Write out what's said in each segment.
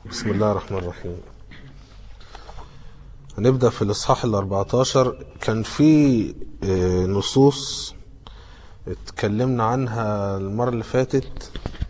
بسم الله الرحمن الرحيم هنبدأ في الإصحاح ال 14 كان في آه، نصوص اتكلمنا عنها المرة اللي فاتت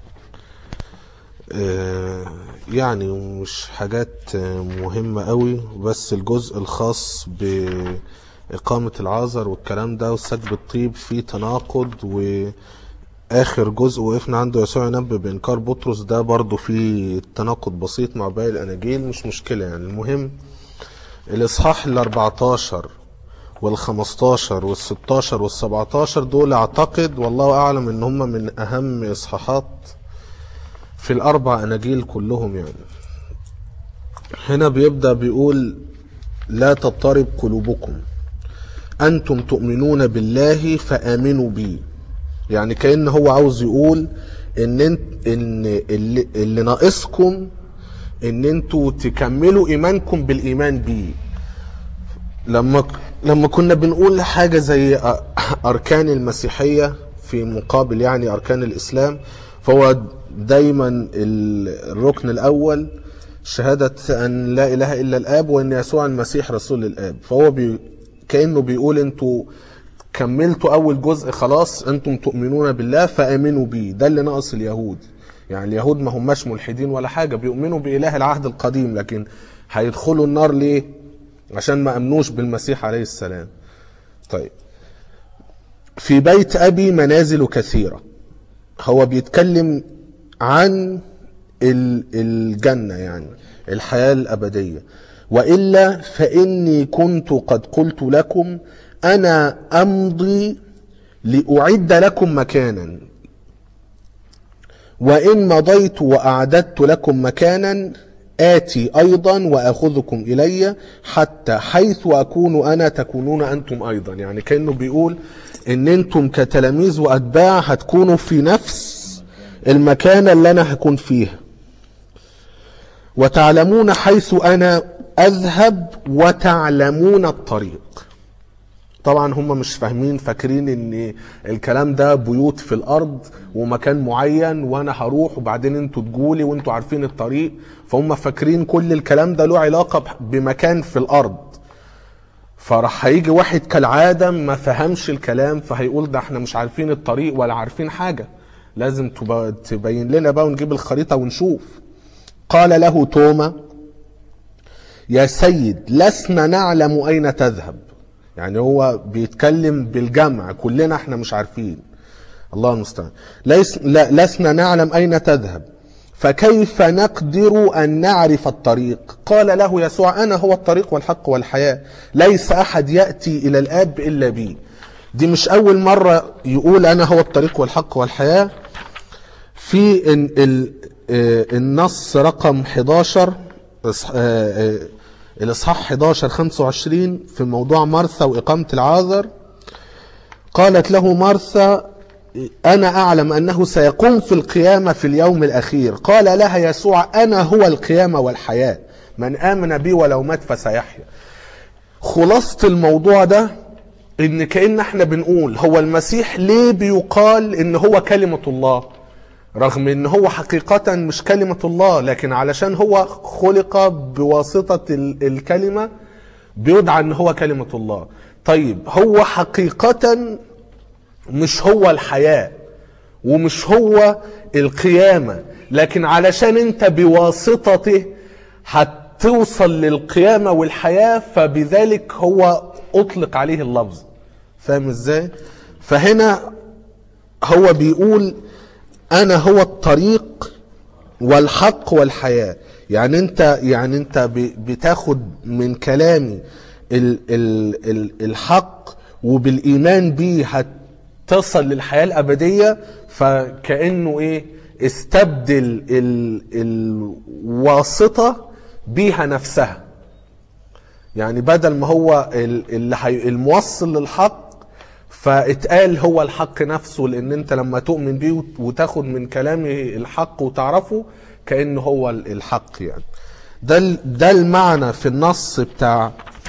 آه، يعني مش حاجات آه، مهمة قوي بس الجزء الخاص بإقامة العذر والكلام ده وسكب الطيب فيه تناقض وآخر جزء وقفنا عنده يسوع ينبه بإنكار بطرس ده برضو فيه تناقض بسيط مع باقي الأناجيل مش مشكلة يعني المهم الإصحاح ال 14 وال 15 وال 16 وال 17 دول أعتقد والله أعلم إن هم من أهم إصحاحات في الأربع أناجيل كلهم يعني هنا بيبدأ بيقول لا تضطرب قلوبكم أنتم تؤمنون بالله فآمنوا بي يعني كأن هو عاوز يقول إن انت إن اللي, اللي ناقصكم إن انتوا تكملوا إيمانكم بالإيمان بيه لما لما كنا بنقول حاجة زي أركان المسيحية في مقابل يعني أركان الإسلام فهو دايما الركن الأول شهادة أن لا إله إلا الآب وأن يسوع المسيح رسول الآب فهو بي كأنه بيقول أنتوا كملتوا أول جزء خلاص أنتم تؤمنون بالله فآمنوا بيه ده اللي ناقص اليهود يعني اليهود ما هماش ملحدين ولا حاجة بيؤمنوا بإله العهد القديم لكن هيدخلوا النار ليه عشان ما أمنوش بالمسيح عليه السلام طيب في بيت أبي منازل كثيرة هو بيتكلم عن الجنة يعني الحياة الأبدية وإلا فإني كنت قد قلت لكم أنا أمضي لأعد لكم مكانا وإن مضيت وأعددت لكم مكانا آتي أيضا وأخذكم إلي حتى حيث أكون أنا تكونون أنتم أيضا يعني كأنه بيقول إن أنتم كتلاميذ وأتباع هتكونوا في نفس المكان اللي أنا هكون فيها وتعلمون حيث أنا أذهب وتعلمون الطريق طبعا هم مش فاهمين فاكرين ان الكلام ده بيوت في الارض ومكان معين وانا هروح وبعدين انتوا تجولي وانتوا عارفين الطريق فهم فاكرين كل الكلام ده له علاقة بمكان في الارض فراح هيجي واحد كالعادة ما فهمش الكلام فهيقول ده احنا مش عارفين الطريق ولا عارفين حاجة لازم تبين لنا بقى ونجيب الخريطة ونشوف قال له توما يا سيد لسنا نعلم أين تذهب يعني هو بيتكلم بالجمع كلنا احنا مش عارفين الله المستعان ليس لا لسنا نعلم أين تذهب فكيف نقدر أن نعرف الطريق قال له يسوع أنا هو الطريق والحق والحياة ليس أحد يأتي إلى الآب إلا بي دي مش أول مرة يقول أنا هو الطريق والحق والحياة في النص رقم 11 الإصحاح 11 25 في موضوع مرثا وإقامة العاذر قالت له مرثا أنا أعلم أنه سيقوم في القيامة في اليوم الأخير قال لها يسوع أنا هو القيامة والحياة من آمن بي ولو مات فسيحيا خلاصة الموضوع ده إن كأن احنا بنقول هو المسيح ليه بيقال إن هو كلمة الله رغم ان هو حقيقة مش كلمة الله لكن علشان هو خلق بواسطة الكلمة بيدعى ان هو كلمة الله طيب هو حقيقة مش هو الحياة ومش هو القيامة لكن علشان انت بواسطته هتوصل للقيامة والحياة فبذلك هو اطلق عليه اللفظ فاهم ازاي فهنا هو بيقول انا هو الطريق والحق والحياة يعني انت يعني انت بتاخد من كلامي ال ال ال الحق وبالايمان بيه هتصل للحياة الابدية فكأنه ايه استبدل ال الواسطة بيها نفسها يعني بدل ما هو اللي الموصل للحق فاتقال هو الحق نفسه لان انت لما تؤمن بيه وتاخد من كلامه الحق وتعرفه كانه هو الحق يعني ده ده المعنى في النص بتاع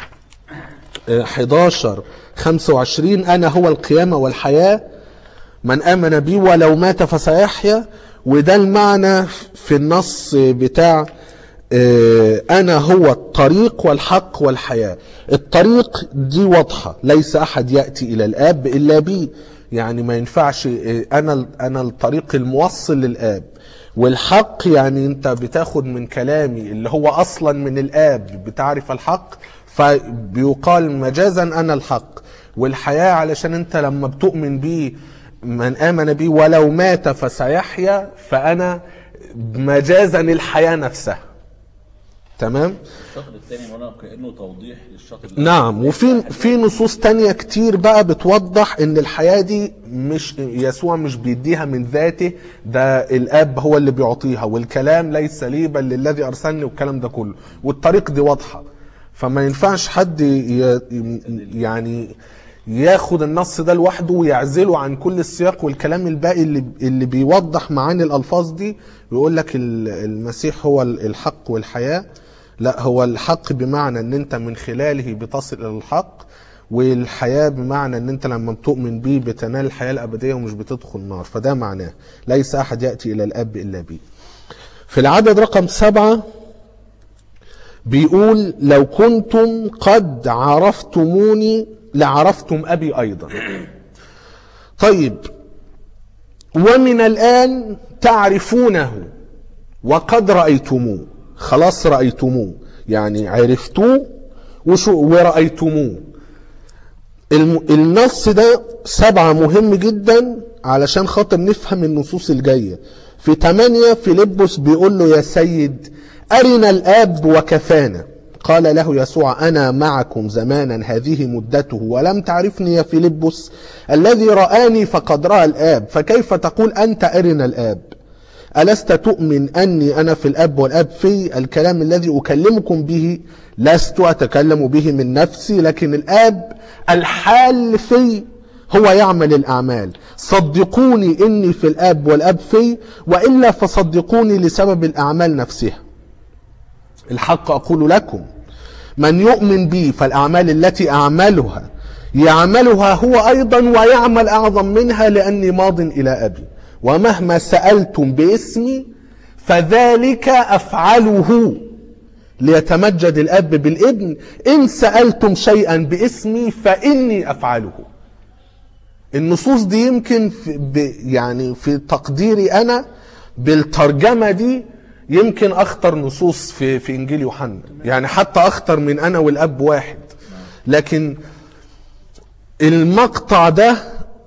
11 25 انا هو القيامه والحياه من امن بي ولو مات فسيحيا وده المعنى في النص بتاع آه، أنا هو الطريق والحق والحياة الطريق دي واضحة ليس أحد يأتي إلى الآب إلا بي يعني ما ينفعش آه، أنا أنا الطريق الموصل للآب والحق يعني أنت بتاخد من كلامي اللي هو أصلا من الآب بتعرف الحق فبيقال مجازا أنا الحق والحياة علشان أنت لما بتؤمن بيه من آمن بي ولو مات فسيحيا فأنا مجازا الحياة نفسها تمام الشطر الثاني مولانا كانه توضيح للشطر نعم وفي في نصوص تانية كتير بقى بتوضح ان الحياة دي مش يسوع مش بيديها من ذاته ده الاب هو اللي بيعطيها والكلام ليس لي بل للذي ارسلني والكلام ده كله والطريق دي واضحة فما ينفعش حد ي- يعني ياخد النص ده لوحده ويعزله عن كل السياق والكلام الباقي اللي اللي بيوضح معاني الالفاظ دي ويقول لك ال- المسيح هو الحق والحياه لا هو الحق بمعنى ان انت من خلاله بتصل الى الحق والحياه بمعنى ان انت لما بتؤمن بيه بتنال الحياه الابديه ومش بتدخل النار فده معناه ليس احد ياتي الى الاب الا بيه في العدد رقم سبعه بيقول لو كنتم قد عرفتموني لعرفتم ابي ايضا طيب ومن الان تعرفونه وقد رايتموه خلاص رايتموه يعني عرفتوه وشو ورأيتموه الم- النص ده سبعة مهم جدا علشان خاطر نفهم النصوص الجاية في تمانية فيلبس بيقول له يا سيد أرنا الآب وكفانا قال له يسوع أنا معكم زمانا هذه مدته ولم تعرفني يا فيلبس الذي رآني فقد رأى الآب فكيف تقول أنت أرنا الآب ألست تؤمن أني أنا في الأب والأب في الكلام الذي أكلمكم به لست أتكلم به من نفسي لكن الآب الحال في هو يعمل الأعمال صدقوني إني في الآب والأب في وإلا فصدقوني لسبب الأعمال نفسها الحق أقول لكم من يؤمن بي فالأعمال التي أعملها يعملها هو أيضا ويعمل أعظم منها لأني ماض إلى أبي ومهما سألتم باسمي فذلك أفعله ليتمجد الأب بالابن إن سألتم شيئا باسمي فإني أفعله النصوص دي يمكن في ب يعني في تقديري أنا بالترجمة دي يمكن أخطر نصوص في في إنجيل يوحنا يعني حتى أخطر من أنا والأب واحد لكن المقطع ده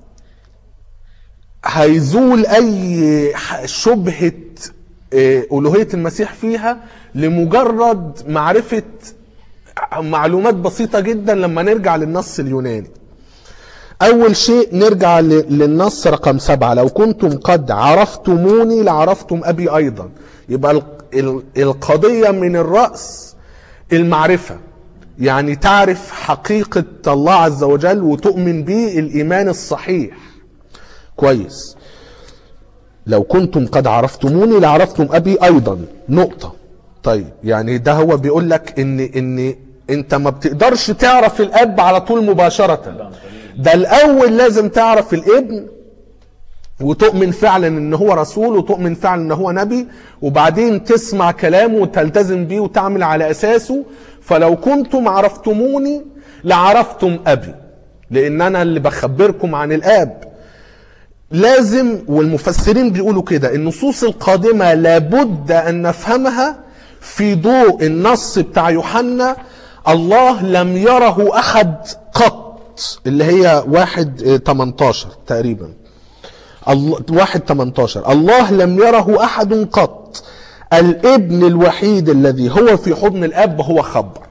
هيزول اي ح- شبهة آه، الوهية المسيح فيها لمجرد معرفة معلومات بسيطة جدا لما نرجع للنص اليوناني اول شيء نرجع ل- للنص رقم سبعة لو كنتم قد عرفتموني لعرفتم ابي ايضا يبقى ال- ال- القضية من الرأس المعرفة يعني تعرف حقيقة الله عز وجل وتؤمن به الايمان الصحيح كويس لو كنتم قد عرفتموني لعرفتم ابي ايضا نقطة طيب يعني ده هو بيقول لك ان ان انت ما بتقدرش تعرف الاب على طول مباشرة ده الاول لازم تعرف الابن وتؤمن فعلا ان هو رسول وتؤمن فعلا ان هو نبي وبعدين تسمع كلامه وتلتزم بيه وتعمل على اساسه فلو كنتم عرفتموني لعرفتم ابي لان انا اللي بخبركم عن الاب لازم والمفسرين بيقولوا كده النصوص القادمة لابد أن نفهمها في ضوء النص بتاع يوحنا الله لم يره أحد قط اللي هي واحد اه، 18 تقريبا الله واحد 18 الله لم يره أحد قط الابن الوحيد الذي هو في حضن الأب هو خبر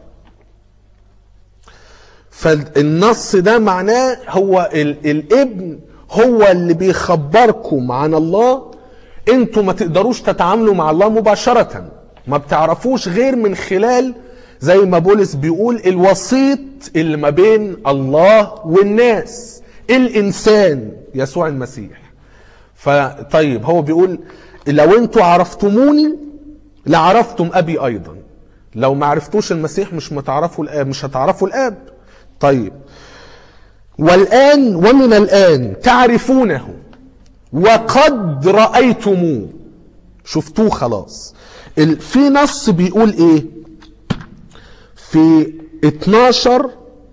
فالنص ده معناه هو ال- الابن هو اللي بيخبركم عن الله انتوا ما تقدروش تتعاملوا مع الله مباشرة ما بتعرفوش غير من خلال زي ما بولس بيقول الوسيط اللي ما بين الله والناس الانسان يسوع المسيح فطيب هو بيقول لو انتوا عرفتموني لعرفتم ابي ايضا لو ما عرفتوش المسيح مش متعرفوا الاب مش هتعرفوا الاب طيب والآن ومن الآن تعرفونه وقد رأيتموه شفتوه خلاص ال- في نص بيقول ايه في 12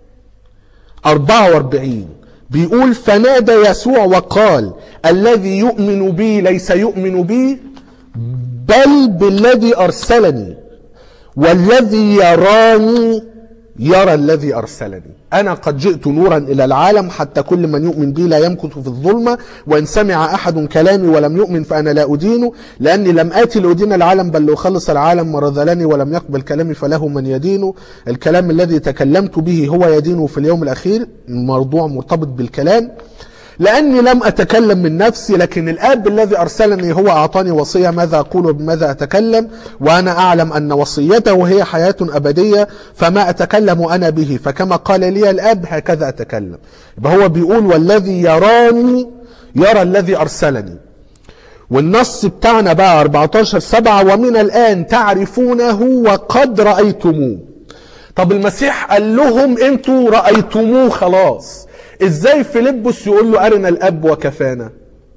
44 بيقول فنادى يسوع وقال الذي يؤمن بي ليس يؤمن بي بل بالذي ارسلني والذي يراني يرى الذي ارسلني انا قد جئت نورا الى العالم حتى كل من يؤمن بي لا يمكث في الظلمه وان سمع احد كلامي ولم يؤمن فانا لا ادينه لاني لم اتي لادين العالم بل لاخلص العالم من رذلني ولم يقبل كلامي فله من يدينه الكلام الذي تكلمت به هو يدينه في اليوم الاخير الموضوع مرتبط بالكلام لأني لم أتكلم من نفسي لكن الآب الذي أرسلني هو أعطاني وصية ماذا أقول وبماذا أتكلم وأنا أعلم أن وصيته هي حياة أبدية فما أتكلم أنا به فكما قال لي الآب هكذا أتكلم يبقى هو بيقول والذي يراني يرى الذي أرسلني والنص بتاعنا بقى 14 سبعة ومن الآن تعرفونه وقد رأيتموه طب المسيح قال لهم انتوا رأيتموه خلاص ازاي فيلبس يقول له ارنا الاب وكفانا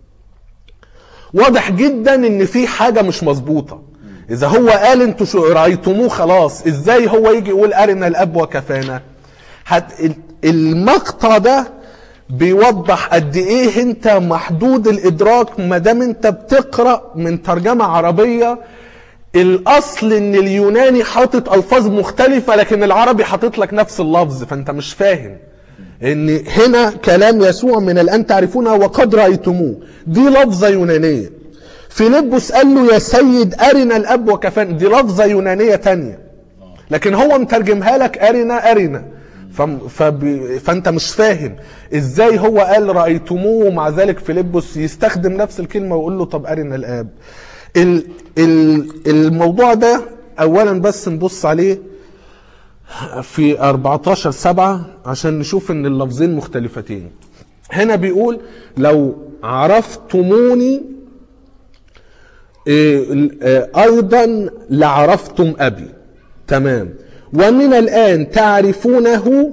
واضح جدا ان في حاجة مش مظبوطة اذا هو قال انتوا شو رأيتموه خلاص ازاي هو يجي يقول ارنا الاب وكفانا هت ال- المقطع ده بيوضح قد ايه انت محدود الادراك ما دام انت بتقرا من ترجمه عربيه الاصل ان اليوناني حاطط الفاظ مختلفه لكن العربي حاطط لك نفس اللفظ فانت مش فاهم ان هنا كلام يسوع من الان تعرفونه وقد رايتموه دي لفظه يونانيه فيلبس قال له يا سيد ارنا الاب وكفانا دي لفظه يونانيه تانية لكن هو مترجمها لك ارنا ارنا فم- فب... فانت مش فاهم ازاي هو قال رايتموه ومع ذلك فيلبس يستخدم نفس الكلمه ويقول له طب ارنا الاب ال... ال... الموضوع ده اولا بس نبص عليه في 14 سبعة عشان نشوف ان اللفظين مختلفتين هنا بيقول لو عرفتموني إيه، آه، ايضا لعرفتم ابي تمام ومن الان تعرفونه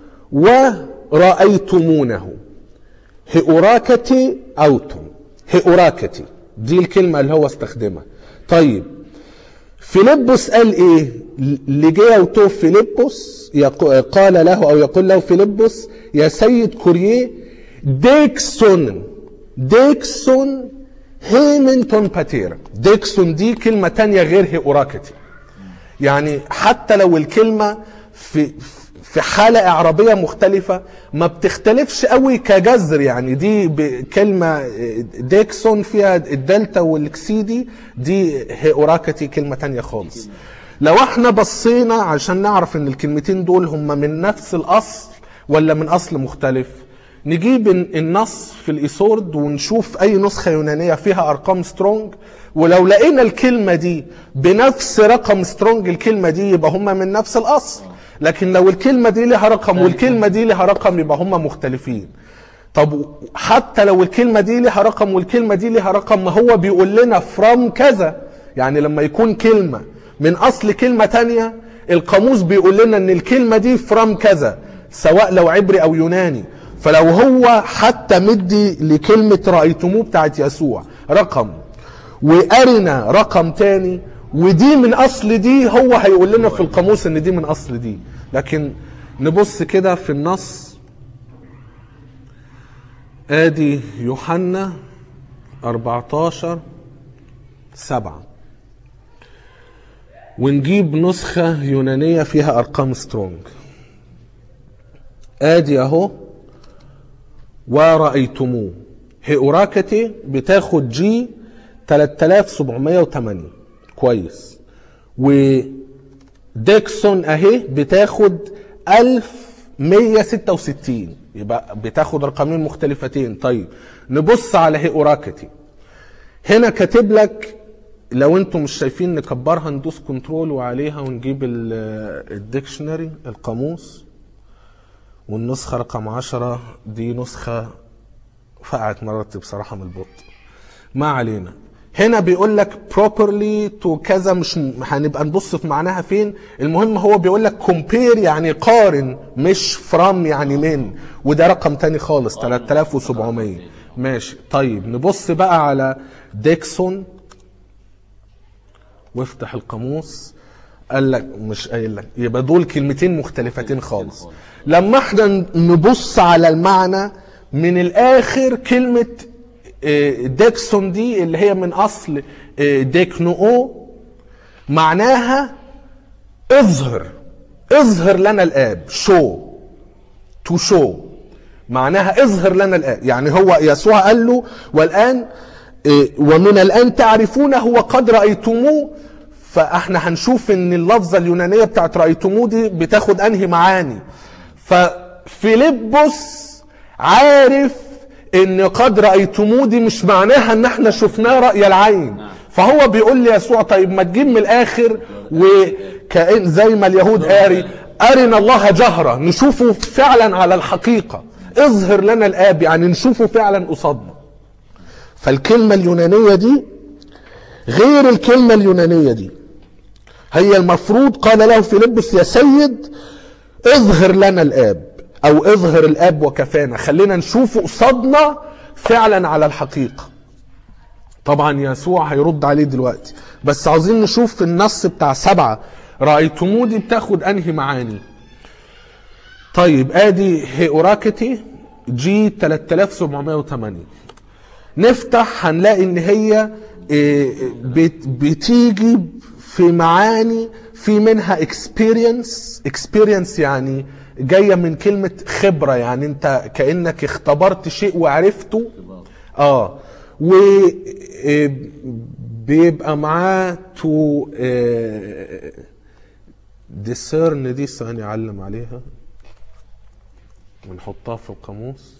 ورأيتمونه هئوراكتي اوتم هئوراكتي دي الكلمة اللي هو استخدمها طيب فيلبس قال ايه لجيه وتوف فيلبس يقو- قال له او يقول له فيلبس يا سيد كوريه ديكسون ديكسون هيمنتون باتيرا ديكسون دي كلمة تانية غير هيوراكتي يعني حتى لو الكلمة في في حالة إعرابية مختلفة ما بتختلفش قوي كجذر يعني دي ب- كلمة ديكسون فيها الدلتا والكسي دي دي هيوراكتي كلمة تانية خالص لو احنا بصينا عشان نعرف ان الكلمتين دول هم من نفس الأصل ولا من أصل مختلف نجيب ال- النص في الإيسورد ونشوف أي نسخة يونانية فيها أرقام سترونج ولو لقينا الكلمة دي بنفس رقم سترونج الكلمة دي يبقى هم من نفس الأصل لكن لو الكلمة دي لها رقم والكلمة دي لها رقم يبقى هم مختلفين طب حتى لو الكلمة دي لها رقم والكلمة دي لها رقم ما هو بيقول لنا from كذا يعني لما يكون كلمة من أصل كلمة تانية القاموس بيقول لنا ان الكلمة دي from كذا سواء لو عبري او يوناني فلو هو حتى مدي لكلمة رأيتموه بتاعت يسوع رقم وأرنا رقم تاني ودي من أصل دي هو هيقول لنا في القاموس إن دي من أصل دي لكن نبص كده في النص آدي يوحنا 14 سبعة ونجيب نسخة يونانية فيها أرقام سترونج آدي أهو ورأيتموه هيوراكتي بتاخد جي 3708 كويس وديكسون اهي بتاخد 1166 يبقى بتاخد رقمين مختلفتين طيب نبص على هيوراكتي هنا كاتب لك لو انتم مش شايفين نكبرها ندوس كنترول وعليها ونجيب ال- الديكشنري القاموس والنسخة رقم عشرة دي نسخة فقعت مراتي بصراحة من البطء ما علينا هنا بيقول لك properly to كذا مش م- هنبقى نبص في معناها فين المهم هو بيقول لك compare يعني قارن مش from يعني من وده رقم تاني خالص 3700 ماشي طيب نبص بقى على ديكسون وافتح القاموس قال لك مش قايل لك يبقى دول كلمتين مختلفتين خالص لما احنا نبص على المعنى من الاخر كلمة آه، ديكسون دي اللي هي من اصل آه، ديكنو معناها اظهر اظهر لنا الاب شو تو شو معناها اظهر لنا الآن يعني هو يسوع قال له والآن إيه، ومن الآن تعرفونه وقد رأيتموه فاحنا هنشوف ان اللفظة اليونانية بتاعت رأيتموه دي بتاخد انهي معاني ففيلبس عارف ان قد رأيتموه دي مش معناها ان احنا شفناه رأي العين فهو بيقول لي يسوع طيب ما تجيب من الاخر وكأن زي ما اليهود قاري أرنا الله جهرة نشوفه فعلا على الحقيقة اظهر لنا الآب يعني نشوفه فعلا قصادنا فالكلمة اليونانية دي غير الكلمة اليونانية دي هي المفروض قال له فيلبس يا سيد اظهر لنا الآب أو اظهر الآب وكفانا خلينا نشوفه قصادنا فعلا على الحقيقة طبعا يسوع هيرد عليه دلوقتي بس عاوزين نشوف في النص بتاع سبعة رأيتموه دي بتاخد أنهي معاني طيب ادي هيوراكتي جي 3708 نفتح هنلاقي ان هي إيه، بت- بتيجي في معاني في منها experience experience يعني جاية من كلمة خبرة يعني انت كأنك اختبرت شيء وعرفته اه و إيه، بيبقى معاه تو discern دي ثانية اعلم عليها ونحطها في القاموس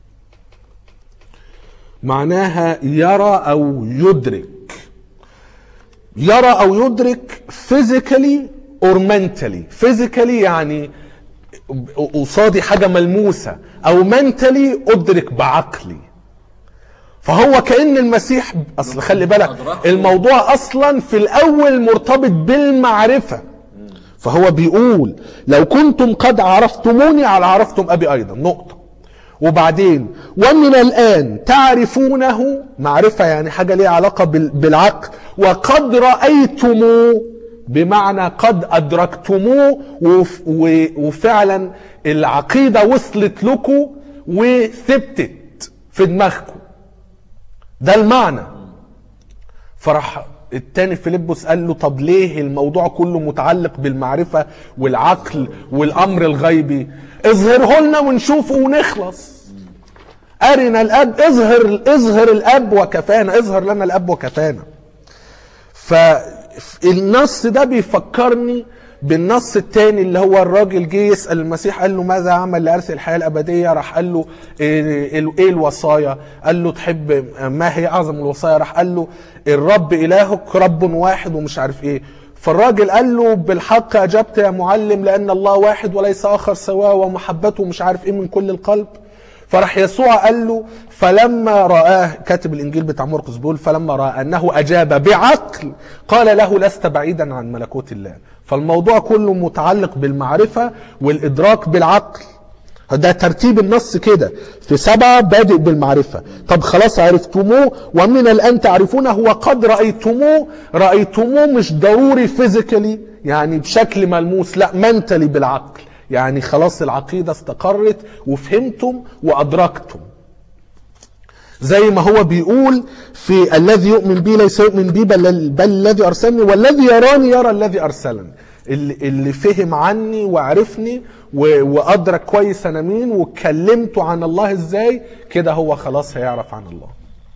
معناها يرى او يدرك يرى او يدرك physically or mentally physically يعني قصادي حاجة ملموسة او mentally ادرك بعقلي فهو كأن المسيح اصل خلي بالك الموضوع اصلا في الاول مرتبط بالمعرفة فهو بيقول لو كنتم قد عرفتموني على عرفتم ابي ايضا نقطة وبعدين ومن الان تعرفونه معرفة يعني حاجة ليها علاقة بال- بالعقل وقد رأيتموه بمعنى قد ادركتموه وف- و- وفعلا العقيدة وصلت لكم وثبتت في دماغكم ده المعنى فراح التاني فيلبس قال له طب ليه الموضوع كله متعلق بالمعرفة والعقل والأمر الغيبي اظهره لنا ونشوفه ونخلص أرنا الأب اظهر اظهر الأب وكفانا اظهر لنا الأب وكفانا فالنص ده بيفكرني بالنص التاني اللي هو الراجل جه يسأل المسيح قال له ماذا أعمل لأرث الحياة الأبدية راح قال له إيه إيه الوصايا قال له تحب ما هي أعظم الوصايا راح قال له الرب إلهك رب واحد ومش عارف إيه فالراجل قال له بالحق أجبت يا معلم لأن الله واحد وليس آخر سواه ومحبته مش عارف إيه من كل القلب فراح يسوع قال له فلما رآه كاتب الإنجيل بتاع مرقس بيقول فلما رأى أنه أجاب بعقل قال له لست بعيدا عن ملكوت الله فالموضوع كله متعلق بالمعرفة والإدراك بالعقل ده ترتيب النص كده في سبعة بادئ بالمعرفة طب خلاص عرفتموه ومن الآن تعرفونه وقد رأيتموه رأيتموه مش ضروري فيزيكالي يعني بشكل ملموس لا منتلي بالعقل يعني خلاص العقيدة استقرت وفهمتم وأدركتم زي ما هو بيقول في الذي يؤمن بي ليس يؤمن بي بل, بل الذي أرسلني والذي يراني يرى الذي أرسلني اللي, اللي فهم عني وعرفني و- وأدرك كويس أنا مين واتكلمته عن الله إزاي كده هو خلاص هيعرف عن الله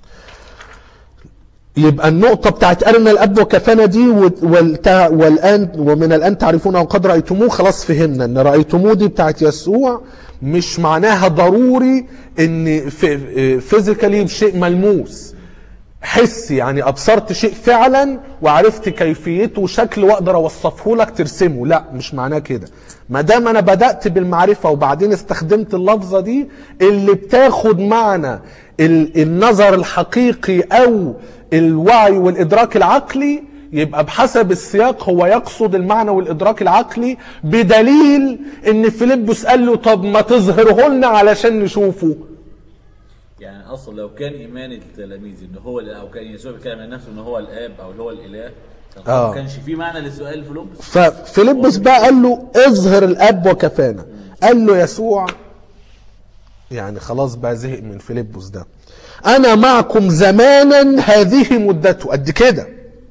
يبقى النقطة بتاعت أرنا الأب وكفانا دي وت- والت- والآن ومن الآن تعرفونه وقد رأيتموه خلاص فهمنا إن رأيتموه دي بتاعت يسوع مش معناها ضروري إن فيزيكالي بشيء ملموس حسي يعني أبصرت شيء فعلا وعرفت كيفيته وشكل وأقدر أوصفه لك ترسمه لا مش معناه كده ما دام أنا بدأت بالمعرفة وبعدين استخدمت اللفظة دي اللي بتاخد معنى ال- النظر الحقيقي أو الوعي والإدراك العقلي يبقى بحسب السياق هو يقصد المعنى والإدراك العقلي بدليل إن فيلبس قال له طب ما تظهره لنا علشان نشوفه يعني اصلا لو كان ايمان التلاميذ ان هو او كان يسوع بيتكلم عن نفسه ان هو الاب او اللي هو الاله طب آه. ما كانش في معنى للسؤال في لبس ففيلبس بقى قال له اظهر الاب وكفانا قال له يسوع يعني خلاص بقى زهق من فيلبس ده انا معكم زمانا هذه مدته قد كده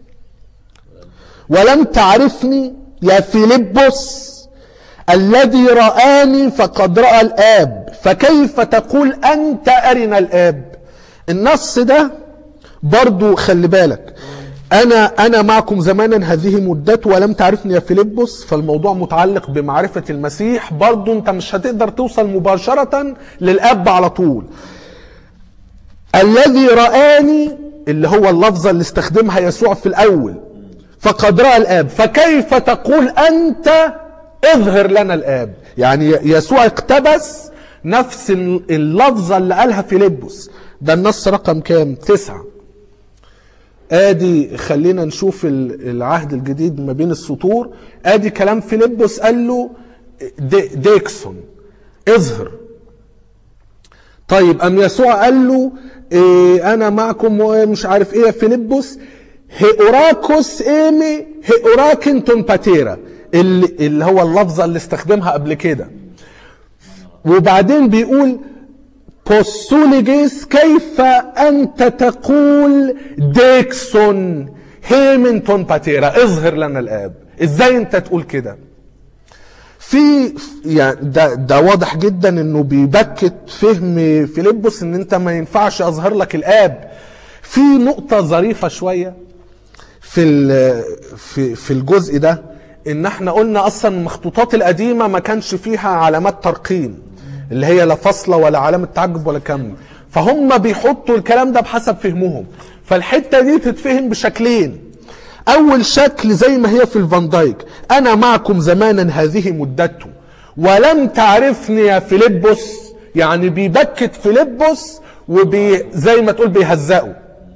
ولم تعرفني يا فيلبس الذي رآني فقد رأى الآب فكيف تقول أنت أرنا الآب النص ده برضو خلي بالك أنا أنا معكم زمانا هذه مدته ولم تعرفني يا فيلبس فالموضوع متعلق بمعرفة المسيح برضو أنت مش هتقدر توصل مباشرة للآب على طول الذي رآني اللي هو اللفظة اللي استخدمها يسوع في الأول فقد رأى الآب فكيف تقول أنت اظهر لنا الآب يعني يسوع اقتبس نفس اللفظة اللي قالها فيلبس ده النص رقم كام تسعة ادي خلينا نشوف ال- العهد الجديد ما بين السطور ادي كلام فيلبس قال له دي ديكسون اظهر طيب ام يسوع قال له إيه انا معكم ومش عارف ايه يا فيلبس هيوراكوس ايمي هيوراكن تومباتيرا اللي, اللي هو اللفظه اللي استخدمها قبل كده وبعدين بيقول بوسوليجيس كيف انت تقول ديكسون هيمن تومباتيرا اظهر لنا الاب ازاي انت تقول كده في يعني ده ده واضح جدا انه بيبكت فهم فيلبس ان انت ما ينفعش اظهر لك الاب في نقطه ظريفه شويه في ال- في في الجزء ده ان احنا قلنا اصلا المخطوطات القديمه ما كانش فيها علامات ترقيم اللي هي لا فاصله ولا علامه تعجب ولا كم فهم بيحطوا الكلام ده بحسب فهمهم فالحته دي تتفهم بشكلين اول شكل زي ما هي في الفان دايك انا معكم زمانا هذه مدته ولم تعرفني يا فيلبس يعني بيبكت فيلبس وبي زي ما تقول بيهزقه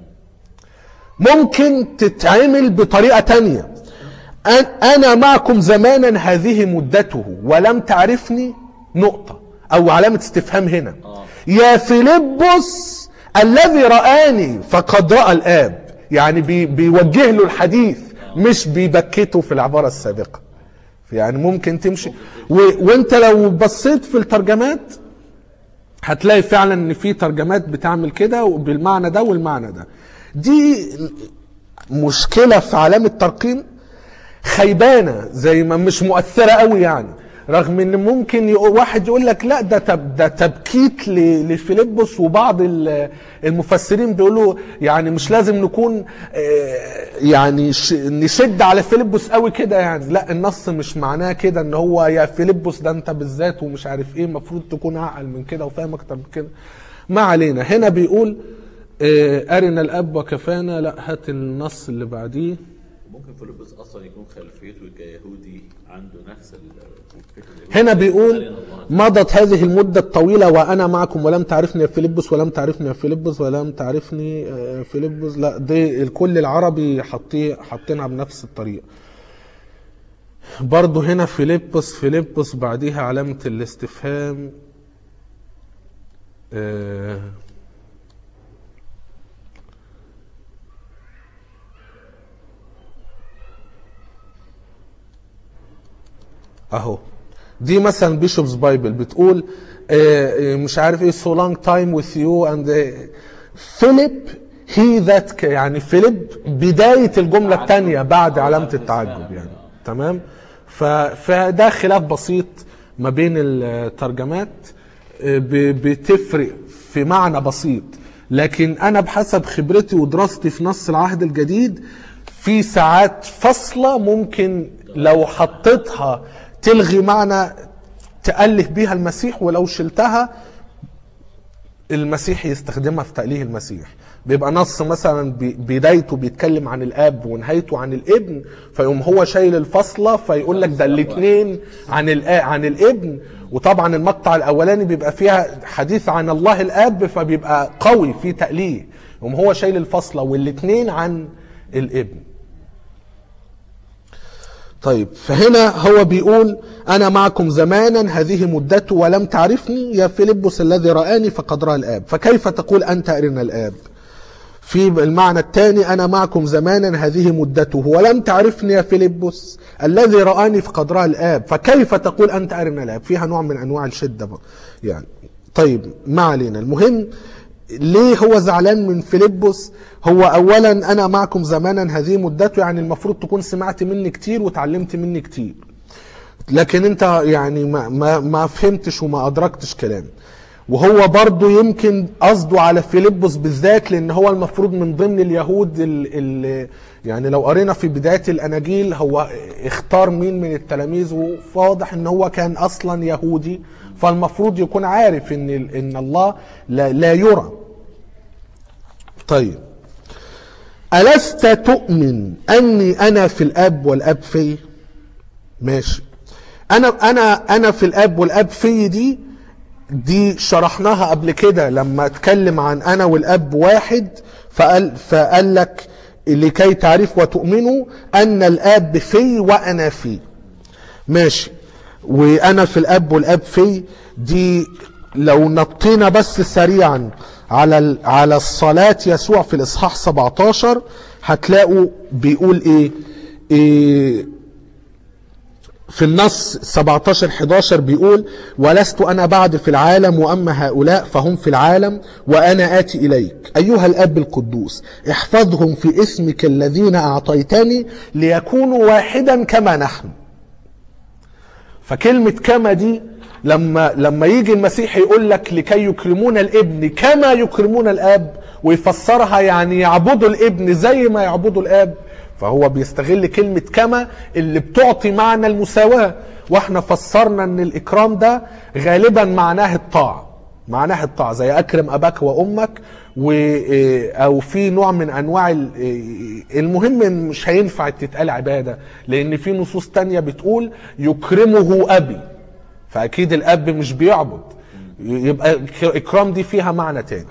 ممكن تتعمل بطريقة تانية أن- أنا معكم زمانا هذه مدته ولم تعرفني نقطة أو علامة استفهام هنا يا فيلبس الذي رآني فقد رأى الآب يعني بي بيوجه له الحديث مش بيبكته في العبارة السابقة يعني ممكن تمشي و... وانت لو بصيت في الترجمات هتلاقي فعلا ان في ترجمات بتعمل كده بالمعنى ده والمعنى ده دي مشكلة في علامة ترقيم خيبانة زي ما مش مؤثرة قوي يعني رغم ان ممكن يقول واحد يقول لك لا ده تب ده تبكيت ل- لفيلبس وبعض ال- المفسرين بيقولوا يعني مش لازم نكون آه، يعني ش- نشد على فيلبس قوي كده يعني لا النص مش معناه كده ان هو يا فيلبس ده انت بالذات ومش عارف ايه المفروض تكون اعقل من كده وفاهم اكتر من كده ما علينا هنا بيقول آه، ارنا الاب وكفانا لا هات النص اللي بعديه ممكن فيلبس اصلا يكون خلفيته كيهودي عنده نفس الفكر اليهودي. هنا بيقول أرنا الله. مضت هذه المدة الطويلة وأنا معكم ولم تعرفني يا فيلبس ولم تعرفني يا فيلبس ولم تعرفني آه، فيلبس لا دي الكل العربي حاطيه حاطينها بنفس الطريقة برضو هنا فيلبس فيلبس بعديها علامة الاستفهام آه، اهو دي مثلا بيشوبز بايبل بتقول آه، آه، مش عارف ايه so long time with you and فيليب هي ذات يعني فيليب بداية الجملة الثانية بعد علامة التعجب يعني تمام ف- فده خلاف بسيط ما بين الترجمات آه، ب- بتفرق في معنى بسيط لكن انا بحسب خبرتي ودراستي في نص العهد الجديد في ساعات فاصلة ممكن لو حطيتها تلغي معنى تأله بيها المسيح ولو شلتها المسيح يستخدمها في تأليه المسيح بيبقى نص مثلا بي- بدايته بيتكلم عن الاب ونهايته عن الابن فيقوم هو شايل الفصله فيقوم لك ده الاثنين عن الآ عن الابن وطبعا المقطع الاولاني بيبقى فيها حديث عن الله الاب فبيبقى قوي في تأليه يقوم هو شايل الفصله والاثنين عن الابن طيب فهنا هو بيقول أنا معكم زمانا هذه مدته ولم تعرفني يا فيلبس الذي رآني فقد رأى الآب فكيف تقول أنت أرنا الآب في المعنى الثاني أنا معكم زمانا هذه مدته ولم تعرفني يا فيلبس الذي رآني في قدرها الآب فكيف تقول أنت أرنا الآب فيها نوع من أنواع الشدة بقى. يعني طيب ما علينا المهم ليه هو زعلان من فيلبس هو أولا أنا معكم زمانا هذه مدته يعني المفروض تكون سمعت مني كتير وتعلمت مني كتير لكن انت يعني ما, ما, ما فهمتش وما ادركتش كلامي وهو برضه يمكن قصده على فيلبس بالذات لان هو المفروض من ضمن اليهود اللي يعني لو قرينا في بدايه الاناجيل هو اختار مين من التلاميذ وواضح ان هو كان اصلا يهودي فالمفروض يكون عارف ان ان الله لا, لا يرى طيب ألست تؤمن أني أنا في الأب والأب في ماشي أنا أنا أنا في الأب والأب في دي دي شرحناها قبل كده لما اتكلم عن أنا والأب واحد فقال فقال لك لكي تعرف وتؤمنوا أن الأب في وأنا في ماشي وأنا في الأب والأب في دي لو نطينا بس سريعا على ال- على الصلاة يسوع في الإصحاح 17 هتلاقوا بيقول إيه, إيه في النص 17 11 بيقول ولست انا بعد في العالم واما هؤلاء فهم في العالم وانا اتي اليك ايها الاب القدوس احفظهم في اسمك الذين اعطيتني ليكونوا واحدا كما نحن فكلمة كما دي لما لما يجي المسيح يقول لك لكي يكرمون الابن كما يكرمون الاب ويفسرها يعني يعبدوا الابن زي ما يعبدوا الاب فهو بيستغل كلمة كما اللي بتعطي معنى المساواة واحنا فسرنا ان الاكرام ده غالبا معناه الطاعة معناه الطاعة زي اكرم اباك وامك و او في نوع من انواع ال- المهم مش هينفع تتقال عبادة لان في نصوص تانية بتقول يكرمه ابي فاكيد الاب مش بيعبد يبقى اكرام دي فيها معنى تاني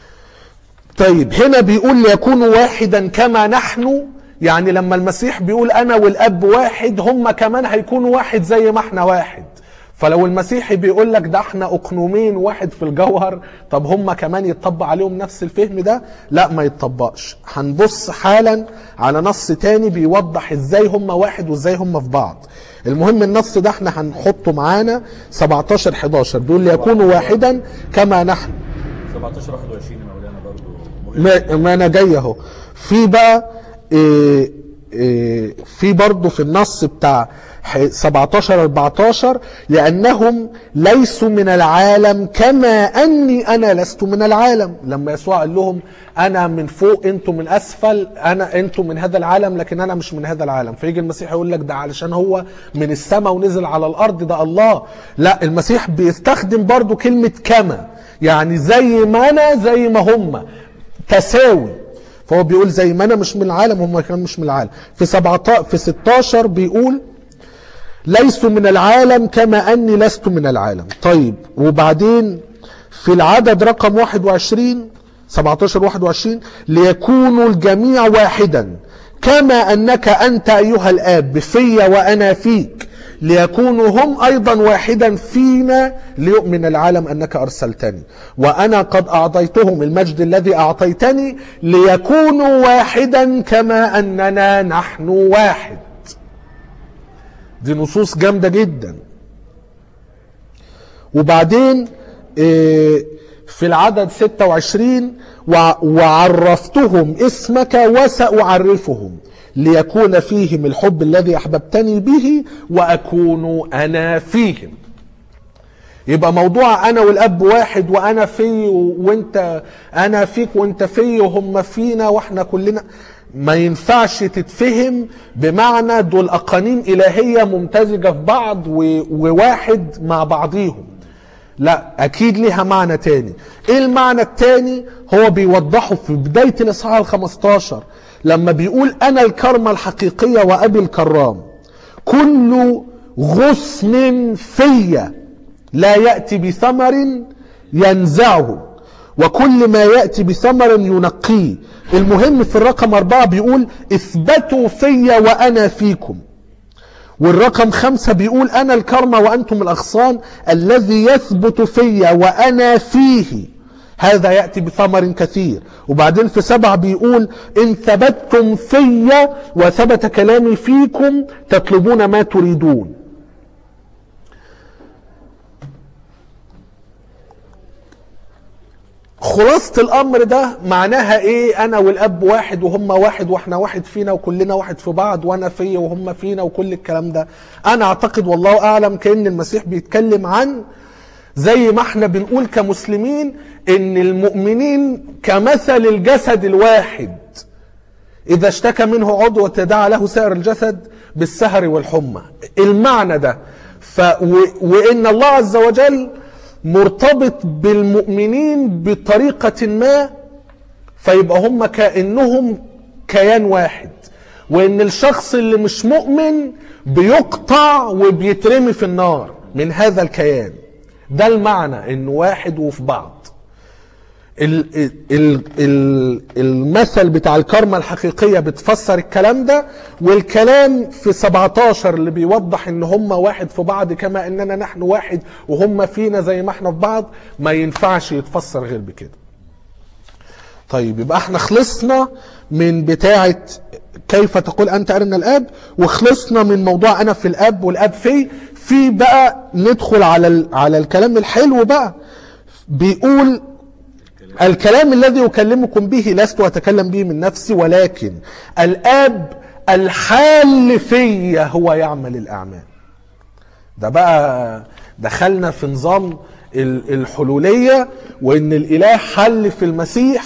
طيب هنا بيقول ليكونوا واحدا كما نحن يعني لما المسيح بيقول انا والاب واحد هم كمان هيكونوا واحد زي ما احنا واحد فلو المسيحي بيقول لك ده احنا اقنومين واحد في الجوهر طب هم كمان يتطبق عليهم نفس الفهم ده لا ما يتطبقش هنبص حالا على نص تاني بيوضح ازاي هم واحد وازاي هم في بعض المهم النص ده احنا هنحطه معانا 17 11 بيقول ليكونوا واحدا كما نحن 17 21 يا مولانا برضو مهم ما, ما انا جاي اهو في بقى إيه إيه في برضه في النص بتاع ح- 17 14 لانهم ليسوا من العالم كما اني انا لست من العالم لما يسوع قال لهم انا من فوق انتم من اسفل انا انتم من هذا العالم لكن انا مش من هذا العالم فيجي المسيح يقول لك ده علشان هو من السماء ونزل على الارض ده الله لا المسيح بيستخدم برضه كلمه كما يعني زي ما انا زي ما هم تساوي فهو بيقول زي ما انا مش من العالم هم كمان مش من العالم في 17 في 16 بيقول ليسوا من العالم كما اني لست من العالم طيب وبعدين في العدد رقم 21 17 21 ليكونوا الجميع واحدا كما انك انت ايها الاب في وانا فيك ليكونوا هم ايضا واحدا فينا ليؤمن العالم انك ارسلتني وانا قد اعطيتهم المجد الذي اعطيتني ليكونوا واحدا كما اننا نحن واحد دي نصوص جامده جدا وبعدين إيه، في العدد 26 وع- وعرفتهم اسمك وسأعرفهم ليكون فيهم الحب الذي أحببتني به وأكون أنا فيهم يبقى موضوع انا والاب واحد وانا في وانت انا فيك وانت في وهم فينا واحنا كلنا ما ينفعش تتفهم بمعنى دول اقانيم الهيه ممتزجه في بعض و- وواحد مع بعضيهم لا اكيد ليها معنى تاني ايه المعنى التاني هو بيوضحه في بدايه الاصحاح ال 15 لما بيقول انا الكرمه الحقيقيه وابي الكرام كل غصن فيا لا يأتي بثمر ينزعه وكل ما يأتي بثمر ينقيه المهم في الرقم أربعة بيقول اثبتوا فيا وأنا فيكم والرقم خمسة بيقول أنا الكرمة وأنتم الأغصان الذي يثبت فيا وأنا فيه هذا يأتي بثمر كثير وبعدين في سبعة بيقول إن ثبتتم في وثبت كلامي فيكم تطلبون ما تريدون خلاصة الأمر ده معناها إيه أنا والأب واحد وهم واحد وإحنا واحد فينا وكلنا واحد في بعض وأنا فيا وهم فينا وكل الكلام ده أنا أعتقد والله أعلم كأن المسيح بيتكلم عن زي ما احنا بنقول كمسلمين ان المؤمنين كمثل الجسد الواحد اذا اشتكى منه عضو وتداعى له سائر الجسد بالسهر والحمى المعنى ده ف و... وان الله عز وجل مرتبط بالمؤمنين بطريقة ما فيبقى هم كأنهم كيان واحد وان الشخص اللي مش مؤمن بيقطع وبيترمي في النار من هذا الكيان ده المعنى انه واحد وفي بعض ال ال ال المثل بتاع الكرمة الحقيقية بتفسر الكلام ده والكلام في 17 اللي بيوضح ان هم واحد في بعض كما اننا نحن واحد وهم فينا زي ما احنا في بعض ما ينفعش يتفسر غير بكده طيب يبقى احنا خلصنا من بتاعة كيف تقول انت ارنا الاب وخلصنا من موضوع انا في الاب والاب في في بقى ندخل على ال- على الكلام الحلو بقى بيقول الكلام الذي أكلمكم به لست أتكلم به من نفسي ولكن الآب الحال في هو يعمل الأعمال ده بقى دخلنا في نظام ال- الحلولية وإن الإله حل في المسيح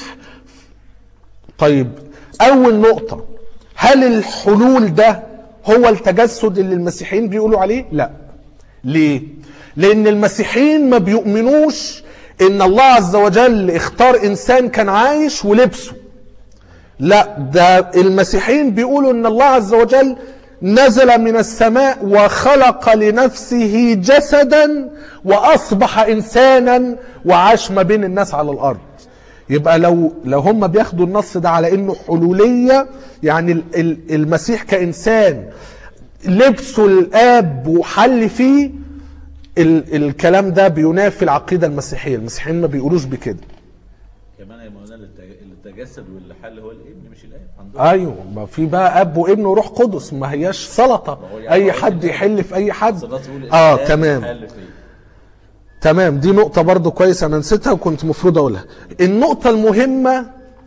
طيب أول نقطة هل الحلول ده هو التجسد اللي المسيحيين بيقولوا عليه؟ لا ليه؟ لأن المسيحيين ما بيؤمنوش إن الله عز وجل اختار إنسان كان عايش ولبسه لا ده المسيحيين بيقولوا ان الله عز وجل نزل من السماء وخلق لنفسه جسدا واصبح انسانا وعاش ما بين الناس على الارض يبقى لو لو هم بياخدوا النص ده على انه حلوليه يعني ال- ال- المسيح كانسان لبسه الاب وحل فيه ال- الكلام ده بينافي العقيده المسيحيه المسيحيين ما بيقولوش بكده كمان يا مولانا اللي تج- اللي تجسد واللي حل هو الابن مش الاب عندهم ايوه ما في بقى اب وابن وروح قدس ما هياش سلطه هو يعني اي هو حد يحل في اي حد صلاة تقول اه الآب تمام حل فيه. تمام دي نقطة برضو كويس أنا نسيتها وكنت مفروض أقولها النقطة المهمة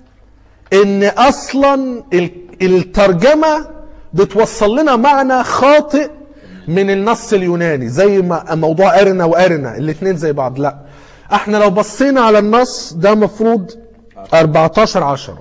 إن أصلا ال- الترجمة بتوصل لنا معنى خاطئ من النص اليوناني زي ما موضوع أرنا وأرنا الاتنين زي بعض لا احنا لو بصينا على النص ده مفروض 14 عشرة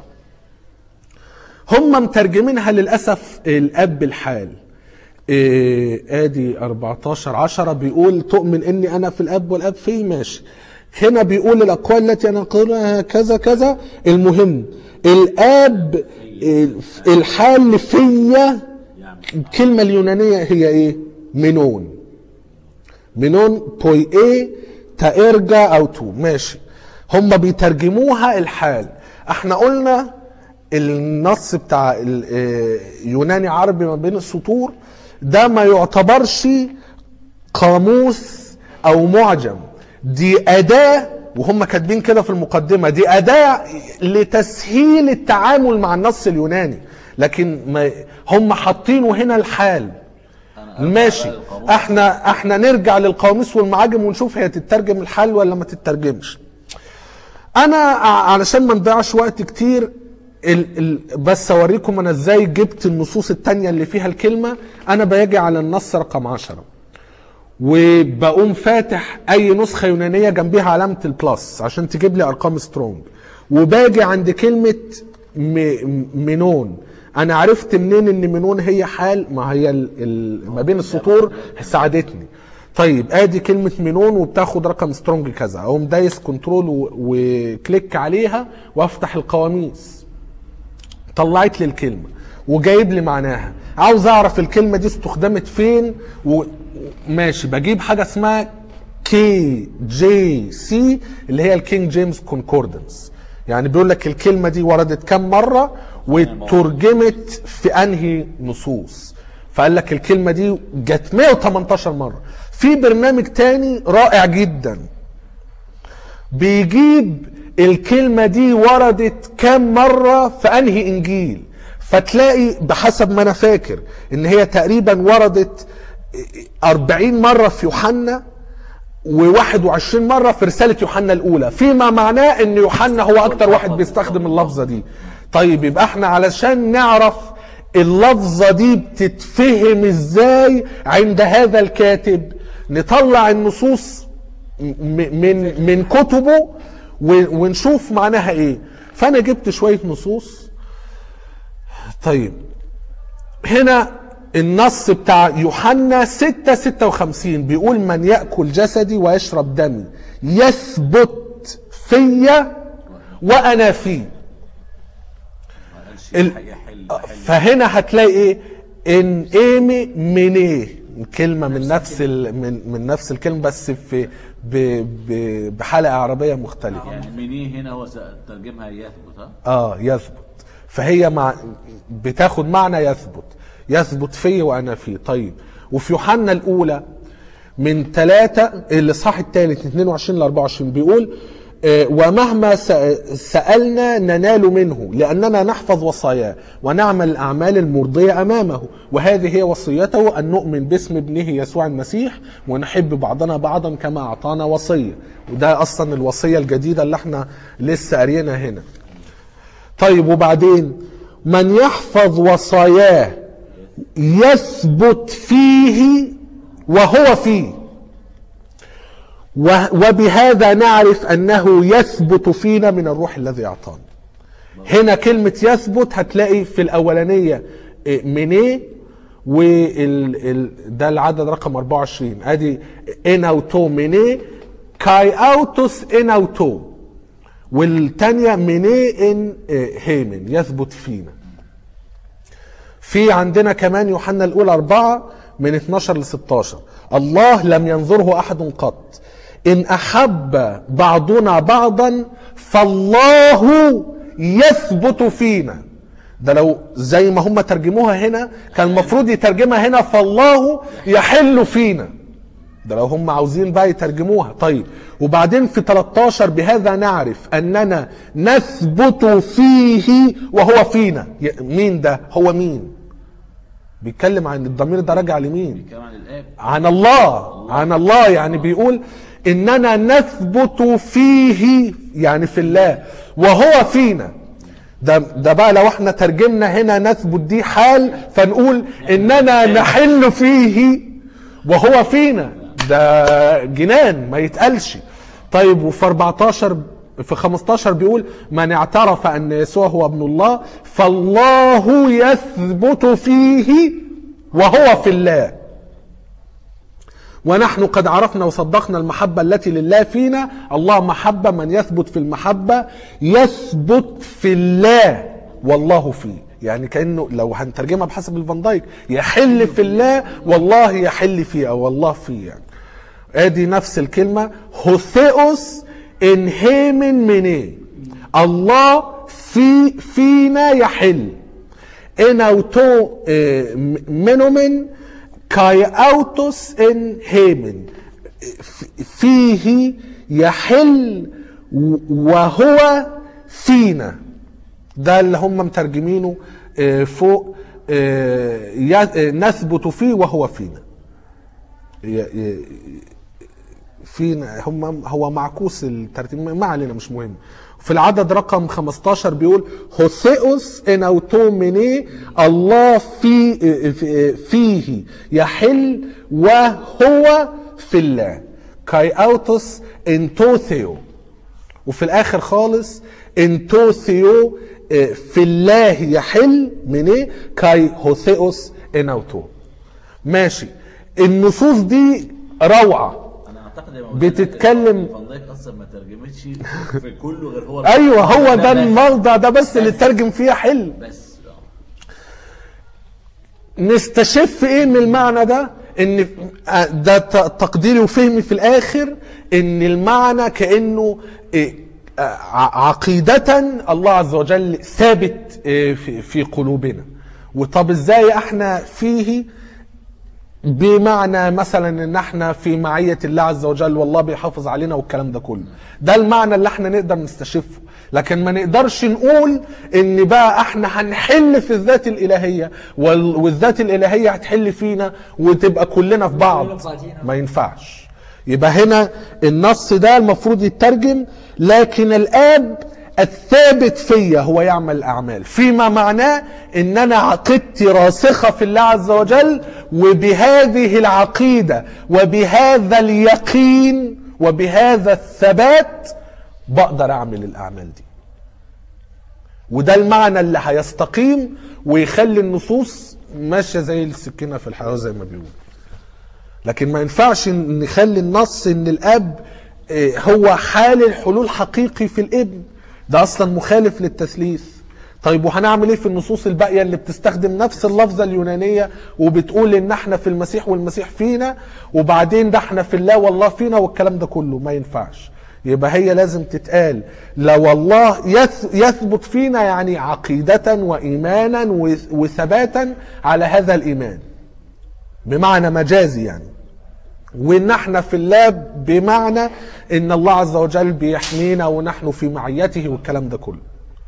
هم مترجمينها للأسف الأب الحال إيه ادي 14 10 بيقول تؤمن اني انا في الاب والاب في ماشي هنا بيقول الاقوال التي انا اقولها كذا كذا المهم الاب ال- الحال فيا الكلمه اليونانيه هي ايه منون منون بوي ايه تارجا او تو ماشي هم بيترجموها الحال احنا قلنا النص بتاع اليوناني عربي ما بين السطور ده ما يعتبرش قاموس او معجم دي اداه وهم كاتبين كده في المقدمه دي اداه لتسهيل التعامل مع النص اليوناني لكن ما هم حاطينه هنا الحال ماشي احنا احنا نرجع للقواميس والمعاجم ونشوف هي تترجم الحال ولا ما تترجمش انا ع- علشان ما نضيعش وقت كتير ال ال بس اوريكم انا ازاي جبت النصوص التانية اللي فيها الكلمة انا باجي على النص رقم عشرة وبقوم فاتح اي نسخة يونانية جنبيها علامة البلس عشان تجيب لي ارقام سترونج وباجي عند كلمة م- منون انا عرفت منين ان منون هي حال ما هي ال ال ما بين السطور ساعدتني طيب ادي كلمة منون وبتاخد رقم سترونج كذا اقوم دايس كنترول و- وكليك عليها وافتح القواميس طلعت لي الكلمة وجايب لي معناها عاوز اعرف الكلمة دي استخدمت فين و... ماشي بجيب حاجة اسمها كي جي سي اللي هي الكينج جيمس كونكوردنس يعني بيقول لك الكلمة دي وردت كم مرة وترجمت في انهي نصوص فقال لك الكلمة دي جت 118 مرة في برنامج تاني رائع جدا بيجيب الكلمة دي وردت كام مرة في انهي انجيل فتلاقي بحسب ما انا فاكر ان هي تقريبا وردت 40 مرة في يوحنا و21 مرة في رسالة يوحنا الأولى فيما معناه أن يوحنا هو أكتر واحد بيستخدم اللفظة دي طيب يبقى احنا علشان نعرف اللفظة دي بتتفهم ازاي عند هذا الكاتب نطلع النصوص م- من من كتبه و- ونشوف معناها ايه فانا جبت شوية نصوص طيب هنا النص بتاع يوحنا 6 56 بيقول من يأكل جسدي ويشرب دمي يثبت فيا وأنا فيه ما قالش ال- يحل فهنا هتلاقي ايه ان ايمي من ايه كلمة من نفس ال... من من نفس الكلمة بس في ب... ب... بحلقة عربية مختلفة يعني منيه هنا هو ترجمها يثبت ها اه يثبت فهي مع بتاخد معنى يثبت يثبت في وانا فيه طيب وفي يوحنا الاولى من ثلاثة الاصحاح الثالث 22 ل 24 بيقول آه، ومهما س- سألنا ننال منه لأننا نحفظ وصاياه ونعمل الأعمال المرضية أمامه وهذه هي وصيته أن نؤمن باسم ابنه يسوع المسيح ونحب بعضنا بعضا كما أعطانا وصية وده أصلا الوصية الجديدة اللي احنا لسه قاريينها هنا طيب وبعدين من يحفظ وصاياه يثبت فيه وهو فيه و- وبهذا نعرف انه يثبت فينا من الروح الذي اعطانا هنا كلمة يثبت هتلاقي في الأولانية إيه، من ايه وال ال ده العدد رقم 24 ادي اناوتو من ايه كاي اوتوس اناوتو والتانية من ايه ان إيه، هيمن يثبت فينا في عندنا كمان يوحنا الأولى أربعة من 12 ل 16 الله لم ينظره أحد قط إن أحب بعضنا بعضا فالله يثبت فينا ده لو زي ما هم ترجموها هنا كان المفروض يترجمها هنا فالله يحل فينا ده لو هم عاوزين بقى يترجموها طيب وبعدين في 13 بهذا نعرف اننا نثبت فيه وهو فينا ي- مين ده هو مين بيتكلم عن الضمير ده راجع لمين كمان الآب عن الله عن الله يعني بيقول اننا نثبت فيه يعني في الله وهو فينا ده ده بقى لو احنا ترجمنا هنا نثبت دي حال فنقول اننا نحل فيه وهو فينا ده جنان ما يتقالش طيب وفي 14 في 15 بيقول من اعترف ان يسوع هو ابن الله فالله يثبت فيه وهو في الله ونحن قد عرفنا وصدقنا المحبة التي لله فينا الله محبة من يثبت في المحبة يثبت في الله والله فيه يعني كأنه لو هنترجمها بحسب الفان دايك يحل في الله والله يحل فيه أو والله فيه يعني ادي نفس الكلمة هوثيوس ان هيمن مني الله في فينا يحل اناوتو آه، م- منومن كاي اوتوس ان هيمن ف- فيه يحل و- وهو فينا ده اللي هم مترجمينه آه، فوق آه، ي- آه، نثبت فيه وهو فينا ي- ي- فينا هم هو معكوس الترتيب ما علينا مش مهم في العدد رقم 15 بيقول هوثيوس ان اوتوميني الله في في- فيه يحل وهو في الله كاي اوتوس انتوثيو وفي الاخر خالص انتوثيو آه، في الله يحل من ايه كاي هوثيوس اناوتو ماشي النصوص دي روعه انا اعتقد يا بتتكلم- فان دايك اصلا ما ترجمتش في كله غير هو ايوه هو ده بس. الموضع ده بس اللي ترجم فيه حل بس آه. نستشف ايه من المعنى ده ان آه، ده ت- تقديري وفهمي في الاخر ان المعنى كانه إيه، آه، ع- عقيدة الله عز وجل ثابت إيه، في في قلوبنا وطب ازاي احنا فيه بمعنى مثلا ان احنا في معية الله عز وجل والله بيحافظ علينا والكلام ده كله ده المعنى اللي احنا نقدر نستشفه لكن ما نقدرش نقول ان بقى احنا هنحل في الذات الالهية وال- والذات الالهية هتحل فينا وتبقى كلنا في بعض ما ينفعش يبقى هنا النص ده المفروض يترجم لكن الاب الثابت فيا هو يعمل الاعمال فيما معناه ان انا عقيدتي راسخه في الله عز وجل وبهذه العقيده وبهذا اليقين وبهذا الثبات بقدر اعمل الاعمال دي وده المعنى اللي هيستقيم ويخلي النصوص ماشيه زي السكينه في الحياه زي ما بيقول لكن ما ينفعش نخلي النص ان الاب آه، هو حال الحلول حقيقي في الابن ده اصلا مخالف للتثليث طيب وهنعمل ايه في النصوص الباقيه اللي بتستخدم نفس اللفظه اليونانيه وبتقول ان احنا في المسيح والمسيح فينا وبعدين ده احنا في الله والله فينا والكلام ده كله ما ينفعش يبقى هي لازم تتقال لو الله يث- يثبت فينا يعني عقيدة وإيمانا وث- وثباتا على هذا الإيمان بمعنى مجازي يعني وان احنا في الله بمعنى ان الله عز وجل بيحمينا ونحن في معيته والكلام ده كله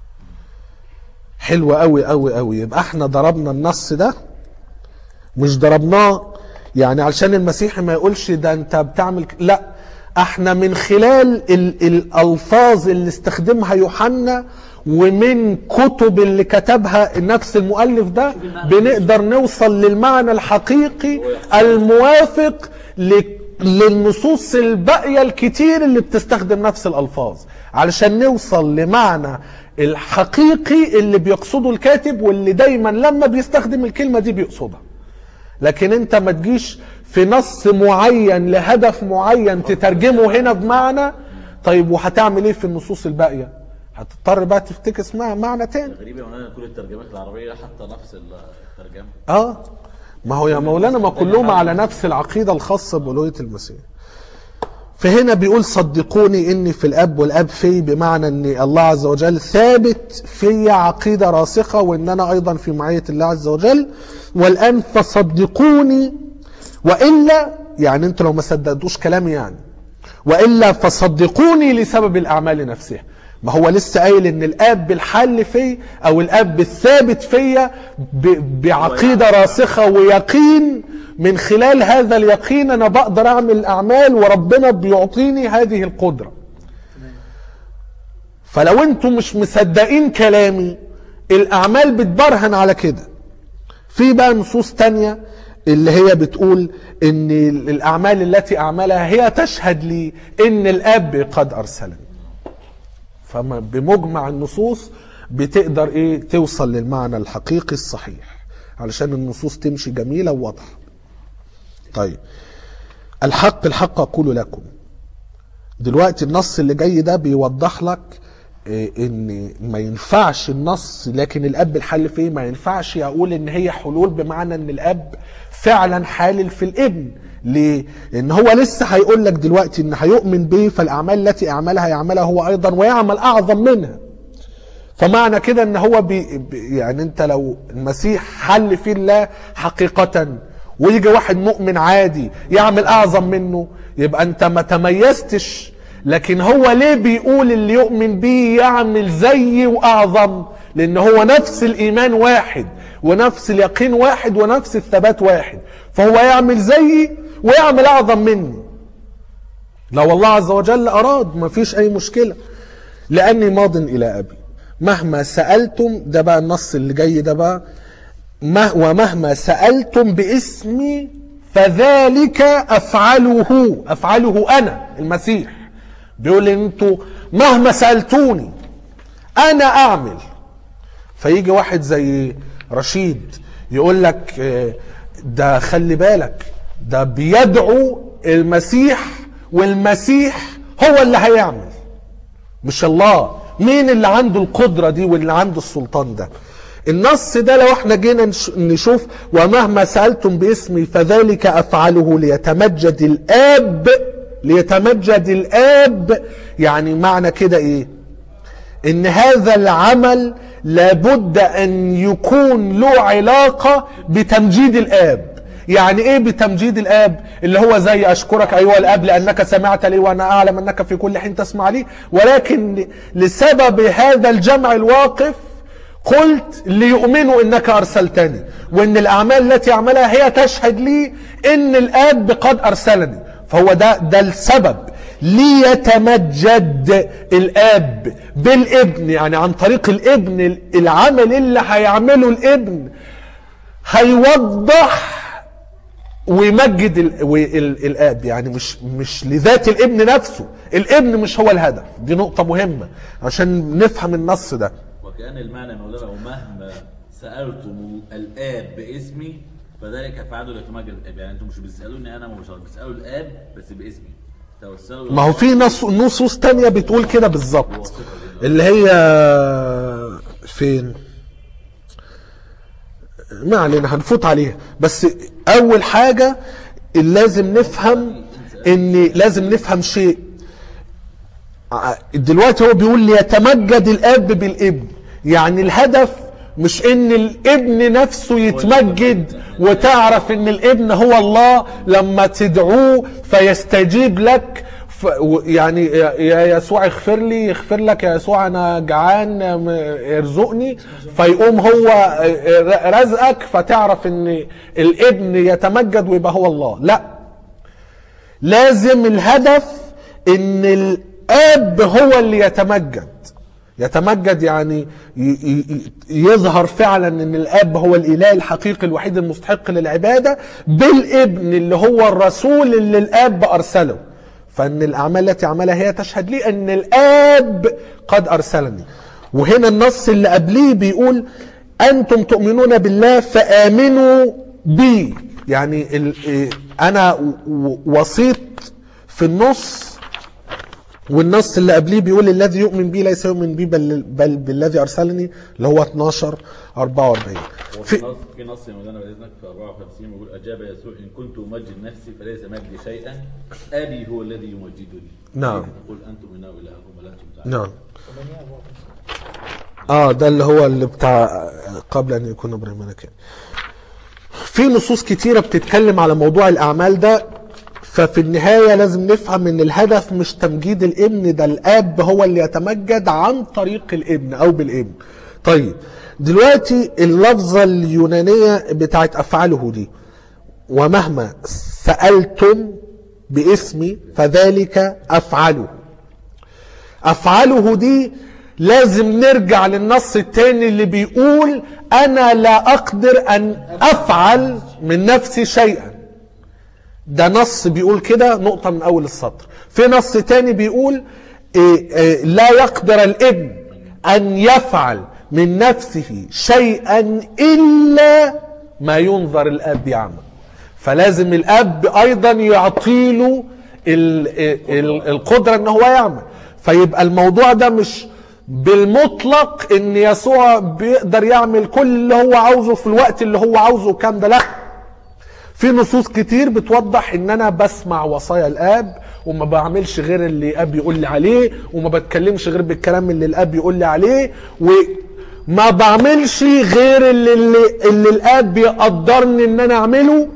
حلو قوي قوي قوي يبقى احنا ضربنا النص ده مش ضربناه يعني علشان المسيحي ما يقولش ده انت بتعمل ك- لا احنا من خلال ال الالفاظ اللي استخدمها يوحنا ومن كتب اللي كتبها نفس المؤلف ده بنقدر نوصل للمعنى الحقيقي الموافق ل- للنصوص الباقية الكتير اللي بتستخدم نفس الألفاظ علشان نوصل لمعنى الحقيقي اللي بيقصده الكاتب واللي دايما لما بيستخدم الكلمة دي بيقصدها لكن انت ما تجيش في نص معين لهدف معين تترجمه هنا بمعنى طيب وهتعمل ايه في النصوص الباقيه هتضطر بقى تفتكس مع معنى تاني غريبة يا مولانا كل الترجمات العربية حتى نفس الترجمة اه ما هو يا مولانا ما كلهم على نفس العقيده الخاصه بالوهيه المسيح فهنا بيقول صدقوني اني في الاب والاب في بمعنى ان الله عز وجل ثابت في عقيده راسخه وان انا ايضا في معيه الله عز وجل والان فصدقوني والا يعني انتوا لو ما صدقتوش كلامي يعني والا فصدقوني لسبب الاعمال نفسها ما هو لسه قايل ان الاب بالحل في او الاب الثابت فيا ب- بعقيده راسخه ويقين من خلال هذا اليقين انا بقدر اعمل اعمال وربنا بيعطيني هذه القدره فلو انتم مش مصدقين كلامي الاعمال بتبرهن على كده في بقى نصوص تانية اللي هي بتقول ان الاعمال التي اعملها هي تشهد لي ان الاب قد ارسلني فما بمجمع النصوص بتقدر ايه توصل للمعنى الحقيقي الصحيح علشان النصوص تمشي جميلة وواضحة طيب الحق الحق اقول لكم دلوقتي النص اللي جاي ده بيوضح لك إيه، ان ما ينفعش النص لكن الاب الحل فيه ما ينفعش اقول ان هي حلول بمعنى ان الاب فعلا حالل في الابن ليه؟ لان هو لسه هيقول لك دلوقتي ان هيؤمن به فالاعمال التي اعملها يعملها هو ايضا ويعمل اعظم منها فمعنى كده ان هو بي بي- يعني انت لو المسيح حل في الله حقيقة ويجي واحد مؤمن عادي يعمل اعظم منه يبقى انت ما تميزتش لكن هو ليه بيقول اللي يؤمن بيه يعمل زيي واعظم لان هو نفس الايمان واحد ونفس اليقين واحد ونفس الثبات واحد فهو يعمل زيي ويعمل اعظم مني لو الله عز وجل أراد ما فيش أي مشكلة لأني ماض إلى أبي مهما سألتم ده بقى النص اللي جاي ده بقى مه- ومهما سألتم باسمي فذلك أفعله أفعله أنا المسيح بيقول انتوا مهما سألتوني أنا أعمل فيجي واحد زي رشيد يقول لك آه، ده خلي بالك ده بيدعو المسيح والمسيح هو اللي هيعمل مش الله مين اللي عنده القدرة دي واللي عنده السلطان ده النص ده لو احنا جينا نش- نشوف ومهما سألتم باسمي فذلك أفعله ليتمجد الآب ليتمجد الآب يعني معنى كده ايه ان هذا العمل لابد ان يكون له علاقة بتمجيد الاب يعني ايه بتمجيد الاب اللي هو زي اشكرك ايها الاب لانك سمعت لي وانا اعلم انك في كل حين تسمع لي ولكن لسبب هذا الجمع الواقف قلت ليؤمنوا انك ارسلتني وان الاعمال التي اعملها هي تشهد لي ان الاب قد ارسلني فهو ده ده السبب ليتمجد الاب بالابن يعني عن طريق الابن العمل اللي هيعمله الابن هيوضح ويمجد ال... وال... الاب يعني مش مش لذات الابن نفسه الابن مش هو الهدف دي نقطه مهمه عشان نفهم النص ده وكأن المعنى مولانا ومهما سألتم الآب باسمي فذلك افعلوا ليتمجد الآب يعني انتم مش بتسألوني أنا مباشرة بتسألوا الآب بس باسمي توسلوا ما هو في نص... نصوص تانية بتقول كده بالظبط اللي هي فين ما علينا هنفوت عليها بس اول حاجة اللي لازم نفهم ان لازم نفهم شيء ع- دلوقتي هو بيقول ليتمجد الاب بالابن يعني الهدف مش ان الابن نفسه يتمجد وتعرف ان الابن هو الله لما تدعوه فيستجيب لك ف و- يعني يا يا يسوع اغفر لي يغفر لك يا يسوع انا جعان م- ارزقني فيقوم هو ر- رزقك فتعرف ان الابن يتمجد ويبقى هو الله لا لازم الهدف ان الاب هو اللي يتمجد يتمجد يعني ي- ي- ي- يظهر فعلا ان الاب هو الاله الحقيقي الوحيد المستحق للعباده بالابن اللي هو الرسول اللي الاب ارسله فان الاعمال التي عملها هي تشهد لي ان الاب قد ارسلني وهنا النص اللي قبليه بيقول انتم تؤمنون بالله فامنوا بي يعني ال- إيه، انا و- و- وسيط في النص والنص اللي قبليه بيقول الذي يؤمن بي ليس يؤمن بي بل, بل بالذي ارسلني اللي هو 12 44 في في نص في نص يا مولانا بعد اذنك في 54 بيقول اجاب يسوع ان كنت امجد نفسي فليس مجدي شيئا ابي هو الذي يمجدني نعم. قل انتم انه الهكم ولا انتم تعلمون نعم اه ده اللي هو اللي بتاع قبل ان يكون ابراهيم ملكا في نصوص كتيره بتتكلم على موضوع الاعمال ده ففي النهايه لازم نفهم ان الهدف مش تمجيد الابن ده الاب هو اللي يتمجد عن طريق الابن او بالابن طيب دلوقتي اللفظه اليونانيه بتاعت افعاله دي ومهما سالتم باسمي فذلك افعله افعاله دي لازم نرجع للنص التاني اللي بيقول انا لا اقدر ان افعل من نفسي شيئا ده نص بيقول كده نقطة من اول السطر في نص تاني بيقول إيه إيه لا يقدر الابن ان يفعل من نفسه شيئا الا ما ينظر الاب يعمل فلازم الاب ايضا يعطيله ال- ال- القدره ان هو يعمل فيبقى الموضوع ده مش بالمطلق ان يسوع بيقدر يعمل كل اللي هو عاوزه في الوقت اللي هو عاوزه والكلام ده لا في نصوص كتير بتوضح ان انا بسمع وصايا الاب وما بعملش غير اللي الاب يقول لي عليه وما بتكلمش غير بالكلام اللي الاب يقول لي عليه وما بعملش غير اللي, اللي, اللي الاب بيقدرني ان انا اعمله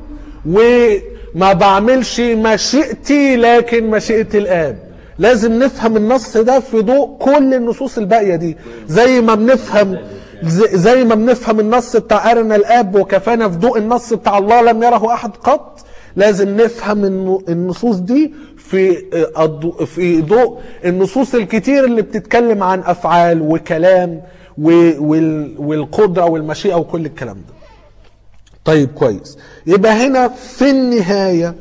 وما بعملش مشيئتي لكن مشيئة الاب لازم نفهم النص ده في ضوء كل النصوص الباقية دي زي ما بنفهم زي زي ما بنفهم النص بتاع أرنا الآب وكفانا في ضوء النص بتاع الله لم يره أحد قط لازم نفهم الن- النصوص دي في الضوء- في ضوء النصوص الكتير اللي بتتكلم عن أفعال وكلام و- وال- والقدرة والمشيئة وكل الكلام ده طيب كويس يبقى هنا في النهايه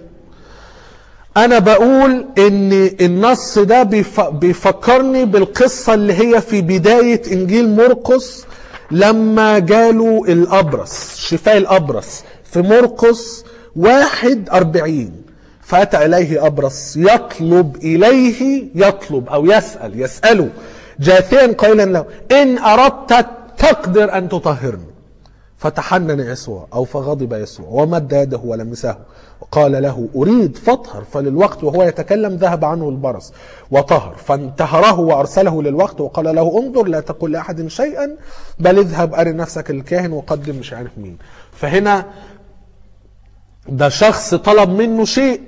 انا بقول ان النص ده بيف- بيفكرني بالقصة اللي هي في بداية انجيل مرقس لما جاله الابرص شفاء الابرص في مرقس واحد اربعين فاتى اليه ابرص يطلب اليه يطلب او يسأل يسأله جاثيا قائلا له ان اردت تقدر ان تطهرني فتحنن يسوع او فغضب يسوع ومد يده ولمسه وقال له اريد فاطهر فللوقت وهو يتكلم ذهب عنه البرص وطهر فانتهره وارسله للوقت وقال له انظر لا تقل لاحد شيئا بل اذهب اري نفسك للكاهن وقدم مش عارف مين فهنا ده شخص طلب منه شيء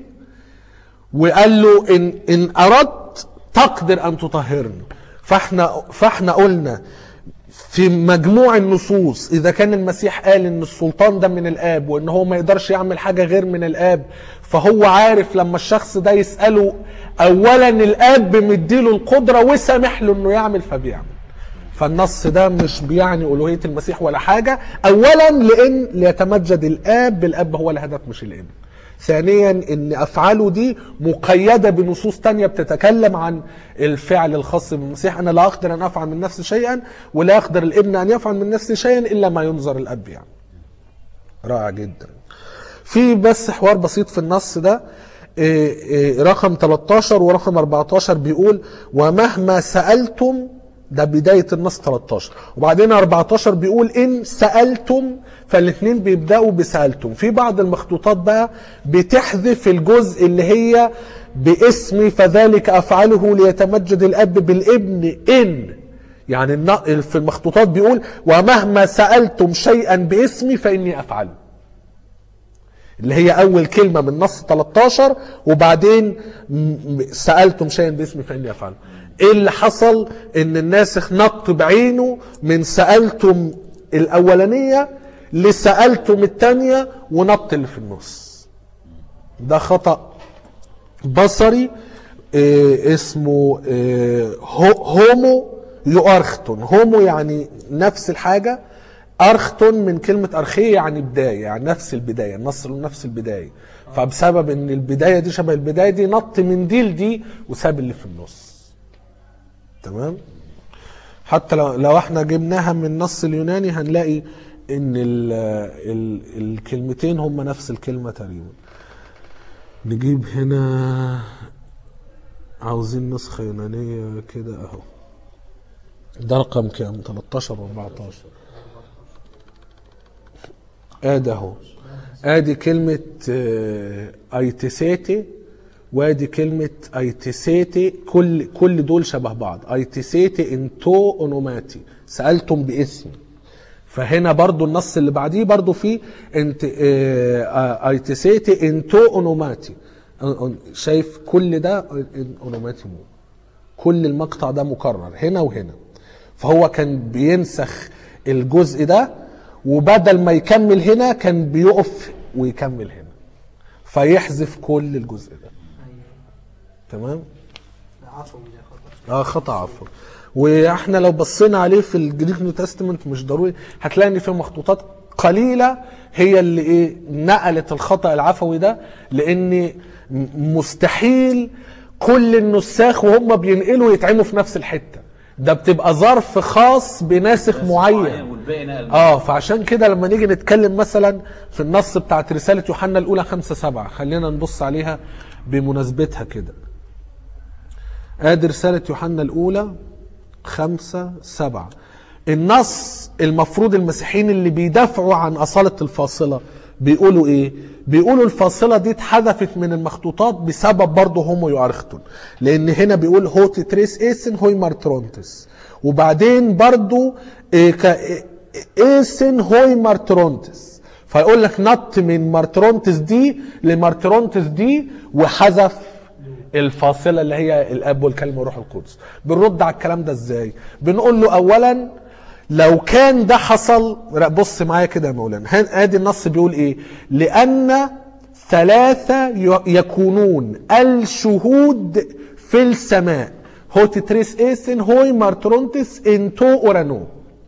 وقال له ان ان اردت تقدر ان تطهرني فاحنا فاحنا قلنا في مجموع النصوص اذا كان المسيح قال ان السلطان ده من الاب وان هو ما يقدرش يعمل حاجه غير من الاب فهو عارف لما الشخص ده يساله اولا الاب مديله القدره وسامح له انه يعمل فبيعمل فالنص ده مش بيعني الوهيه المسيح ولا حاجه اولا لان ليتمجد الاب بالاب هو الهدف مش الابن ثانيا ان افعاله دي مقيده بنصوص تانية بتتكلم عن الفعل الخاص بالمسيح انا لا اقدر ان افعل من نفسي شيئا ولا يقدر الابن ان يفعل من نفسه شيئا الا ما ينظر الاب يعني رائع جدا في بس حوار بسيط في النص ده إيه إيه رقم 13 ورقم 14 بيقول ومهما سألتم ده بداية النص 13 وبعدين 14 بيقول إن سألتم فالاثنين بيبدأوا بسألتم في بعض المخطوطات بقى بتحذف الجزء اللي هي باسمي فذلك أفعله ليتمجد الأب بالابن إن يعني الن- في المخطوطات بيقول ومهما سألتم شيئا باسمي فإني أفعله اللي هي اول كلمه من نص 13 وبعدين م- م- سالتم شيئا باسمي فاني افعله ايه اللي حصل ان الناسخ نط بعينه من سالتم الاولانيه لسالتم الثانيه ونط اللي في النص ده خطا بصري إيه اسمه إيه هو- هومو يؤرختون هومو يعني نفس الحاجة أرختون من كلمة أرخية يعني بداية يعني نفس البداية النص له نفس البداية فبسبب ان البداية دي شبه البداية دي نط من دي لدي وساب اللي في النص تمام حتى لو, لو احنا جبناها من النص اليوناني هنلاقي ان ال ال الكلمتين هم نفس الكلمة تقريبا نجيب هنا عاوزين نسخة يونانية كده اهو ده رقم كام 13 و 14 ادي اهو ادي كلمة آه، ايتسيتي وادي كلمة ايتسيتي كل كل دول شبه بعض ايتسيتي انتو اونوماتي سألتم باسمي فهنا برضو النص اللي بعديه برضو فيه انت آه، آه، ايتسيتي انتو اونوماتي آه، آه، شايف كل ده اونوماتي مو كل المقطع ده مكرر هنا وهنا فهو كان بينسخ الجزء ده وبدل ما يكمل هنا كان بيقف ويكمل هنا فيحذف كل الجزء ده تمام عفوا يا خطأ اه خطا عفوا واحنا لو بصينا عليه في الجريك نيو تestament مش ضروري هتلاقي ان في مخطوطات قليله هي اللي ايه نقلت الخطا العفوي ده لان م- مستحيل كل النساخ وهم بينقلوا يتعموا في نفس الحته ده بتبقى ظرف خاص بناسخ معين والباقي نقل اه فعشان كده لما نيجي نتكلم مثلا في النص بتاعت رسالة يوحنا الأولى خمسة سبعة خلينا نبص عليها بمناسبتها كده ادي رسالة يوحنا الأولى خمسة سبعة النص المفروض المسيحيين اللي بيدافعوا عن أصالة الفاصلة بيقولوا ايه بيقولوا الفاصلة دي اتحذفت من المخطوطات بسبب برضه هومو يؤرختون لان هنا بيقول هوت تريس ايسن هوي مارترونتس وبعدين برضه إيه كا- إيه- ايسن هوي مارترونتس فيقول لك نط من مارترونتس دي لمارترونتس دي وحذف الفاصلة اللي هي الأب والكلمة والروح القدس بنرد على الكلام ده ازاي بنقول له أولا لو كان ده حصل بص معايا كده يا مولانا هن- ادي النص بيقول ايه لأن ثلاثة ي- يكونون الشهود في السماء هوت تريس ايسن هوي مارترونتس انتو اورانو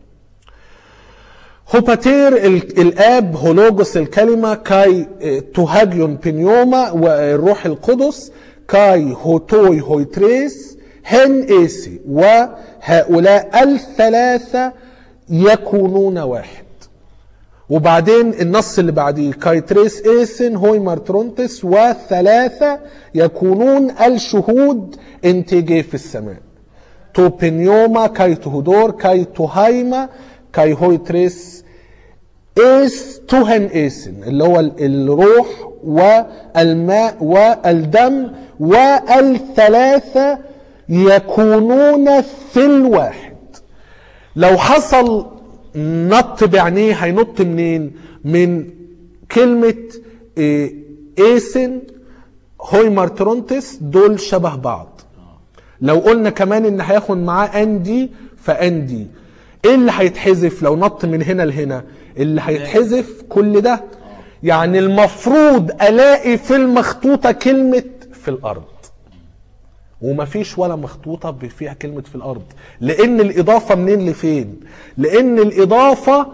هوباتير ال- الاب هولوجوس الكلمه كاي اه، توهاجيون بنيوما والروح القدس كاي هوتوي هويتريس هن ايسي وهؤلاء الثلاثه يكونون واحد وبعدين النص اللي بعديه كايتريس ايسن هوي مارترونتس وثلاثه يكونون الشهود انتجي في السماء تو بنيوما كاي تهودور كاي توهايما كاي هويتريس ايس توهن ايسن اللي هو ال- الروح والماء والدم والثلاثة يكونون في الواحد لو حصل نط بعينيه هينط منين من كلمة إيه ايسن هويمارترونتس دول شبه بعض لو قلنا كمان ان هياخد معاه اندي فاندي ايه اللي هيتحذف لو نط من هنا لهنا اللي هيتحذف كل ده يعني المفروض الاقي في المخطوطه كلمه في الارض ومفيش ولا مخطوطه ب- فيها كلمه في الارض لان الاضافه منين لفين لان الاضافه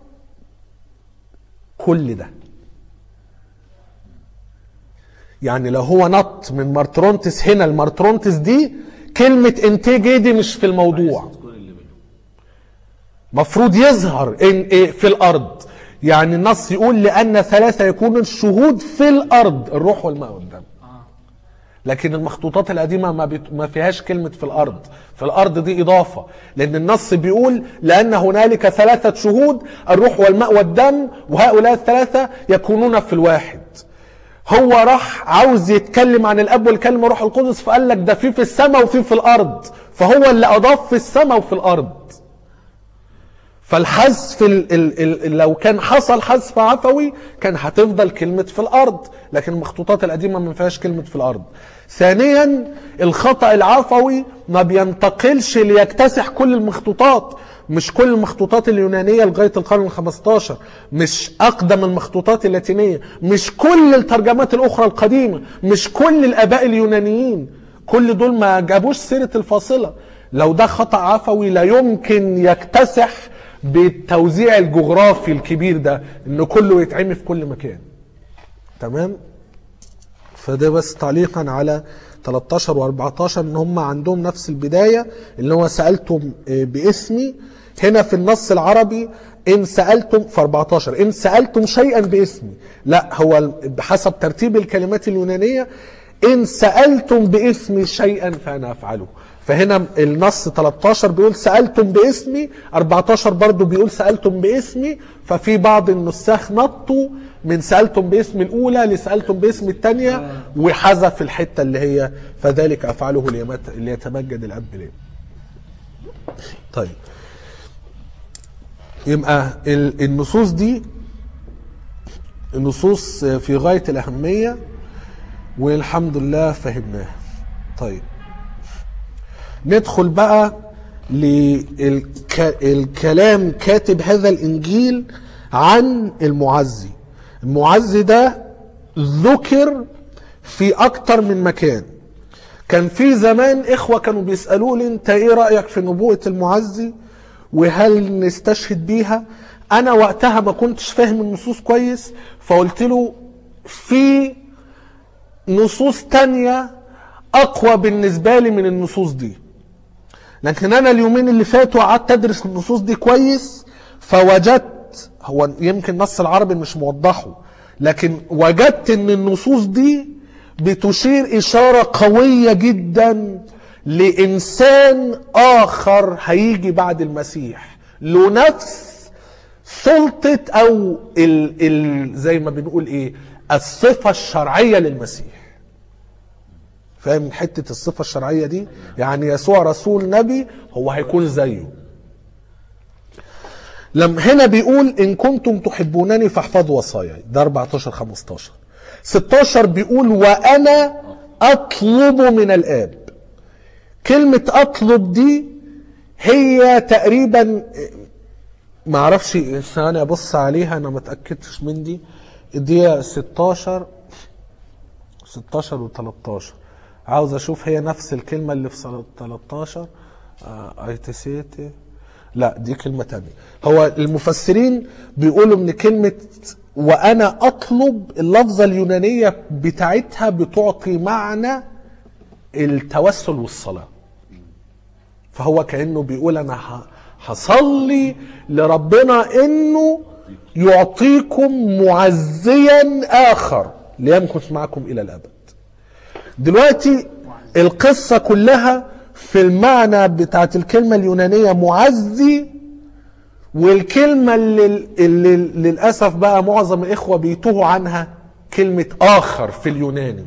كل ده يعني لو هو نط من مارترونتس هنا لمارترونتس دي كلمة انتاج دي مش في الموضوع كل اللي بينهم مفروض يظهر إن إيه في الأرض يعني النص يقول لأن ثلاثة يكون الشهود في الأرض الروح والماء والدم لكن المخطوطات القديمة ما, بت... ما فيهاش كلمة في الأرض في الأرض دي إضافة لأن النص بيقول لأن هنالك ثلاثة شهود الروح والماء والدم وهؤلاء الثلاثة يكونون في الواحد هو راح عاوز يتكلم عن الاب والكلمه روح القدس فقال لك ده في في السماء وفي في الارض فهو اللي اضاف في السماء وفي الارض فالحذف ال ال ال لو كان حصل حذف عفوي كان هتفضل كلمة في الأرض لكن المخطوطات القديمة ما فيهاش كلمة في الأرض ثانيا الخطأ العفوي ما بينتقلش ليكتسح كل المخطوطات مش كل المخطوطات اليونانية لغاية القرن الخمستاشر مش أقدم المخطوطات اللاتينية مش كل الترجمات الأخرى القديمة مش كل الآباء اليونانيين كل دول ما جابوش سيرة الفاصلة لو ده خطأ عفوي لا يمكن يكتسح بالتوزيع الجغرافي الكبير ده ان كله يتعمي في كل مكان تمام فده بس تعليقا على 13 و14 ان هم عندهم نفس البدايه اللي هو سالتم آه، باسمي هنا في النص العربي ان سالتم في 14 ان سالتم شيئا باسمي لا هو بحسب ترتيب الكلمات اليونانيه ان سالتم باسمي شيئا فانا افعله فهنا النص 13 بيقول سألتم باسمي 14 برضو بيقول سألتم باسمي ففي بعض النساخ نطوا من سألتم باسم الأولى لسألتم باسم الثانية وحذف الحتة اللي هي فذلك أفعله ليمت- ليتمجد الأب ليه طيب يبقى ال- النصوص دي نصوص في غاية الأهمية والحمد لله فهمناها طيب ندخل بقى للكلام كاتب هذا الانجيل عن المعزي المعزي ده ذكر في اكتر من مكان كان في زمان اخوه كانوا بيسالوا لي انت ايه رايك في نبوءه المعزي وهل نستشهد بيها انا وقتها ما كنتش فاهم النصوص كويس فقلت له في نصوص تانية اقوى بالنسبه لي من النصوص دي لكن انا اليومين اللي فاتوا قعدت ادرس النصوص دي كويس فوجدت هو يمكن نص العربي مش موضحه لكن وجدت ان النصوص دي بتشير اشاره قويه جدا لانسان اخر هيجي بعد المسيح له نفس سلطه او ال ال زي ما بنقول ايه الصفه الشرعيه للمسيح فاهم حته الصفه الشرعيه دي يعني يسوع رسول نبي هو هيكون زيه لما هنا بيقول ان كنتم تحبونني فاحفظوا وصاياي ده 14 15 16 بيقول وانا اطلب من الاب كلمه اطلب دي هي تقريبا ما اعرفش ثاني ابص عليها انا ما اتاكدتش من دي دي 16 16 و 13 عاوز اشوف هي نفس الكلمة اللي في صلاة 13 آه، ايتسيتي لا دي كلمة تانية هو المفسرين بيقولوا ان كلمة وانا اطلب اللفظة اليونانية بتاعتها بتعطي معنى التوسل والصلاة فهو كأنه بيقول انا ه- هصلي لربنا انه يعطيكم معزيا اخر ليمكث معكم الى الابد دلوقتي القصة كلها في المعنى بتاعت الكلمة اليونانية معزي والكلمة اللي, اللي للأسف بقى معظم الإخوة بيتوهوا عنها كلمة آخر في اليوناني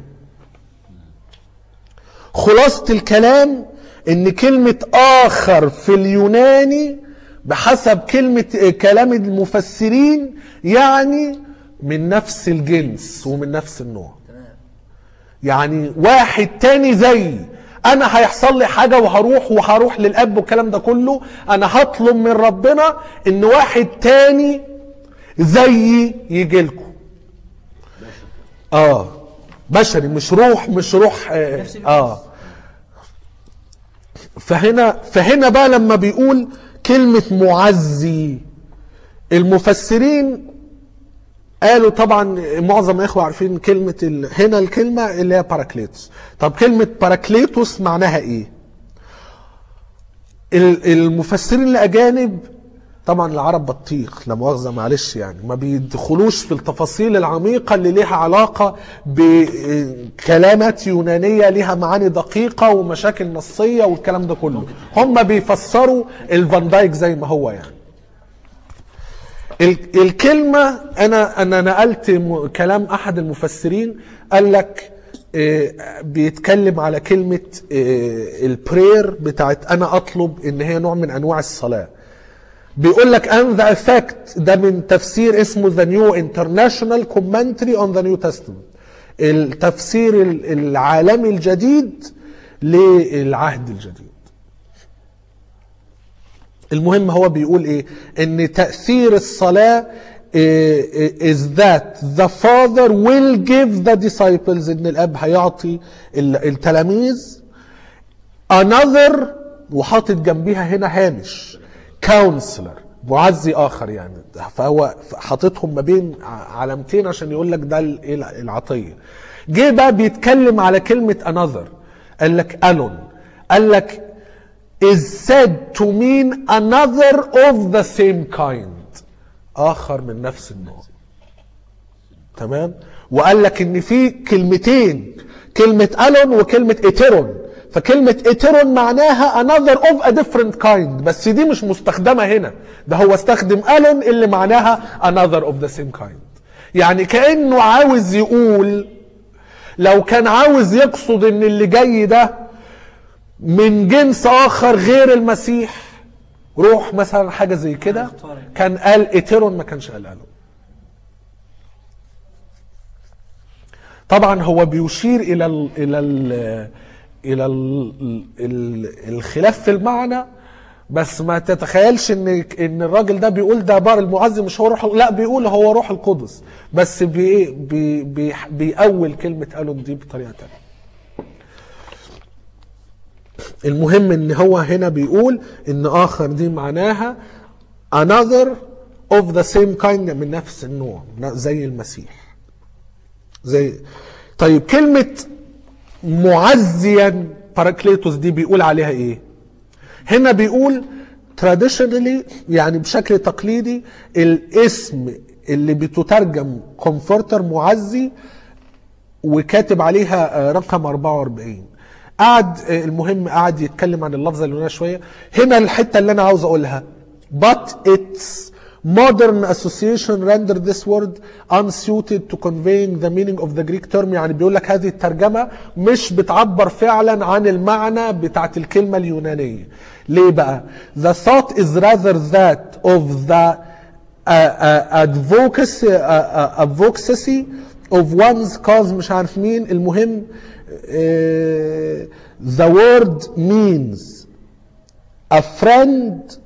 خلاصة الكلام إن كلمة آخر في اليوناني بحسب كلمة كلام المفسرين يعني من نفس الجنس ومن نفس النوع يعني واحد تاني زيي انا هيحصل لي حاجه وهروح وهروح للاب والكلام ده كله انا هطلب من ربنا ان واحد تاني زيي يجي لكم اه بشري مش روح مش روح اه, نفس الجنس. آه. فهنا فهنا بقى لما بيقول كلمة معزي المفسرين قالوا طبعا معظم الاخوه عارفين كلمه ال... هنا الكلمه اللي هي باراكليتوس طب كلمه باراكليتوس معناها ايه ال- المفسرين الاجانب طبعا العرب بطيخ لا مؤاخذه معلش يعني ما بيدخلوش في التفاصيل العميقه اللي ليها علاقه بكلمات يونانيه ليها معاني دقيقه ومشاكل نصيه والكلام ده كله هم بيفسروا الفان دايك زي ما هو يعني ال- الكلمة أنا أنا نقلت م- كلام أحد المفسرين قال لك آه، بيتكلم على كلمة البرير بتاعت أنا أطلب إن هي نوع من أنواع الصلاة بيقول لك and the effect ده من تفسير اسمه the new international commentary on the new testament التفسير ال- العالمي الجديد للعهد الجديد المهم هو بيقول ايه ان تأثير الصلاة إيه، is that the father will give the disciples ان الاب هيعطي ال- التلاميذ another وحاطط جنبيها هنا هامش counselor معزي اخر يعني فهو حاططهم ما بين ع- علامتين عشان يقول لك ده ال- إيه العطيه جه بقى بيتكلم على كلمه another قال لك الون قال لك is said to mean another of the same kind اخر من نفس النوع تمام وقال لك ان في كلمتين كلمة الون وكلمة اتيرون فكلمة اتيرون معناها another of a different kind بس دي مش مستخدمة هنا ده هو استخدم الون اللي معناها another of the same kind يعني كأنه عاوز يقول لو كان عاوز يقصد ان اللي جاي ده من جنس اخر غير المسيح روح مثلا حاجه زي كده كان قال اتيرون ما كانش قال الون طبعا هو بيشير الى ال الى ال الى ال ال الخلاف في المعنى بس ما تتخيلش ان ان الراجل ده بيقول ده بار المعزي مش هو روح لا بيقول هو روح القدس بس بي بي بي بيأول كلمه الون دي بطريقه تانية المهم ان هو هنا بيقول ان اخر دي معناها another of the same kind من نفس النوع زي المسيح زي طيب كلمة معزيا باراكليتوس دي بيقول عليها ايه هنا بيقول traditionally يعني بشكل تقليدي الاسم اللي بتترجم كومفورتر معزي وكاتب عليها آه، رقم 44 قعد آه، المهم قعد يتكلم عن اللفظه اليونانيه شويه هنا الحته اللي انا عاوز اقولها but its modern association render this word unsuited to conveying the meaning of the Greek term يعني بيقول لك هذه الترجمه مش بتعبر فعلا عن المعنى بتاعت الكلمه اليونانيه ليه بقى the thought is rather that of the uh, uh, advocacy uh, uh, advocacy of one's cause مش عارف مين المهم uh, the word means a friend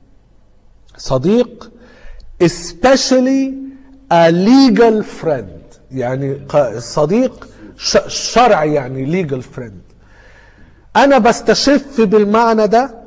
صديق especially a legal friend يعني ق- صديق ش- شرعي يعني legal friend انا بستشف بالمعنى ده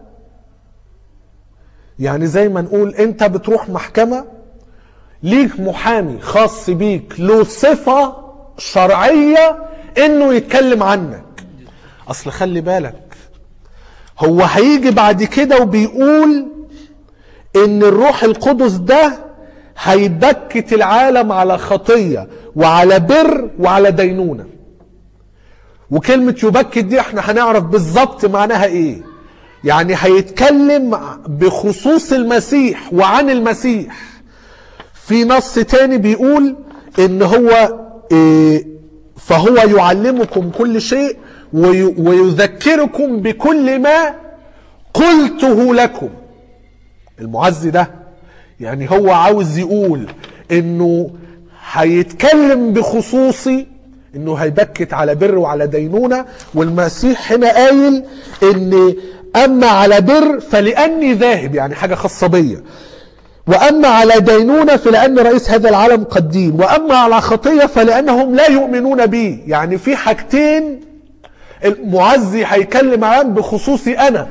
يعني زي ما نقول انت بتروح محكمة ليك محامي خاص بيك له صفة شرعية انه يتكلم عنك اصل خلي بالك هو هيجي بعد كده وبيقول ان الروح القدس ده هيبكت العالم على خطية وعلى بر وعلى دينونة وكلمة يبكت دي احنا هنعرف بالظبط معناها ايه يعني هيتكلم بخصوص المسيح وعن المسيح في نص تاني بيقول ان هو إيه فهو يعلمكم كل شيء وي- ويذكركم بكل ما قلته لكم المعزي ده يعني هو عاوز يقول انه هيتكلم بخصوصي انه هيبكت على بر وعلى دينونة والمسيح هنا قايل ان اما على بر فلاني ذاهب يعني حاجة خاصة بيا واما على دينونة فلان رئيس هذا العالم قد دين واما على خطية فلانهم لا يؤمنون بي يعني في حاجتين المعزي هيكلم عن بخصوصي انا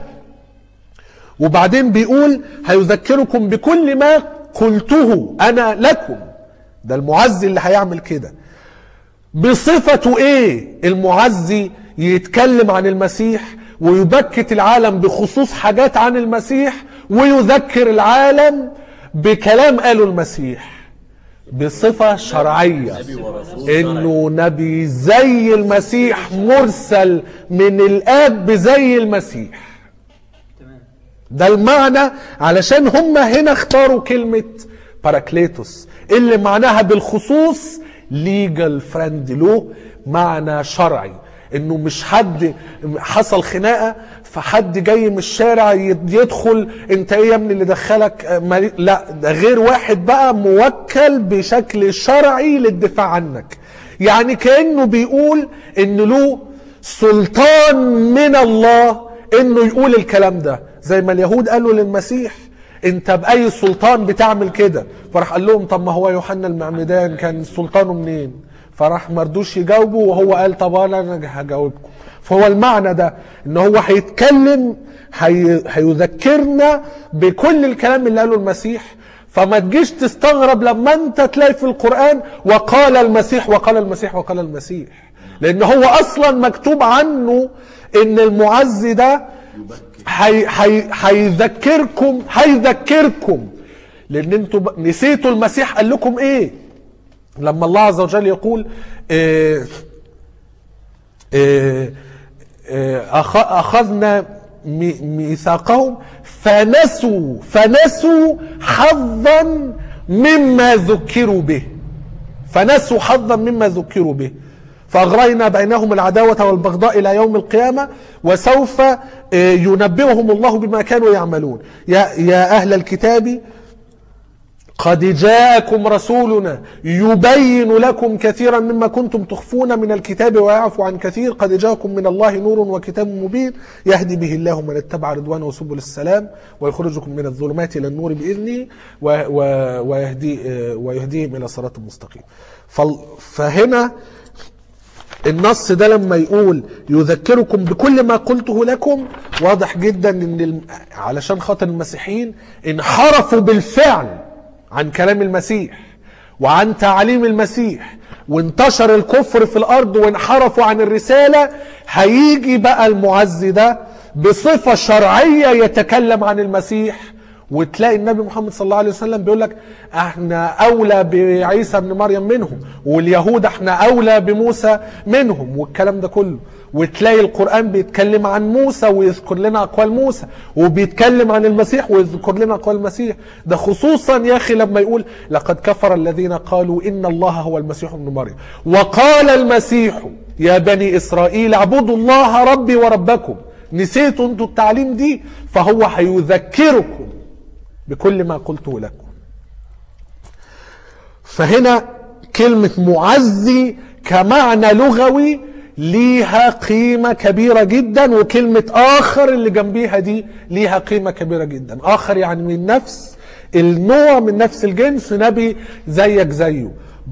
وبعدين بيقول هيذكركم بكل ما قلته انا لكم ده المعزي اللي هيعمل كده بصفته ايه المعزي يتكلم عن المسيح ويبكت العالم بخصوص حاجات عن المسيح ويذكر العالم بكلام قاله المسيح بصفة شرعية نبي ورسول انه نبي زي المسيح مرسل من الاب زي المسيح تمام ده المعنى علشان هم هنا اختاروا كلمة باراكليتوس اللي معناها بالخصوص ليجل فريند له معنى شرعي انه مش حد حصل خناقه فحد جاي من الشارع يد- يدخل انت ايه يا ابني اللي دخلك آه، ما- لا ده غير واحد بقى موكل بشكل شرعي للدفاع عنك يعني كانه بيقول ان له سلطان من الله انه يقول الكلام ده زي ما اليهود قالوا للمسيح انت باي سلطان بتعمل كده فراح قال لهم طب ما هو يوحنا المعمدان كان سلطانه منين فراح مردوش يجاوبوا وهو قال طب انا هجاوبكم فهو المعنى ده ان هو هيتكلم هي هيذكرنا بكل الكلام اللي قاله المسيح فما تجيش تستغرب لما انت تلاقي في القرآن وقال المسيح وقال المسيح وقال المسيح لان هو اصلا مكتوب عنه ان المعزي ده هي- هي- هيذكركم هيذكركم لان انتوا ب- نسيتوا المسيح قال لكم ايه لما الله عز وجل يقول إيه إيه إيه أخ- أخذنا مي- ميثاقهم فنسوا فنسوا حظا مما ذكروا به فنسوا حظا مما ذكروا به فأغرينا بينهم العداوة والبغضاء إلى يوم القيامة وسوف آه، ينبئهم الله بما كانوا يعملون يا, يا أهل الكتاب قد جاءكم رسولنا يبين لكم كثيرا مما كنتم تخفون من الكتاب ويعفو عن كثير قد جاءكم من الله نور وكتاب مبين يهدي به الله من اتبع رضوانه سبل السلام ويخرجكم من الظلمات الى النور باذنه و- و- ويهدي آه، ويهديهم الى صراط مستقيم فال- فهنا النص ده لما يقول يذكركم بكل ما قلته لكم واضح جدا ان الم- علشان خاطر المسيحيين انحرفوا بالفعل عن كلام المسيح وعن تعاليم المسيح وانتشر الكفر في الارض وانحرفوا عن الرساله هيجي بقى المعزي ده بصفه شرعيه يتكلم عن المسيح وتلاقي النبي محمد صلى الله عليه وسلم بيقول لك احنا اولى بعيسى ابن مريم منهم واليهود احنا اولى بموسى منهم والكلام ده كله وتلاقي القران بيتكلم عن موسى ويذكر لنا اقوال موسى وبيتكلم عن المسيح ويذكر لنا اقوال المسيح ده خصوصا يا اخي لما يقول لقد كفر الذين قالوا ان الله هو المسيح ابن مريم وقال المسيح يا بني اسرائيل اعبدوا الله ربي وربكم نسيتوا انتوا التعليم دي فهو هيذكركم بكل ما قلته لكم فهنا كلمة معزي كمعنى لغوي ليها قيمة كبيرة جدا وكلمة آخر اللي جنبيها دي ليها قيمة كبيرة جدا آخر يعني من نفس النوع من نفس الجنس نبي زيك زيه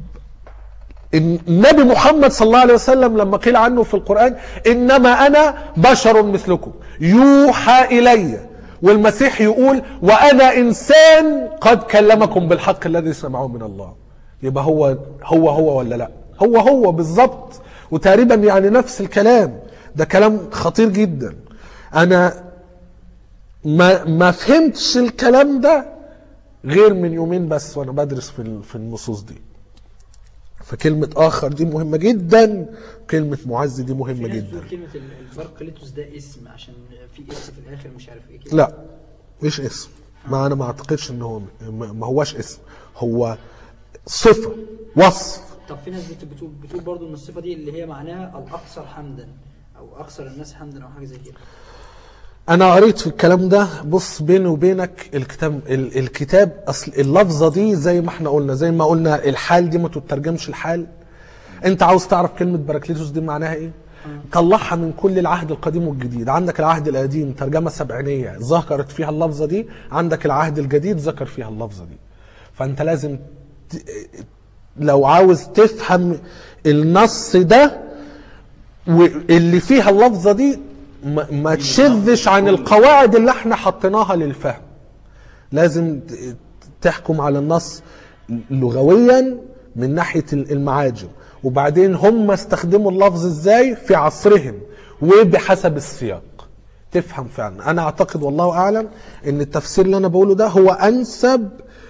النبي محمد صلى الله عليه وسلم لما قيل عنه في القرآن إنما أنا بشر مثلكم يوحى إلي والمسيح يقول وأنا إنسان قد كلمكم بالحق الذي سمعوه من الله يبقى هو هو هو ولا لا هو هو بالظبط وتقريبا يعني نفس الكلام ده كلام خطير جدا أنا ما ما فهمتش الكلام ده غير من يومين بس وأنا بدرس في ال- في النصوص دي فكلمة آخر دي مهمة جدا كلمة معز دي في مهمة ناس جدا بتقول كلمة ال- البرقليتوس ده اسم عشان في اس في الآخر مش عارف ايه كده لا مش اسم ما أنا ما أعتقدش إن هو ما ما هواش اسم هو صفة وصف طب في ناس بت- بتقول بتقول برضو ان الصفة دي اللي هي معناها الأكثر حمدا أو أكثر الناس حمدا أو حاجة زي كده انا قريت في الكلام ده بص بيني وبينك الكتاب ال- الكتاب اصل اللفظه دي زي ما احنا قلنا زي ما قلنا الحال دي ما تترجمش الحال انت عاوز تعرف كلمه باراكليتوس دي معناها ايه طلعها من كل العهد القديم والجديد عندك العهد القديم ترجمه سبعينيه ذكرت فيها اللفظه دي عندك العهد الجديد ذكر فيها اللفظه دي فانت لازم ت- لو عاوز تفهم النص ده واللي فيها اللفظه دي ما, ما تشذش عن القواعد اللي احنا حطيناها للفهم لازم ت- تحكم على النص لغويا من ناحيه المعاجم وبعدين هم استخدموا اللفظ ازاي في عصرهم وبحسب السياق تفهم فعلا انا اعتقد والله اعلم ان التفسير اللي انا بقوله ده هو انسب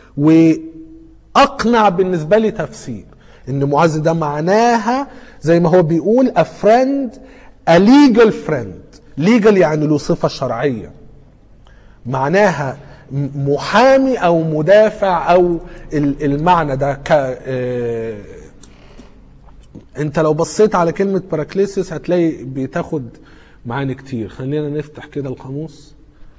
واقنع بالنسبه لي تفسير ان معاذ ده معناها زي ما هو بيقول a friend a legal friend legal يعني له صفه شرعيه معناها م- محامي او مدافع او ال- المعنى ده ك آه، انت لو بصيت على كلمة باراكليسيس هتلاقي بتاخد معاني كتير خلينا نفتح كده القاموس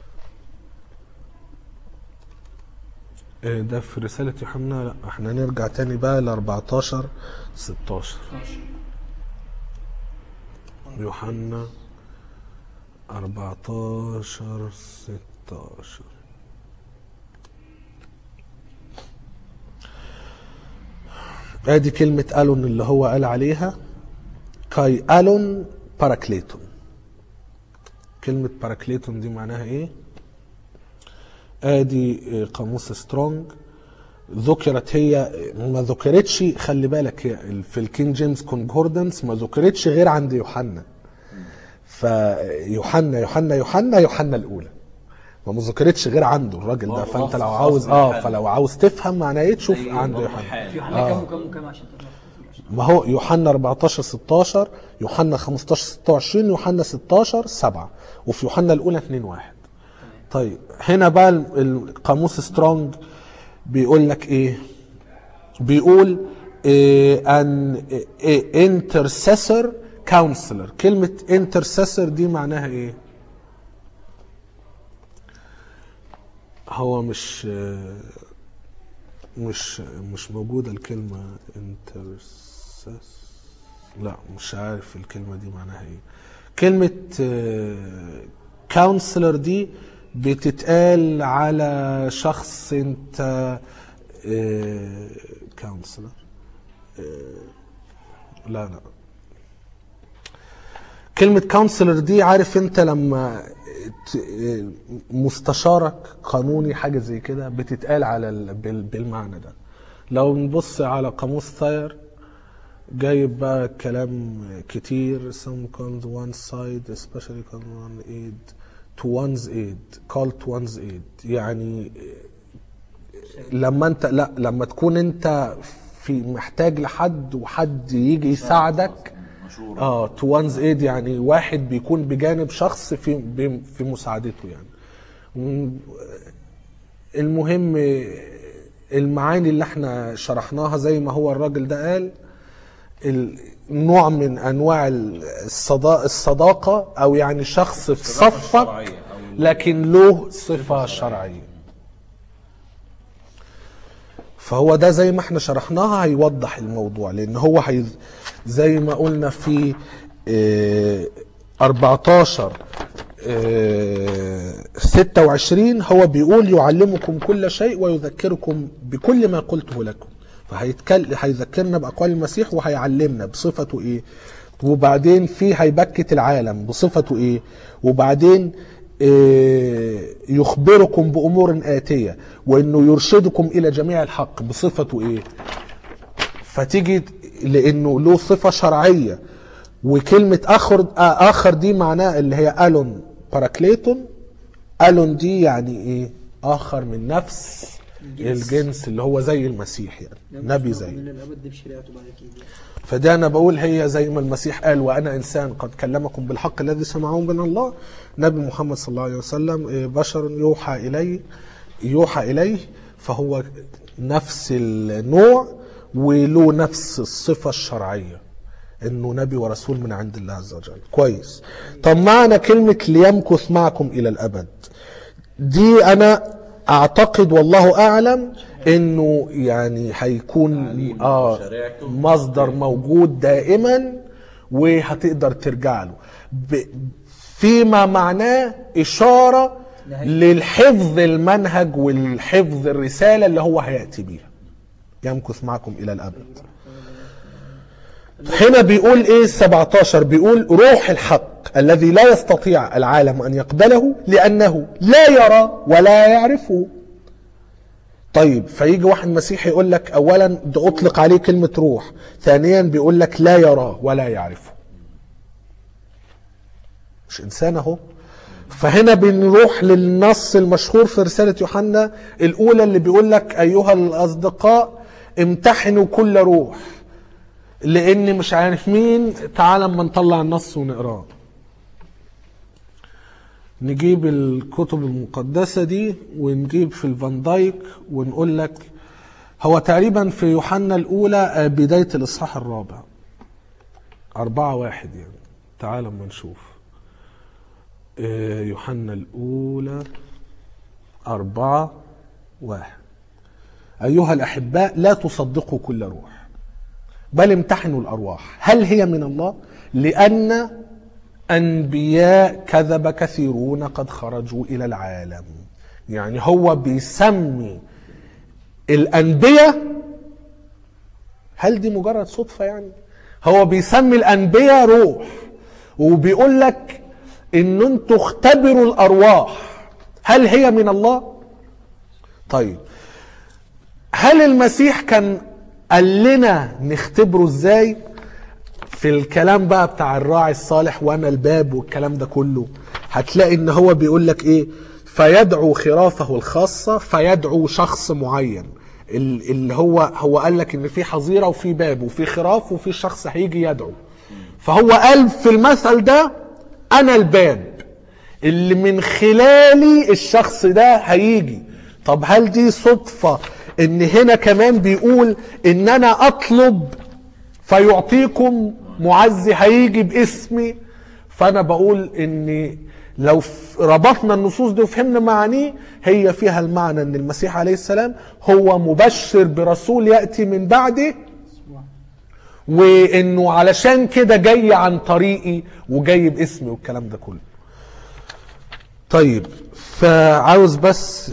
آه، ده في رسالة يوحنا لا احنا نرجع تاني بقى ل 14 16 يوحنا 14 16 ادي كلمة الون اللي هو قال عليها كاي الون باراكليتون كلمة باراكليتون دي معناها ايه ادي آه، قاموس سترونج ذكرت هي ما ذكرتش خلي بالك هي في الكينج جيمس كونكوردنس ما ذكرتش غير عند يوحنا فيوحنا يوحنا يوحنا يوحنا الاولى ما ما ذكرتش غير عنده الراجل ده هو فانت خاص- لو خاص عاوز بالحال. اه فلو عاوز تفهم معناه ايه تشوف زي عنده برضه يوحنا حال. في يوحنا كام وكام وكام عشان تقدر ما هو يوحنا 14 16 يوحنا 15 26 يوحنا 16 7 وفي يوحنا الاولى 2 1 طيب هنا بقى ال- القاموس سترونج بيقول لك ايه بيقول إيه ان انترسيسور كونسلر كلمه انترسيسور دي معناها ايه هو مش آه، مش مش موجودة الكلمة انترسس لا مش عارف الكلمة دي معناها ايه كلمة كونسلر دي بتتقال على شخص انت كونسلر لا لا كلمة كونسلر دي عارف انت لما ت- مستشارك قانوني حاجة زي كده بتتقال على ال- بال- بالمعنى ده لو نبص على قاموس ثاير جايب بقى كلام كتير some called one side especially called one aid to one's aid call to one's aid يعني لما انت لا لما تكون انت في محتاج لحد وحد يجي يساعدك مشهور اه تو وانز ايد يعني واحد بيكون بجانب شخص في ب- في مساعدته يعني م- المهم المعاني اللي احنا شرحناها زي ما هو الراجل ده قال ال- نوع من انواع الصدا- الصداقه او يعني شخص في صفك الشرعية أو ال- لكن له صفه شرعيه فهو ده زي ما احنا شرحناها هيوضح الموضوع لان هو هي زي ما قلنا في اه 14 اه 26 هو بيقول يعلمكم كل شيء ويذكركم بكل ما قلته لكم فهيتكلم هيذكرنا باقوال المسيح وهيعلمنا بصفته ايه وبعدين في هيبكت العالم بصفته ايه وبعدين آه، يخبركم بامور اتيه وانه يرشدكم الى جميع الحق بصفته ايه فتيجي لانه له صفه شرعيه وكلمه اخر آه، اخر دي معناها اللي هي الون باراكليتون الون دي يعني ايه اخر من نفس الجنس. الجنس اللي هو زي المسيح يعني نبي زيه من الابد دي بشريعته بعد كده فده انا بقول هي زي ما المسيح قال وانا انسان قد كلمكم بالحق الذي سمعوه من الله نبي محمد صلى الله عليه وسلم إيه، بشر يوحى اليه يوحى اليه فهو نفس النوع وله نفس الصفه الشرعيه انه نبي ورسول من عند الله عز وجل كويس طب معنى كلمة ليمكث معكم الى الابد دي انا اعتقد والله اعلم انه يعني هيكون تعليمه اه وشريعته. مصدر موجود دائما وهتقدر ترجع له ب- فيما معناه اشاره للحفظ المنهج والحفظ الرساله اللي هو هياتي بيها يمكث معكم الى الابد هنا بيقول ايه 17 بيقول روح الحق الذي لا يستطيع العالم ان يقبله لانه لا يرى ولا يعرفه طيب فيجي واحد مسيحي يقول لك اولا ده اطلق عليه كلمه روح ثانيا بيقول لك لا يراه ولا يعرفه مش انسان اهو فهنا بنروح للنص المشهور في رساله يوحنا الاولى اللي بيقول لك ايها الاصدقاء امتحنوا كل روح لان مش عارف مين تعال اما نطلع النص ونقراه نجيب الكتب المقدسة دي ونجيب في الفان دايك ونقول لك هو تقريبا في يوحنا الأولى آه، بداية الإصحاح الرابع أربعة واحد يعني تعال اما نشوف آه، يوحنا الأولى أربعة واحد أيها الأحباء لا تصدقوا كل روح بل امتحنوا الأرواح هل هي من الله لأن أنبياء كذب كثيرون قد خرجوا إلى العالم يعني هو بيسمي الأنبياء هل دي مجرد صدفة يعني هو بيسمي الأنبياء روح وبيقول لك إن انتوا اختبروا الأرواح هل هي من الله طيب هل المسيح كان قال لنا نختبره ازاي في الكلام بقى بتاع الراعي الصالح وانا الباب والكلام ده كله هتلاقي ان هو بيقول لك ايه فيدعو خرافه الخاصة فيدعو شخص معين ال- اللي هو هو قال لك ان في حظيرة وفي باب وفي خراف وفي شخص هيجي يدعو فهو قال في المثل ده انا الباب اللي من خلالي الشخص ده هيجي طب هل دي صدفة ان هنا كمان بيقول ان انا اطلب فيعطيكم معزي هيجي باسمي فانا بقول ان لو ف- ربطنا النصوص دي وفهمنا معانيه هي فيها المعنى ان المسيح عليه السلام هو مبشر برسول ياتي من بعده وانه علشان كده جاي عن طريقي وجاي باسمي والكلام ده كله طيب فعاوز بس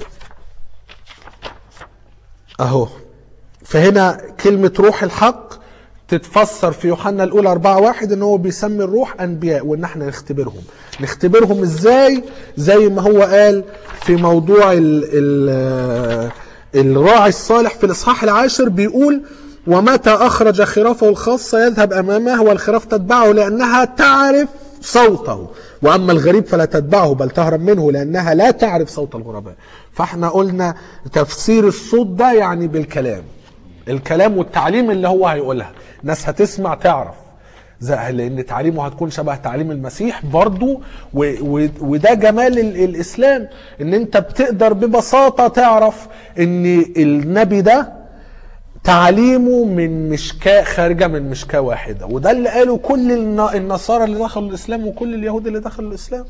اهو فهنا كلمة روح الحق تتفسر في يوحنا الأولى أربعة واحد إن هو بيسمي الروح أنبياء وإن احنا نختبرهم نختبرهم إزاي زي ما هو قال في موضوع ال ال الراعي الصالح في الإصحاح العاشر بيقول ومتى أخرج خرافه الخاصة يذهب أمامه والخراف تتبعه لأنها تعرف صوته وأما الغريب فلا تتبعه بل تهرب منه لأنها لا تعرف صوت الغرباء فاحنا قلنا تفسير الصوت ده يعني بالكلام الكلام والتعليم اللي هو هيقولها ناس هتسمع تعرف زي لان تعليمه هتكون شبه تعليم المسيح برضو و و وده جمال ال الاسلام ان انت بتقدر ببساطة تعرف ان النبي ده تعليمه من مشكاة خارجة من مشكاة واحدة وده اللي قاله كل الن- النصارى اللي دخلوا الإسلام وكل اليهود اللي دخلوا الإسلام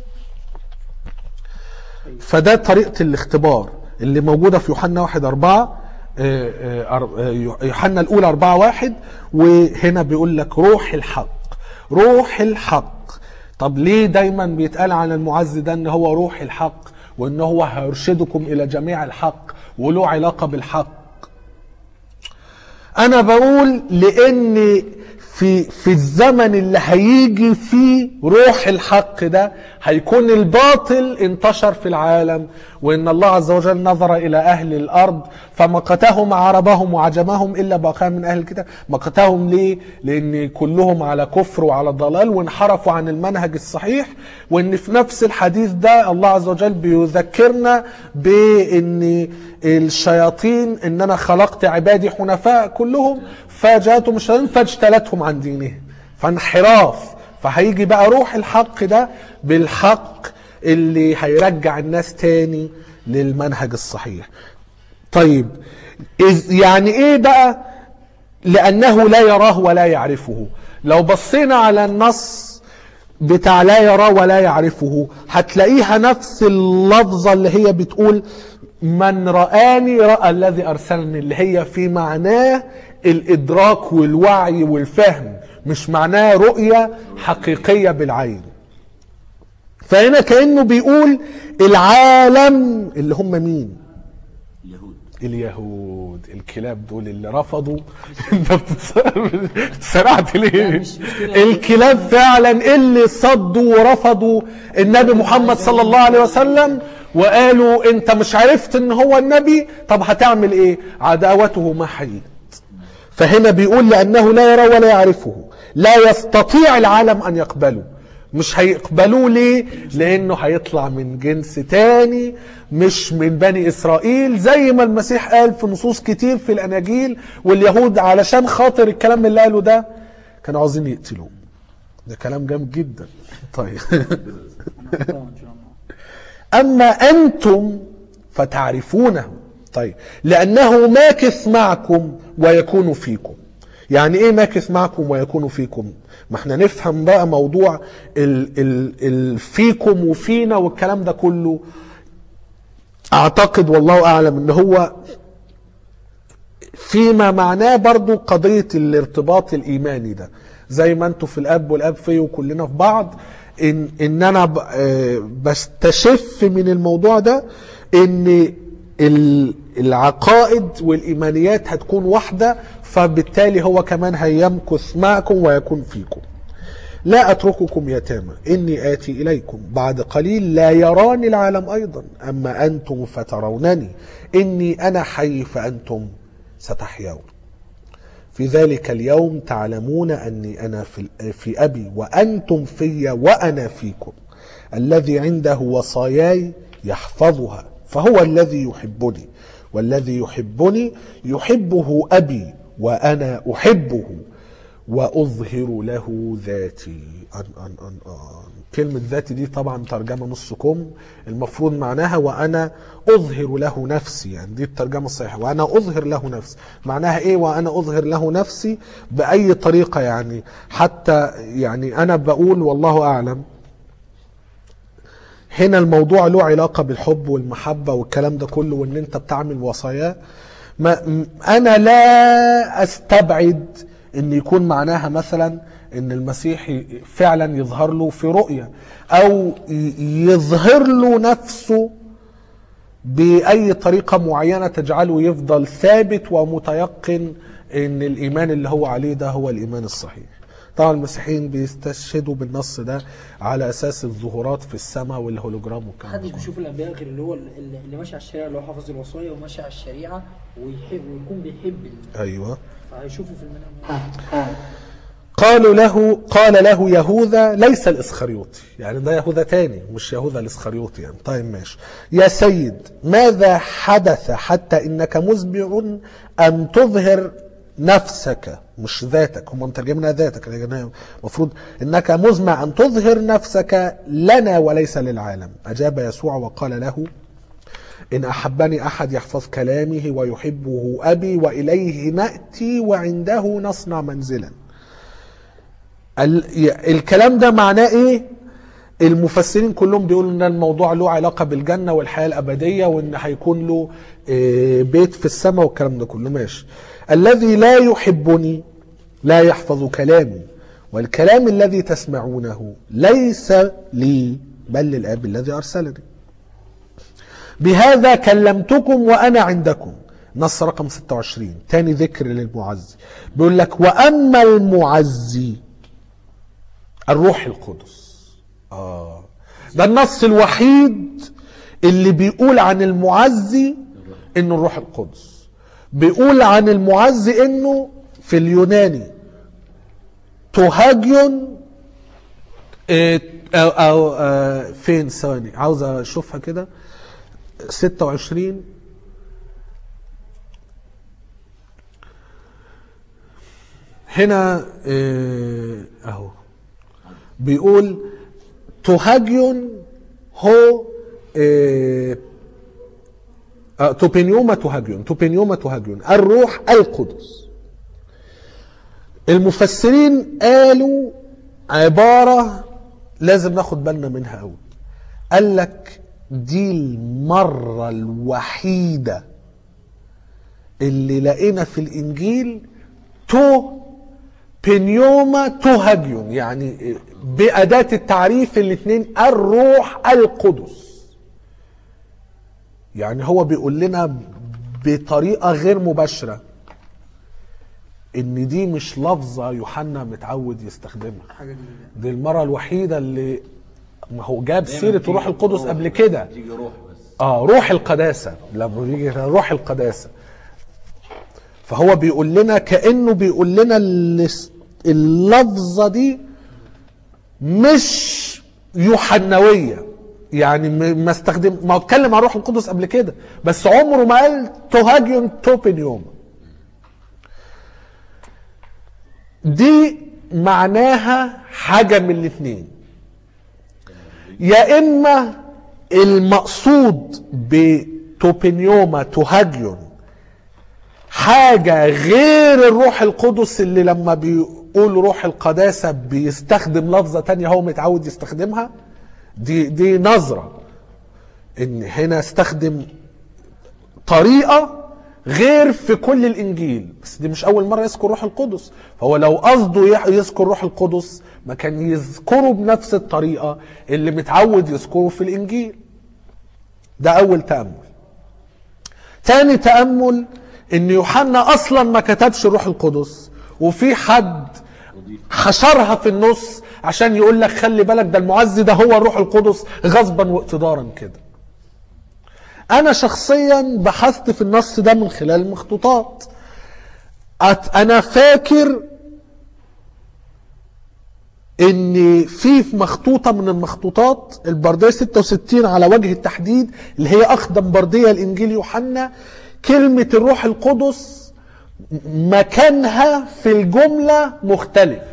فده طريقة الاختبار اللي موجودة في يوحنا واحد أربعة آه، آه، أر- آه، يوحنا الأولى أربعة واحد وهنا بيقول لك روح الحق روح الحق طب ليه دايما بيتقال عن المعز ده ان هو روح الحق وان هو هيرشدكم الى جميع الحق وله علاقة بالحق انا بقول لان في في الزمن اللي هيجي فيه روح الحق ده هيكون الباطل انتشر في العالم وان الله عز وجل نظر الى اهل الارض فمقتهم عربهم وعجمهم الا بقايا من اهل الكتاب مقتهم ليه لان كلهم على كفر وعلى ضلال وانحرفوا عن المنهج الصحيح وان في نفس الحديث ده الله عز وجل بيذكرنا بان الشياطين ان انا خلقت عبادي حنفاء كلهم فجاءتهم الشياطين فاجتلتهم عن دينهم فانحراف فهيجي بقى روح الحق ده بالحق اللي هيرجع الناس تاني للمنهج الصحيح طيب إز يعني ايه بقى لأنه لا يراه ولا يعرفه لو بصينا على النص بتاع لا يراه ولا يعرفه هتلاقيها نفس اللفظة اللي هي بتقول من رآني رأى الذي أرسلني اللي هي في معناه الإدراك والوعي والفهم مش معناه رؤية حقيقية بالعين فهنا كأنه بيقول العالم اللي هم مين اليهود اليهود الكلاب دول اللي رفضوا انت بتتص- اتسرعت ليه مش مشكلة. الكلاب فعلا اللي صدوا ورفضوا النبي محمد صلى الله عليه وسلم وقالوا انت مش عرفت ان هو النبي طب هتعمل ايه عداوته ما حييت فهنا بيقول لانه لا يرى ولا يعرفه لا يستطيع العالم ان يقبله مش هيقبلوه ليه لانه هيطلع من جنس تاني مش من بني اسرائيل زي ما المسيح قال في نصوص كتير في الاناجيل واليهود علشان خاطر الكلام اللي قاله ده كانوا عاوزين يقتلوه ده كلام جامد جدا طيب هنحطها ان شاء الله أما أنتم فتعرفونه طيب لأنه ماكث معكم ويكون فيكم يعني إيه ماكث معكم ويكون فيكم ما احنا نفهم بقى موضوع ال ال ال فيكم وفينا والكلام ده كله أعتقد والله أعلم إن هو فيما معناه برضو قضية الارتباط الإيماني ده زي ما انتوا في الأب والأب فيه وكلنا في بعض إن, إن أنا ب- آه، بستشف من الموضوع ده إن ال- العقائد والإيمانيات هتكون واحدة فبالتالي هو كمان هيمكث معكم ويكون فيكم لا أترككم يتامى إني آتي إليكم بعد قليل لا يراني العالم أيضا أما أنتم فترونني إني أنا حي فأنتم ستحيون في ذلك اليوم تعلمون أني أنا في, في أبي وأنتم في وأنا فيكم الذي عنده وصاياي يحفظها فهو الذي يحبني والذي يحبني يحبه أبي وأنا أحبه وأظهر له ذاتي أن أن أن أن كلمة ذاتي دي طبعا ترجمة نص كم المفروض معناها وأنا أظهر له نفسي يعني دي الترجمة الصحيحة وأنا أظهر له نفسي معناها إيه وأنا أظهر له نفسي بأي طريقة يعني حتى يعني أنا بقول والله أعلم هنا الموضوع له علاقة بالحب والمحبة والكلام ده كله وان انت بتعمل وصاياه ما م- انا لا استبعد ان يكون معناها مثلا ان المسيح ي- فعلا يظهر له في رؤية او ي- يظهر له نفسه بأي طريقة معينة تجعله يفضل ثابت ومتيقن ان الايمان اللي هو عليه ده هو الايمان الصحيح طبعا المسيحيين بيستشهدوا بالنص ده على اساس الظهورات في السماء والهولوجرام والكلام محدش ده بيشوف الانبياء غير اللي هو اللي اللي ماشي على الشريعه اللي هو حافظ الوصايا وماشي على الشريعه ويحب ويكون بيحب ال- ايوه فهيشوفه في المنام قالوا له قال له يهوذا ليس الاسخريوطي يعني ده يهوذا تاني مش يهوذا الاسخريوطي يعني طيب ماشي يا سيد ماذا حدث حتى انك مسبع ان تظهر نفسك مش ذاتك هم مترجمينها ذاتك لكن المفروض انك مزمع ان تظهر نفسك لنا وليس للعالم اجاب يسوع وقال له إن أحبني أحد يحفظ كلامه ويحبه أبي وإليه نأتي وعنده نصنع منزلا ال- ي- الكلام ده معناه إيه؟ المفسرين كلهم بيقولوا ان الموضوع له علاقه بالجنه والحياه الابديه وان هيكون له آه، بيت في السماء والكلام ده كله ماشي الذي لا يحبني لا يحفظ كلامي والكلام الذي تسمعونه ليس لي بل للاب الذي ارسلني بهذا كلمتكم وانا عندكم نص رقم 26 تاني ذكر للمعزي بيقول لك واما المعزي الروح القدس اه ده النص الوحيد اللي بيقول عن المعزي انه الروح القدس بيقول عن المعزي انه في اليوناني توهاجيون إيه، أو, أو آه، فين ثواني عاوز اشوفها كده 26 هنا آه، اهو بيقول توهاجيون هو آه، آه، توبينيوما توهاجيون توبينيوما توهاجيون الروح القدس المفسرين قالوا عبارة لازم ناخد بالنا منها قوي قال لك دي المرة الوحيدة اللي لقينا في الإنجيل تو بنيوما تو هاجيون يعني بأداة التعريف الاثنين الروح القدس يعني هو بيقول لنا بطريقة غير مباشرة ان دي مش لفظة يوحنا متعود يستخدمها حاجه جديده دي المرة الوحيدة اللي ما هو جاب دايماً سيرة تيجي روح القدس روح قبل بس، كده تيجي روح بس اه روح القداسة لما بيجي روح القداسة فهو بيقول لنا كأنه بيقول لنا اللس- اللفظة دي مش يوحنوية يعني م- ما استخدم ما هو اتكلم عن روح القدس قبل كده بس عمره ما قال توهاجيون توبينيوم دي معناها حاجة من الاثنين يا اما المقصود بتوبينيوما توهاجيون حاجة غير الروح القدس اللي لما بيقول روح القداسة بيستخدم لفظة تانية هو متعود يستخدمها دي دي نظرة ان هنا استخدم طريقة غير في كل الانجيل بس دي مش اول مرة يذكر روح القدس فهو لو قصده يح- يذكر روح القدس ما كان يذكره بنفس الطريقة اللي متعود يذكره في الانجيل ده اول تأمل تاني تأمل ان يوحنا اصلا ما كتبش الروح القدس وفي حد حشرها في النص عشان يقول لك خلي بالك ده المعزي ده هو الروح القدس غصبا واقتدارا كده انا شخصيا بحثت في النص ده من خلال المخطوطات أت- انا فاكر ان في مخطوطه من المخطوطات البرديه 66 على وجه التحديد اللي هي اقدم برديه الانجيل يوحنا كلمه الروح القدس مكانها في الجمله مختلف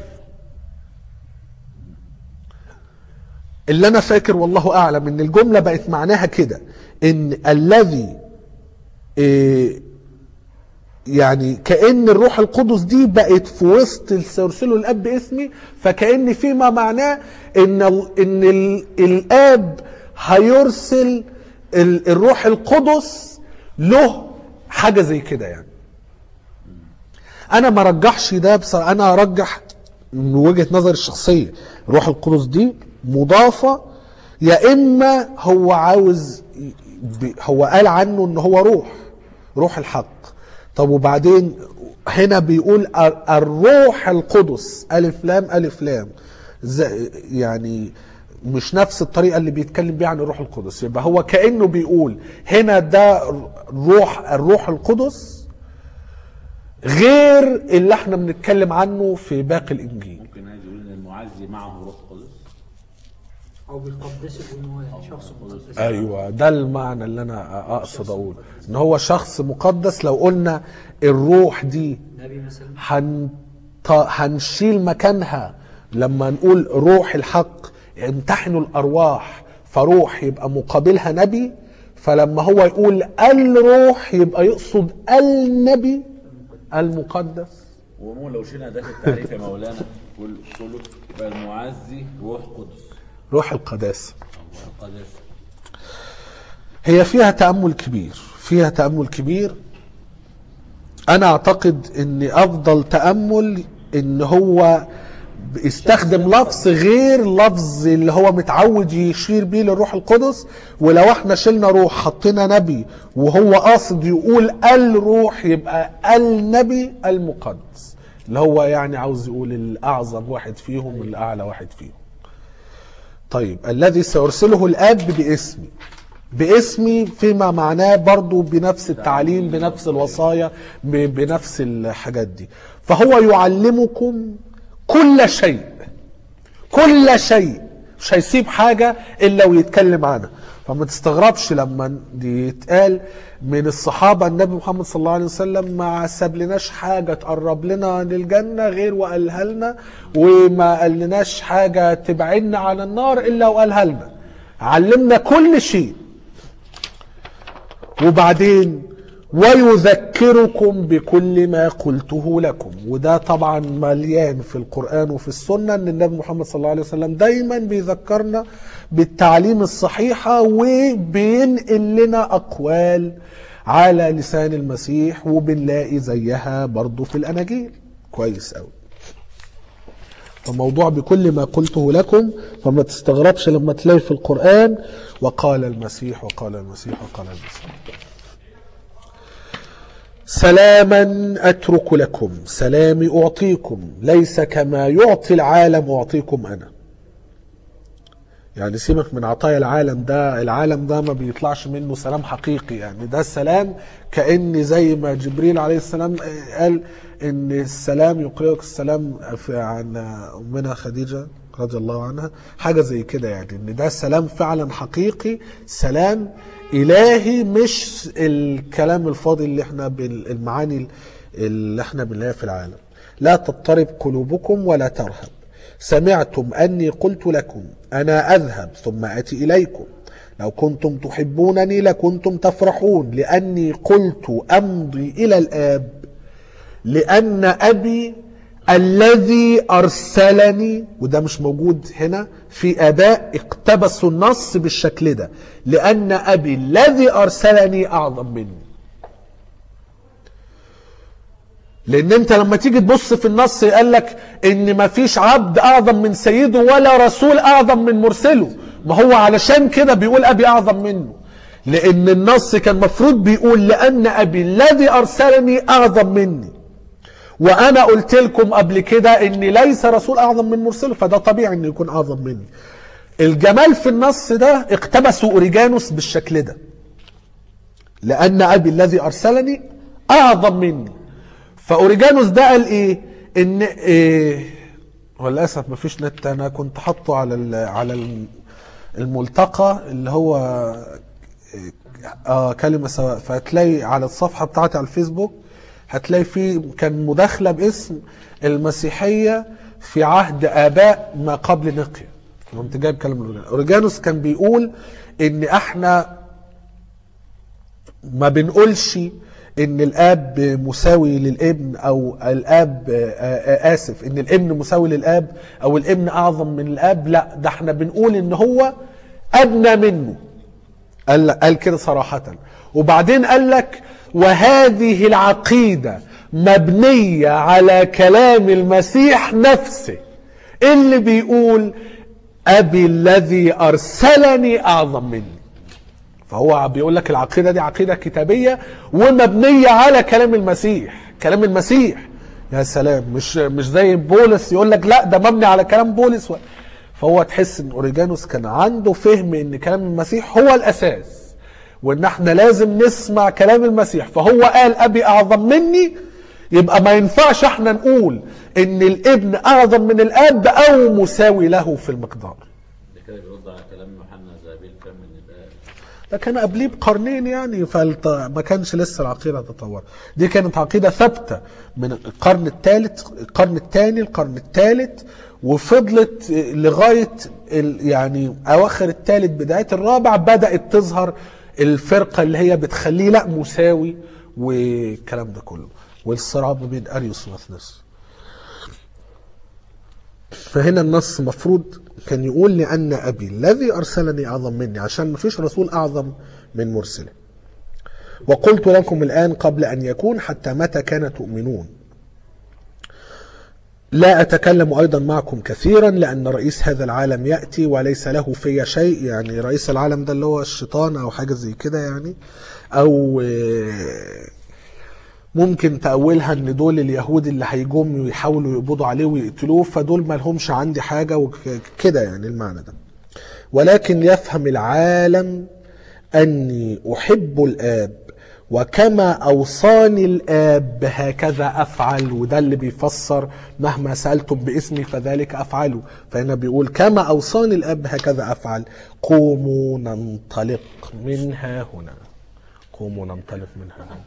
اللي انا فاكر والله اعلم ان الجمله بقت معناها كده ان الذي إيه يعني كأن الروح القدس دي بقت في وسط سيرسله الاب باسمي فكأن فيما معناه ان ال ان ال الاب هيرسل ال الروح القدس له حاجه زي كده يعني انا ما رجحش ده بصراحه انا ارجح من وجهه نظري الشخصيه الروح القدس دي مضافه يا اما هو عاوز ي- ب- هو قال عنه ان هو روح روح الحق طب وبعدين هنا بيقول ال- الروح القدس الف لام الف لام زي- يعني مش نفس الطريقة اللي بيتكلم بيها عن الروح القدس يبقى هو كأنه بيقول هنا ده روح الروح القدس غير اللي احنا بنتكلم عنه في باقي الانجيل ممكن عايز يقول ان المعزي معه روح قدس او بيقدسه ان هو يعني شخص مقدس ايوه ده المعنى اللي انا اقصد اقوله ان هو شخص مقدس لو قلنا الروح دي نبي مثلا هن... هنشيل مكانها لما نقول روح الحق امتحنوا الارواح فروح يبقى مقابلها نبي فلما هو يقول الروح يبقى يقصد النبي المقدس ومو لو شلنا ده التعريف يا مولانا قول كله يبقى المعزي روح قدس روح القداسه الله القداسه هي فيها تأمل كبير فيها تأمل كبير أنا أعتقد أن أفضل تأمل أن هو استخدم لفظ غير لفظ اللي هو متعود يشير بيه للروح القدس ولو احنا شلنا روح حطينا نبي وهو قاصد يقول الروح يبقى النبي المقدس اللي هو يعني عاوز يقول الأعظم واحد فيهم الأعلى واحد فيهم طيب الذي سيرسله الاب باسمي باسمي فيما معناه برضو بنفس التعليم بنفس الوصايا ب- بنفس الحاجات دي فهو يعلمكم كل شيء كل شيء مش هيسيب حاجة إلا ويتكلم عنها فما تستغربش لما دي يتقال من الصحابة النبي محمد صلى الله عليه وسلم ما سابلناش حاجة تقرب لنا للجنة غير وقالها لنا وما قالناش حاجة تبعدنا عن النار إلا وقالها لنا علمنا كل شيء وبعدين ويذكركم بكل ما قلته لكم وده طبعا مليان في القرآن وفي السنة ان النبي محمد صلى الله عليه وسلم دايما بيذكرنا بالتعليم الصحيحة وبينقل لنا أقوال على لسان المسيح وبنلاقي زيها برضو في الأناجيل كويس أوي فموضوع بكل ما قلته لكم فما تستغربش لما تلاقي في القرآن وقال المسيح وقال المسيح وقال المسيح سلاما أترك لكم سلامي أعطيكم ليس كما يعطي العالم أعطيكم أنا يعني سيبك من عطايا العالم ده العالم ده ما بيطلعش منه سلام حقيقي يعني ده السلام كأن زي ما جبريل عليه السلام قال ان السلام يقرئك السلام في عن امنا خديجة رضي الله عنها حاجة زي كده يعني ان ده سلام فعلا حقيقي سلام الهي مش الكلام الفاضي اللي احنا بال- المعاني اللي احنا بنلاقيها في العالم لا تضطرب قلوبكم ولا ترهب سمعتم أني قلت لكم أنا أذهب ثم أتي إليكم لو كنتم تحبونني لكنتم تفرحون لأني قلت أمضي إلى الآب لأن أبي الذي أرسلني وده مش موجود هنا في آباء اقتبسوا النص بالشكل ده لأن أبي الذي أرسلني أعظم مني لان انت لما تيجي تبص في النص قال لك ان ما فيش عبد اعظم من سيده ولا رسول اعظم من مرسله ما هو علشان كده بيقول ابي اعظم منه لان النص كان مفروض بيقول لان ابي الذي ارسلني اعظم مني وانا قلت لكم قبل كده ان ليس رسول اعظم من مرسله فده طبيعي انه يكون اعظم مني الجمال في النص ده اقتبسوا اوريجانوس بالشكل ده لان ابي الذي ارسلني اعظم مني فاوريجانوس ده قال ايه ان إيه هو للاسف مفيش نت انا كنت حاطه على ال- على ال- الملتقى اللي هو إيه، اه كلمه سواء فهتلاقي على الصفحه بتاعتي على الفيسبوك هتلاقي في كان مداخله باسم المسيحيه في عهد اباء ما قبل نقيا قمت جايب كلام اوريجانوس اوريجانوس كان بيقول ان احنا ما بنقولش ان الاب مساوي للابن او الاب آه، آه، اسف ان الابن مساوي للاب او الابن اعظم من الاب لا ده احنا بنقول ان هو ادنى منه قال قال كده صراحة وبعدين قال لك وهذه العقيدة مبنية على كلام المسيح نفسه اللي بيقول أبي الذي أرسلني أعظم مني فهو بيقول لك العقيده دي عقيده كتابيه ومبنيه على كلام المسيح كلام المسيح يا سلام مش مش زي بولس يقول لك لا ده مبني على كلام بولس و... فهو تحس ان اوريجانوس كان عنده فهم ان كلام المسيح هو الاساس وان احنا لازم نسمع كلام المسيح فهو قال ابي اعظم مني يبقى ما ينفعش احنا نقول ان الابن اعظم من الاب او مساوي له في المقدار ده كده بيرد على كلام يوحنا زابيل كم من الآية ده كان قبليه بقرنين يعني فما كانش لسه العقيده تطور دي كانت عقيده ثابته من القرن الثالث القرن الثاني القرن الثالث وفضلت لغايه ال- يعني اواخر الثالث بدايه الرابع بدات تظهر الفرقه اللي هي بتخليه لا مساوي والكلام ده كله والصراع ما بين اريوس واثنس فهنا النص مفروض كان يقول لأن أبي الذي أرسلني أعظم مني عشان مفيش رسول أعظم من مرسله وقلت لكم الآن قبل أن يكون حتى متى كان تؤمنون لا أتكلم أيضا معكم كثيرا لأن رئيس هذا العالم يأتي وليس له في شيء يعني رئيس العالم ده اللي هو الشيطان أو حاجة زي كده يعني أو آه، ممكن تأولها ان دول اليهود اللي هيجوم ويحاولوا يقبضوا عليه ويقتلوه فدول ما لهمش عندي حاجة وكده يعني المعنى ده ولكن يفهم العالم أني أحب الآب وكما أوصاني الآب هكذا أفعل وده اللي بيفسر مهما سألتم باسمي فذلك أفعله فهنا بيقول كما أوصاني الآب هكذا أفعل قوموا ننطلق منها هنا قوموا ننطلق منها هنا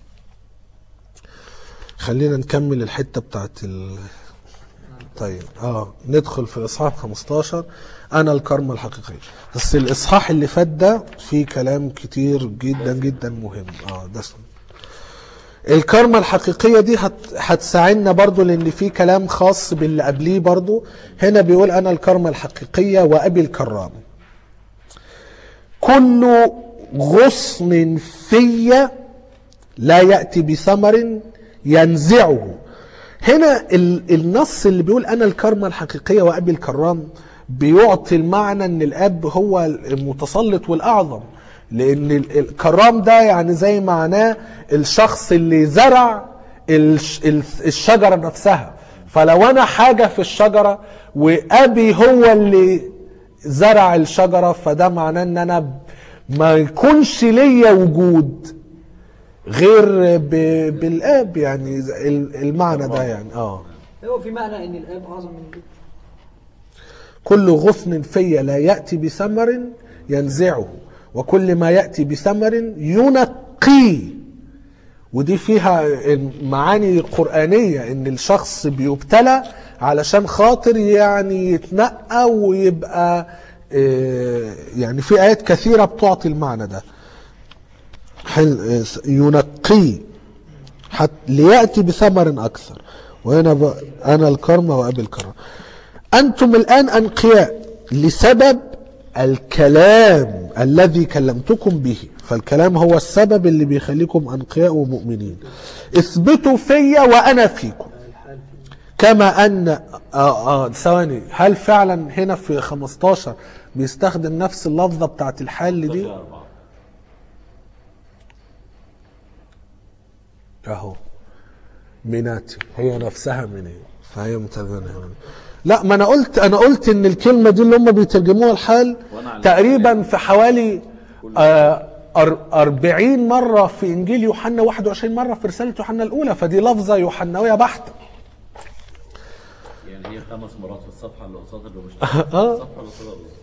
خلينا نكمل الحته بتاعت ال... طيب اه ندخل في الاصحاح 15 انا الكرمة الحقيقية بس الاصحاح اللي فات ده فيه كلام كتير جدا جدا مهم اه ده اسمه. الكارما الحقيقية دي هت- هتساعدنا برضو لان في كلام خاص باللي قبليه برضو هنا بيقول انا الكارما الحقيقية وابي الكرام كل غصن في لا يأتي بثمر ينزعه هنا ال- النص اللي بيقول انا الكارما الحقيقية وابي الكرام بيعطي المعنى ان الاب هو المتسلط والاعظم لان ال- الكرام ده يعني زي معناه الشخص اللي زرع الش- ال- الشجرة نفسها فلو انا حاجة في الشجرة وابي هو اللي زرع الشجرة فده معناه ان انا ب- ما يكونش ليا وجود غير ب- بالاب يعني ال- المعنى ده يعني اه هو في معنى ان الاب اعظم من الاب كل غصن في لا يأتي بثمر ينزعه وكل ما يأتي بثمر ينقيه ودي فيها معاني قرآنية ان الشخص بيبتلى علشان خاطر يعني يتنقى ويبقى آه، يعني في آيات كثيرة بتعطي المعنى ده حل- ينقيه حتى ليأتي بثمر أكثر وهنا بقى أنا الكرمة وأبي الكرم أنتم الآن أنقياء لسبب الكلام الذي كلمتكم به فالكلام هو السبب اللي بيخليكم أنقياء ومؤمنين اثبتوا فيا وأنا فيكم كما أن آه آه ثواني هل فعلا هنا في 15 بيستخدم نفس اللفظة بتاعت الحال دي أربعة اهو مناتي هي نفسها من ايه فهي مترجمه هنا لا ما انا قلت انا قلت ان الكلمه دي اللي هم بيترجموها الحال وأنا على تقريبا في حوالي آه أر- أربعين مرة في إنجيل يوحنا 21 مرة في رسالة يوحنا الأولى فدي لفظة يوحنوية بحتة يعني هي خمس مرات في الصفحة اللي قصادها اللي مش آه. الصفحة اللي قصادها بالظبط.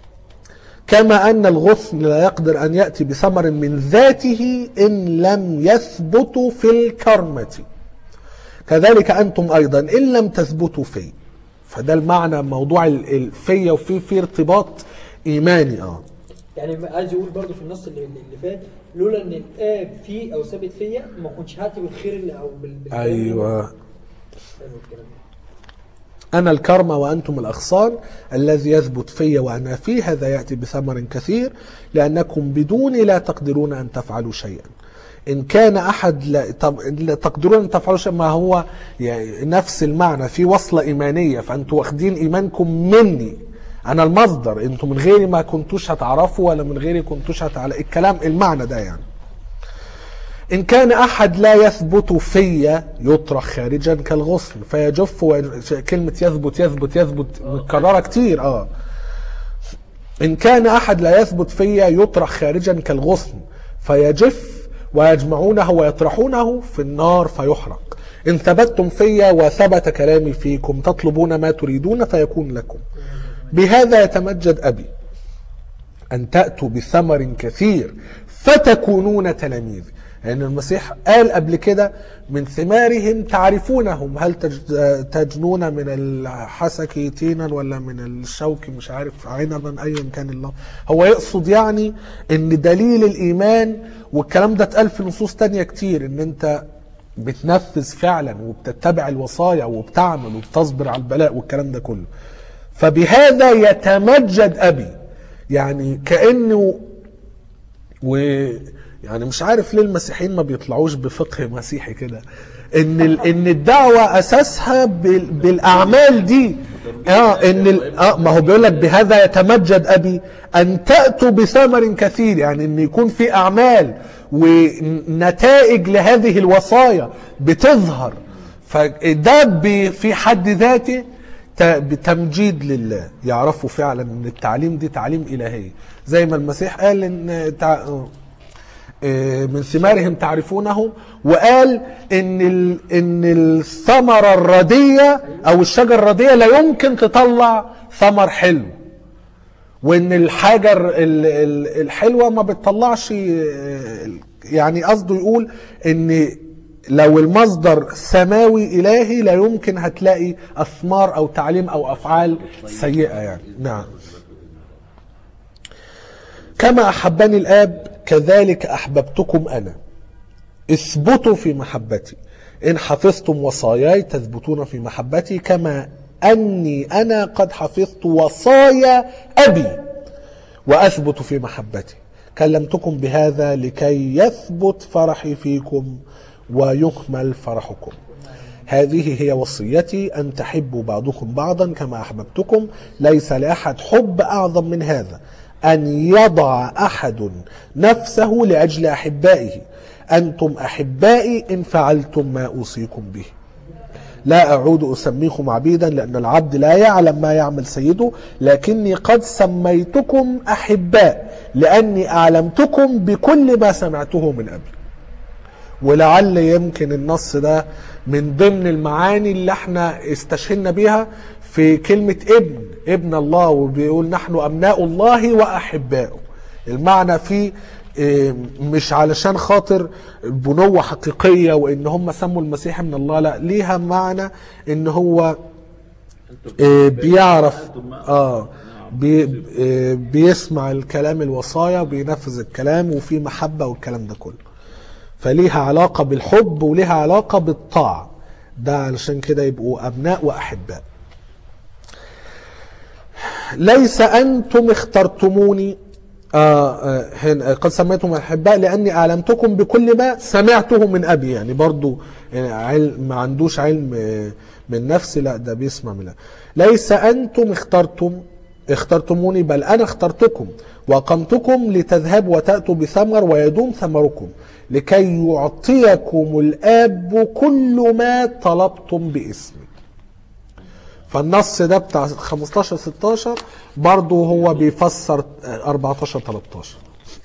كما أن الغصن لا يقدر أن يأتي بثمر من ذاته إن لم يثبت في الكرمة كذلك أنتم أيضا إن لم تثبتوا في فده المعنى موضوع ال- الفية وفي في ارتباط إيماني اه يعني عايز يقول برضو في النص اللي, اللي فات لولا ان الاب فيه او ثابت فيا ما كنتش هاتي بالخير اللي او بال بال- أيوه حلو الكلام أنا الكرمة وأنتم الأغصان الذي يثبت في وأنا فيه هذا يأتي بثمر كثير لأنكم بدوني لا تقدرون أن تفعلوا شيئا إن كان أحد لا طب لا تقدرون أن تفعلوا شيئا ما هو يعني نفس المعنى في وصلة إيمانية فأنتوا واخدين إيمانكم مني أنا المصدر أنتوا من غيري ما كنتوش هتعرفوا ولا من غيري كنتوش هتعرفوا الكلام المعنى ده يعني إن كان أحد لا يثبت في يطرح خارجا كالغصن فيجف ويج- كلمة يثبت يثبت يثبت متكررة كتير اه إن كان أحد لا يثبت في يطرح خارجا كالغصن فيجف ويجمعونه ويطرحونه في النار فيحرق إن ثبتتم في وثبت كلامي فيكم تطلبون ما تريدون فيكون لكم بهذا يتمجد أبي أن تأتوا بثمر كثير فتكونون تلاميذي لأن يعني المسيح قال قبل كده من ثمارهم تعرفونهم هل تج- تجنون من الحسك تينا ولا من الشوك مش عارف عنبا أيا كان الله هو يقصد يعني ان دليل الإيمان والكلام ده اتقال في نصوص تانية كتير ان انت بتنفذ فعلا وبتتبع الوصايا وبتعمل وبتصبر على البلاء والكلام ده كله فبهذا يتمجد أبي يعني كأنه و يعني مش عارف ليه المسيحيين ما بيطلعوش بفقه مسيحي كده ان ال... ان الدعوه اساسها بال... بالاعمال دي اه ان ال... اه ما هو بيقول لك بهذا يتمجد ابي ان تاتوا بثمر كثير يعني ان يكون في اعمال ونتائج لهذه الوصايا بتظهر فده ب... في حد ذاته ت- بتمجيد لله يعرفوا فعلا ان التعليم دي تعليم الهي زي ما المسيح قال ان تع... آه، من ثمارهم تعرفونه وقال ان ال... ان الثمره الرديه او الشجر الرديه لا يمكن تطلع ثمر حلو وان الحاجه ال- ال- الحلوه ما بتطلعش آه، يعني قصده يقول ان لو المصدر سماوي الهي لا يمكن هتلاقي اثمار او تعليم او افعال سيئه يعني نعم كما احبني الاب كذلك احببتكم انا اثبتوا في محبتي إن حفظتم وصاياي تثبتون في محبتي كما أني أنا قد حفظت وصايا أبي وأثبت في محبتي كلمتكم بهذا لكي يثبت فرحي فيكم ويكمل فرحكم هذه هي وصيتي أن تحبوا بعضكم بعضا كما أحببتكم ليس لأحد حب أعظم من هذا أن يضع أحد نفسه لأجل أحبائه أنتم أحبائي إن فعلتم ما أوصيكم به لا أعود أسميكم عبيدا لأن العبد لا يعلم ما يعمل سيده لكني قد سميتكم أحباء لأني أعلمتكم بكل ما سمعته من أبي ولعل يمكن النص ده من ضمن المعاني اللي احنا استشهدنا بيها في كلمة ابن ابن الله وبيقول نحن أبناء الله وأحباؤه المعنى فيه إيه، مش علشان خاطر بنوة حقيقية وإن هم سموا المسيح من الله لا ليها معنى إن هو إيه، بيعرف اه بي إيه، بيسمع الكلام الوصايا وبينفذ الكلام وفي محبة والكلام ده كله فليها علاقة بالحب وليها علاقة بالطاعة ده علشان كده يبقوا أبناء وأحباء ليس أنتم اخترتموني آه آه هنا قد سميتم أحباء لأني أعلمتكم بكل ما سمعته من أبي يعني برضو يعني علم ما عندوش علم آه، من نفسي لا ده بيسمع من الله. ليس أنتم اخترتم اخترتموني بل أنا اخترتكم وأقمتكم لتذهبوا وتأتوا بثمر ويدوم ثمركم لكي يعطيكم الآب كل ما طلبتم باسمي فالنص ده بتاع 15 16 برضه هو بيفسر 14 13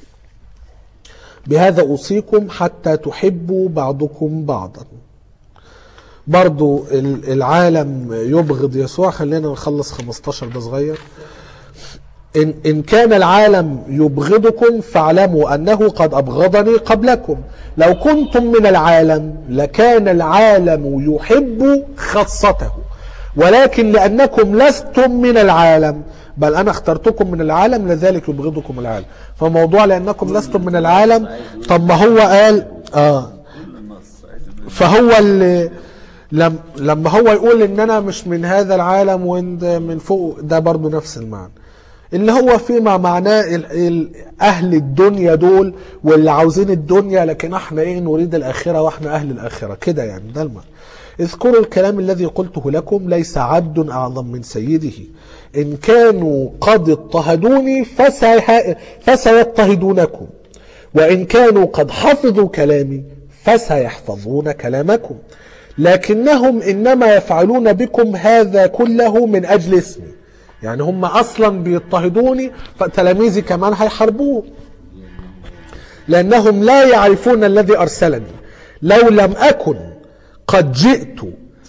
بهذا أوصيكم حتى تحبوا بعضكم بعضا برضو ال- العالم يبغض يسوع خلينا نخلص 15 ده صغير إن, إن كان العالم يبغضكم فاعلموا أنه قد أبغضني قبلكم لو كنتم من العالم لكان العالم يحب خاصته ولكن لأنكم لستم من العالم بل أنا اخترتكم من العالم لذلك يبغضكم العالم فموضوع لأنكم لستم من العالم طب ما هو قال آه كل النص عايز يقول فهو اللي لم لما هو يقول ان انا مش من هذا العالم وانت من فوق ده برضو نفس المعنى اللي هو فيما معناه ال ال اهل الدنيا دول واللي عاوزين الدنيا لكن احنا ايه نريد الاخره واحنا اهل الاخره كده يعني ده المعنى اذكروا الكلام الذي قلته لكم ليس عبد اعظم من سيده ان كانوا قد اضطهدوني فسيه فسيضطهدونكم وإن كانوا قد حفظوا كلامي فسيحفظون كلامكم لكنهم إنما يفعلون بكم هذا كله من أجل اسمي يعني هم أصلا بيضطهدوني فتلاميذي كمان هيحاربوه لأنهم لا يعرفون الذي أرسلني لو لم أكن قد جئت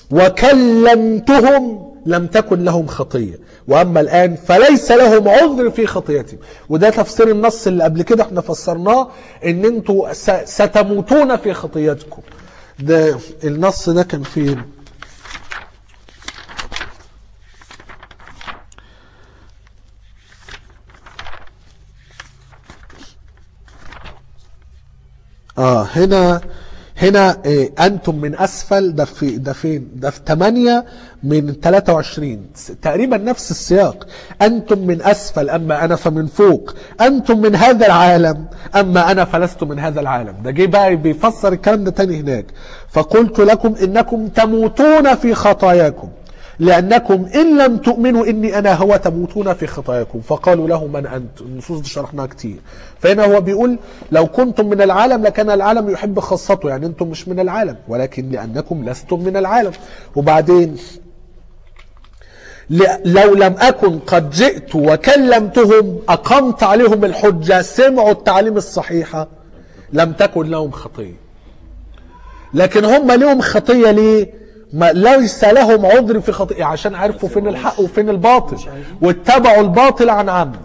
وكلمتهم لم تكن لهم خطية وأما الآن فليس لهم عذر في خطيتهم وده تفسير النص اللي قبل كده احنا فسرناه ان انتوا س- ستموتون في خطيتكم ده النص ده كان فين اه هنا هنا إيه انتم من اسفل ده في ده فين ده في 8 من 23 س- تقريبا نفس السياق انتم من اسفل اما انا فمن فوق انتم من هذا العالم اما انا فلست من هذا العالم ده جه بقى بيفسر الكلام ده تاني هناك فقلت لكم انكم تموتون في خطاياكم لأنكم إن لم تؤمنوا إني أنا هو تموتون في خطاياكم فقالوا له من أنت النصوص دي شرحناها كتير فهنا هو بيقول لو كنتم من العالم لكان العالم يحب خاصته يعني أنتم مش من العالم ولكن لأنكم لستم من العالم وبعدين ل- لو لم أكن قد جئت وكلمتهم أقمت عليهم الحجة سمعوا التعليم الصحيحة لم تكن لهم خطية لكن هم لهم خطية ليه ما ليس لهم عذر في خطيئة عشان عرفوا فين الحق وفين الباطل واتبعوا الباطل عن عمد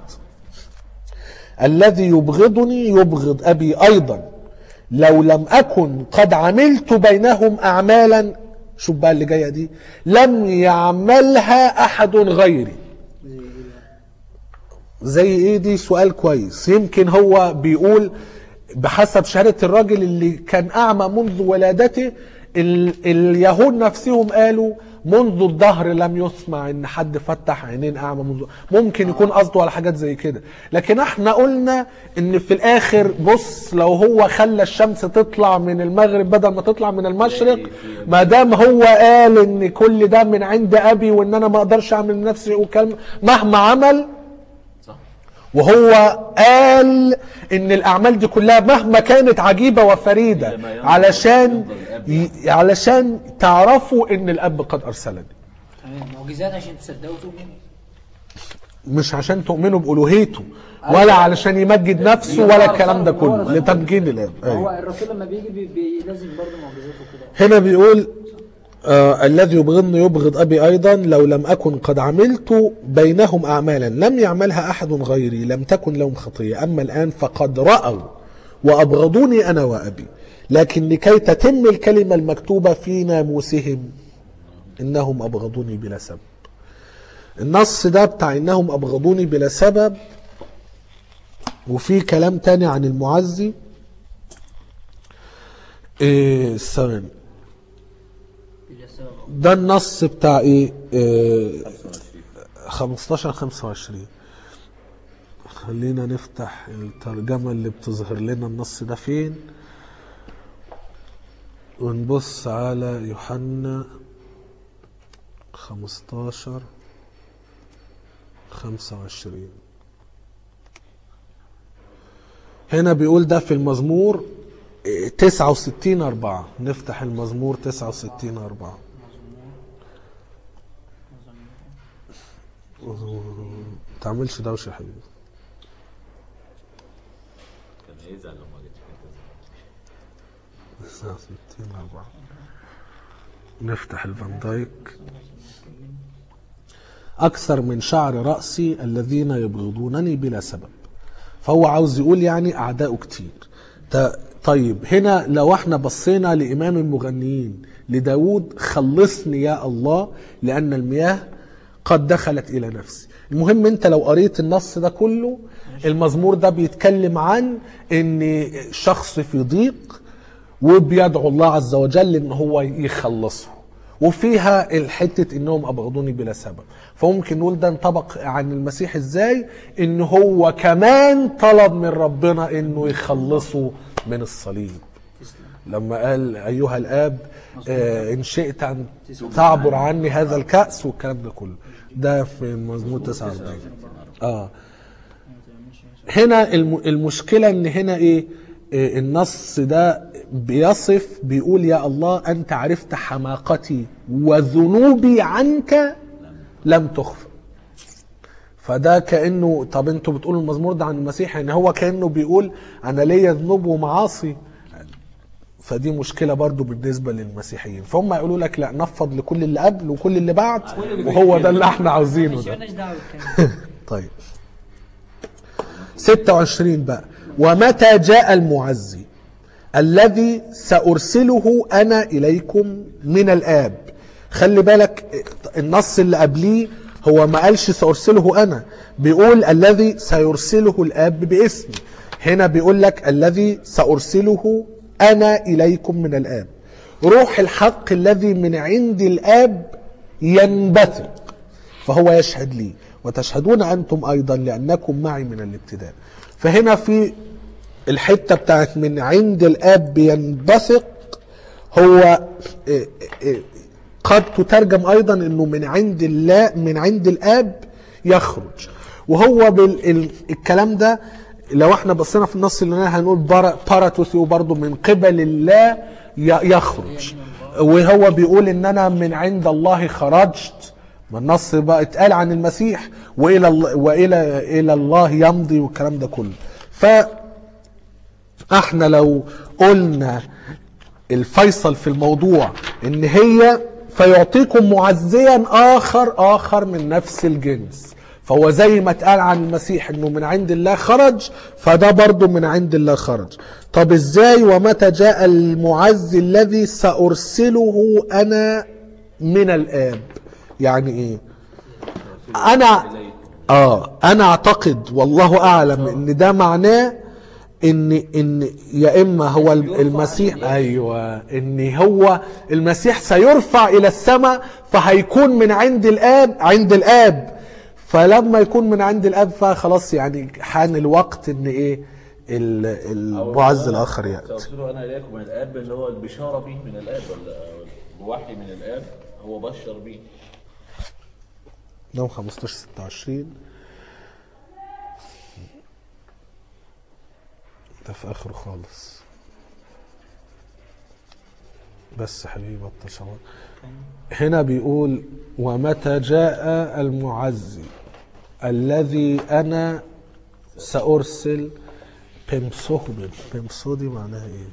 الذي يبغضني يبغض أبي أيضا لو لم أكن قد عملت بينهم أعمالا شوف بقى اللي جاية دي لم يعملها أحد غيري زي ايه دي سؤال كويس يمكن هو بيقول بحسب شهادة الراجل اللي كان أعمى منذ ولادته ال اليهود نفسهم قالوا منذ الظهر لم يسمع ان حد فتح عينين اعمى منذ ممكن يكون قصده على حاجات زي كده لكن احنا قلنا ان في الاخر بص لو هو خلى الشمس تطلع من المغرب بدل ما تطلع من المشرق ما دام هو قال ان كل ده من عند ابي وان انا ما اقدرش اعمل نفسي وكلام مهما عمل صح وهو قال ان الاعمال دي كلها مهما كانت عجيبه وفريده لما ينظر- علشان ينظر الأب. ي- علشان تعرفوا ان الاب قد ارسلني تمام معجزات عشان تصدقوا وتؤمنوا مش عشان تؤمنوا بالوهيته ولا علشان يمجد نفسه ولا الكلام ده كله لتمجيد الاب هو أيوة. الرسول لما بيجي بي بي لازم برضه معجزات وكده هنا بيقول آه الذي يبغضني يبغض ابي ايضا لو لم اكن قد عملت بينهم اعمالا لم يعملها احد غيري لم تكن لهم خطيه اما الان فقد راوا وابغضوني انا وابي لكن لكي تتم الكلمه المكتوبه في ناموسهم انهم ابغضوني بلا سبب النص ده بتاع انهم ابغضوني بلا سبب وفي كلام تاني عن المعزي إيه ثواني بلا سبب ده النص بتاع ايه آه 15 25 خلينا نفتح الترجمة اللي بتظهر لنا النص ده فين ونبص على يوحنا 15 25 هنا بيقول ده في المزمور آه، 69 4 نفتح المزمور 69 4 تعملش دوشه يا حبيبي كان هيزعل لو ما جتش كده 69 4 نفتح الفان دايك أكثر من شعر رأسي الذين يبغضونني بلا سبب فهو عاوز يقول يعني أعداؤه كتير ت- طيب هنا لو احنا بصينا لإمام المغنيين لداود خلصني يا الله لأن المياه قد دخلت إلى نفسي المهم انت لو قريت النص ده كله المزمور ده بيتكلم عن ان شخص في ضيق وبيدعو الله عز وجل ان هو يخلصه وفيها الحتة انهم ابغضوني بلا سبب فممكن نقول ده انطبق عن المسيح ازاي ان هو كمان طلب من ربنا انه يخلصه من الصليب لما قال ايها الاب آه ان شئت ان تعبر عني هذا الكأس والكلام ده كله ده في مزمور 49 اه هنا الم- المشكلة ان هنا ايه إيه النص ده بيصف بيقول يا الله انت عرفت حماقتي وذنوبي عنك لم تخفى فده كانه طب انتوا بتقولوا المزمور ده عن المسيح ان هو كانه بيقول انا ليا ذنوب ومعاصي فدي مشكلة برضو بالنسبة للمسيحيين فهم يقولوا لك لا نفض لكل اللي قبل وكل اللي بعد وهو ده اللي احنا عاوزينه مش ده مالناش دعوه بالكلام طيب 26 بقى ومتى جاء المعزي الذي سأرسله أنا إليكم من الآب خلي بالك النص اللي قبليه هو ما قالش سأرسله أنا بيقول الذي سيرسله الآب باسمي هنا بيقول لك الذي سأرسله أنا إليكم من الآب روح الحق الذي من عند الآب ينبثق فهو يشهد لي وتشهدون أنتم أيضا لأنكم معي من الابتداء فهنا في الحتة بتاعت من عند الآب ينبثق هو إيه، إيه، قد تترجم أيضا أنه من عند الله من عند الآب يخرج وهو بالكلام ده لو احنا بصينا في النص اللي هنا هنقول بارا- باراتوثيو برضو من قبل الله ي- يخرج وهو بيقول ان انا من عند الله خرجت ما النص بقى اتقال عن المسيح والى الله والى الى الله يمضي والكلام ده كله ف احنا لو قلنا الفيصل في الموضوع ان هي فيعطيكم معزيا اخر اخر من نفس الجنس فهو زي ما اتقال عن المسيح انه من عند الله خرج فده برضه من عند الله خرج طب ازاي ومتى جاء المعزي الذي سارسله انا من الاب يعني ايه انا اه انا اعتقد والله اعلم ان ده معناه ان ان يا اما هو المسيح ايوه ان هو المسيح سيرفع الى السماء فهيكون من عند الاب عند الاب فلما يكون من عند الاب فخلاص يعني حان الوقت ان ايه ال- المعز الاخر ياتي سأرسله أنا إليكم من الآب اللي هو البشارة به من الآب ولا بوحي من الآب هو بشر به يوم 15 26 ده في اخره خالص بس حبيبي بطل شوار هنا بيقول ومتى جاء المعزي الذي انا سارسل بمسه بمسه دي معناها ايه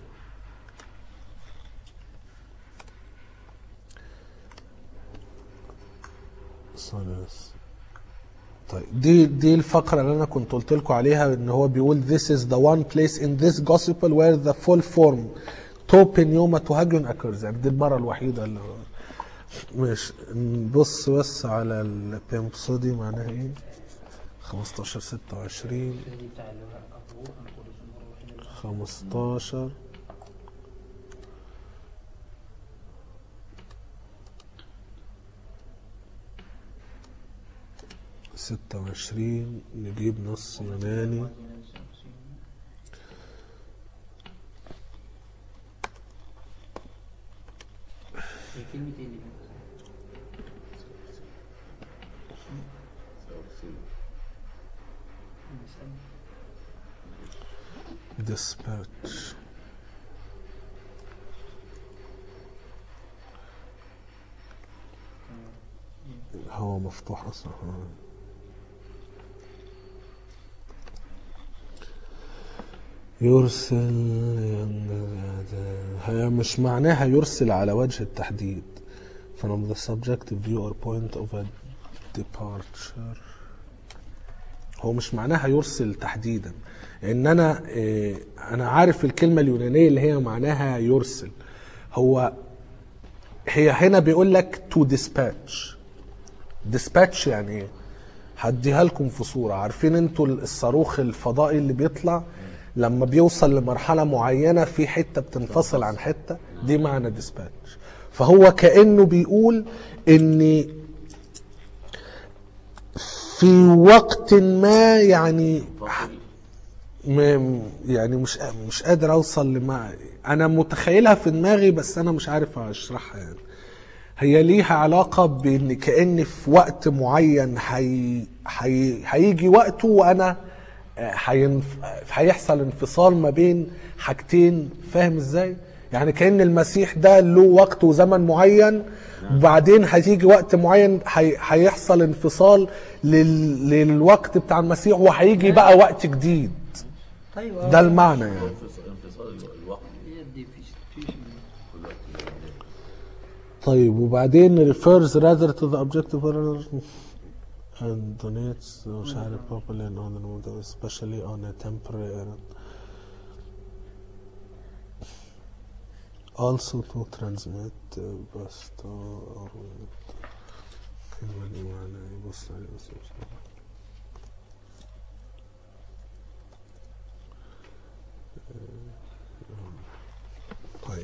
ثانية بس طيب دي دي الفقرة اللي أنا كنت قلت لكم عليها إن هو بيقول this is the one place in this gospel where the full form to pneuma to hagion occurs يعني دي المرة الوحيدة اللي مش نبص بس على البيمبسودي معناها إيه 15 26 دي بتاع اللي هو أبوه القدس المرة الوحيدة 15 ستة وعشرين نجيب نص يوناني هي كلمة ايه اللي dispatch هو مفتوح اصلا يرسل هي مش معناها يرسل على وجه التحديد from the subjective view or point of a departure هو مش معناها يرسل تحديدا ان انا إيه، انا عارف الكلمه اليونانيه اللي هي معناها يرسل هو هي هنا بيقول لك to dispatch dispatch يعني ايه هديها لكم في صوره عارفين انتوا الصاروخ الفضائي اللي بيطلع لما بيوصل لمرحله معينه في حته بتنفصل عن حته دي معنى dispatch فهو كانه بيقول ان في وقت ما يعني م- يعني مش مش قادر اوصل لما انا متخيلها في دماغي بس انا مش عارف اشرحها يعني هي ليها علاقة بان كأن في وقت معين هي هي هيجي وقته وانا آه، هينف... هيحصل انفصال ما بين حاجتين فاهم ازاي؟ يعني كأن المسيح ده له وقت وزمن معين وبعدين هتيجي وقت معين هي... هيحصل انفصال لل... للوقت بتاع المسيح وهيجي بقى وقت جديد طيب ده المعنى يعني انفصال الوقت هي دي فيش فيش طيب وبعدين refers rather to the objective order and donates مش عارف properly and on the move especially on a temporary errand also to transmit uh, bus to or كلمة دي معناها إيه؟ بص عليه بس بص طيب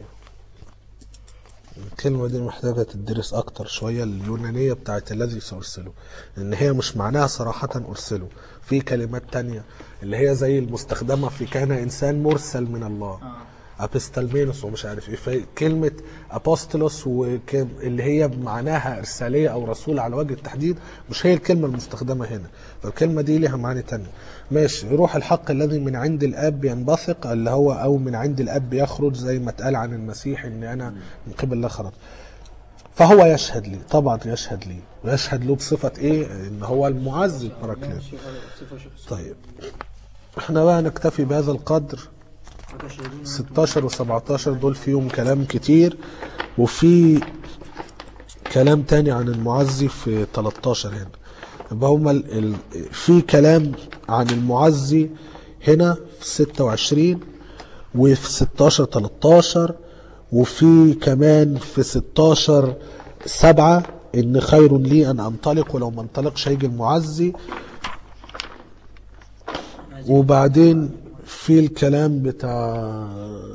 الكلمة دي محتاجة تدرس أكتر شوية اليونانية بتاعت الذي سأرسله لأن هي مش معناها صراحة أرسله في كلمات تانية اللي هي زي المستخدمة في كان إنسان مرسل من الله أبستلمينوس ومش عارف إيه فكلمة أبوستلوس وك- اللي هي معناها إرسالية أو رسول على وجه التحديد مش هي الكلمة المستخدمة هنا فالكلمة دي ليها معاني تانية ماشي روح الحق الذي من عند الاب ينبثق اللي هو او من عند الاب يخرج زي ما اتقال عن المسيح ان انا من قبل الله خرج فهو يشهد لي طبعا يشهد لي ويشهد له بصفة ايه ان هو المعز البراكليت صفة شخصية طيب احنا بقى نكتفي بهذا القدر 16 و17 دول فيهم كلام كتير وفي كلام تاني عن المعزي في 13 هنا يبقى هما ال... ال... في كلام عن المعزي هنا في 26 وفي 16 13 وفي كمان في 16 7 ان خير لي ان انطلق ولو ما انطلقش هيجي المعزي وبعدين في الكلام بتاع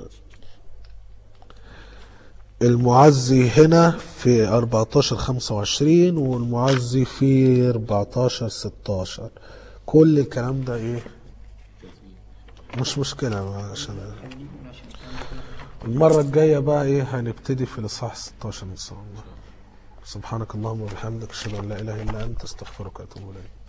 المعزي هنا في 14 25 والمعزي في 14 16 كل الكلام ده ايه مش مشكلة عشان المرة الجاية بقى ايه هنبتدي في الإصحاح 16 إن شاء الله سبحانك اللهم وبحمدك أشهد أن لا إله إلا أنت أستغفرك وأتوب إليك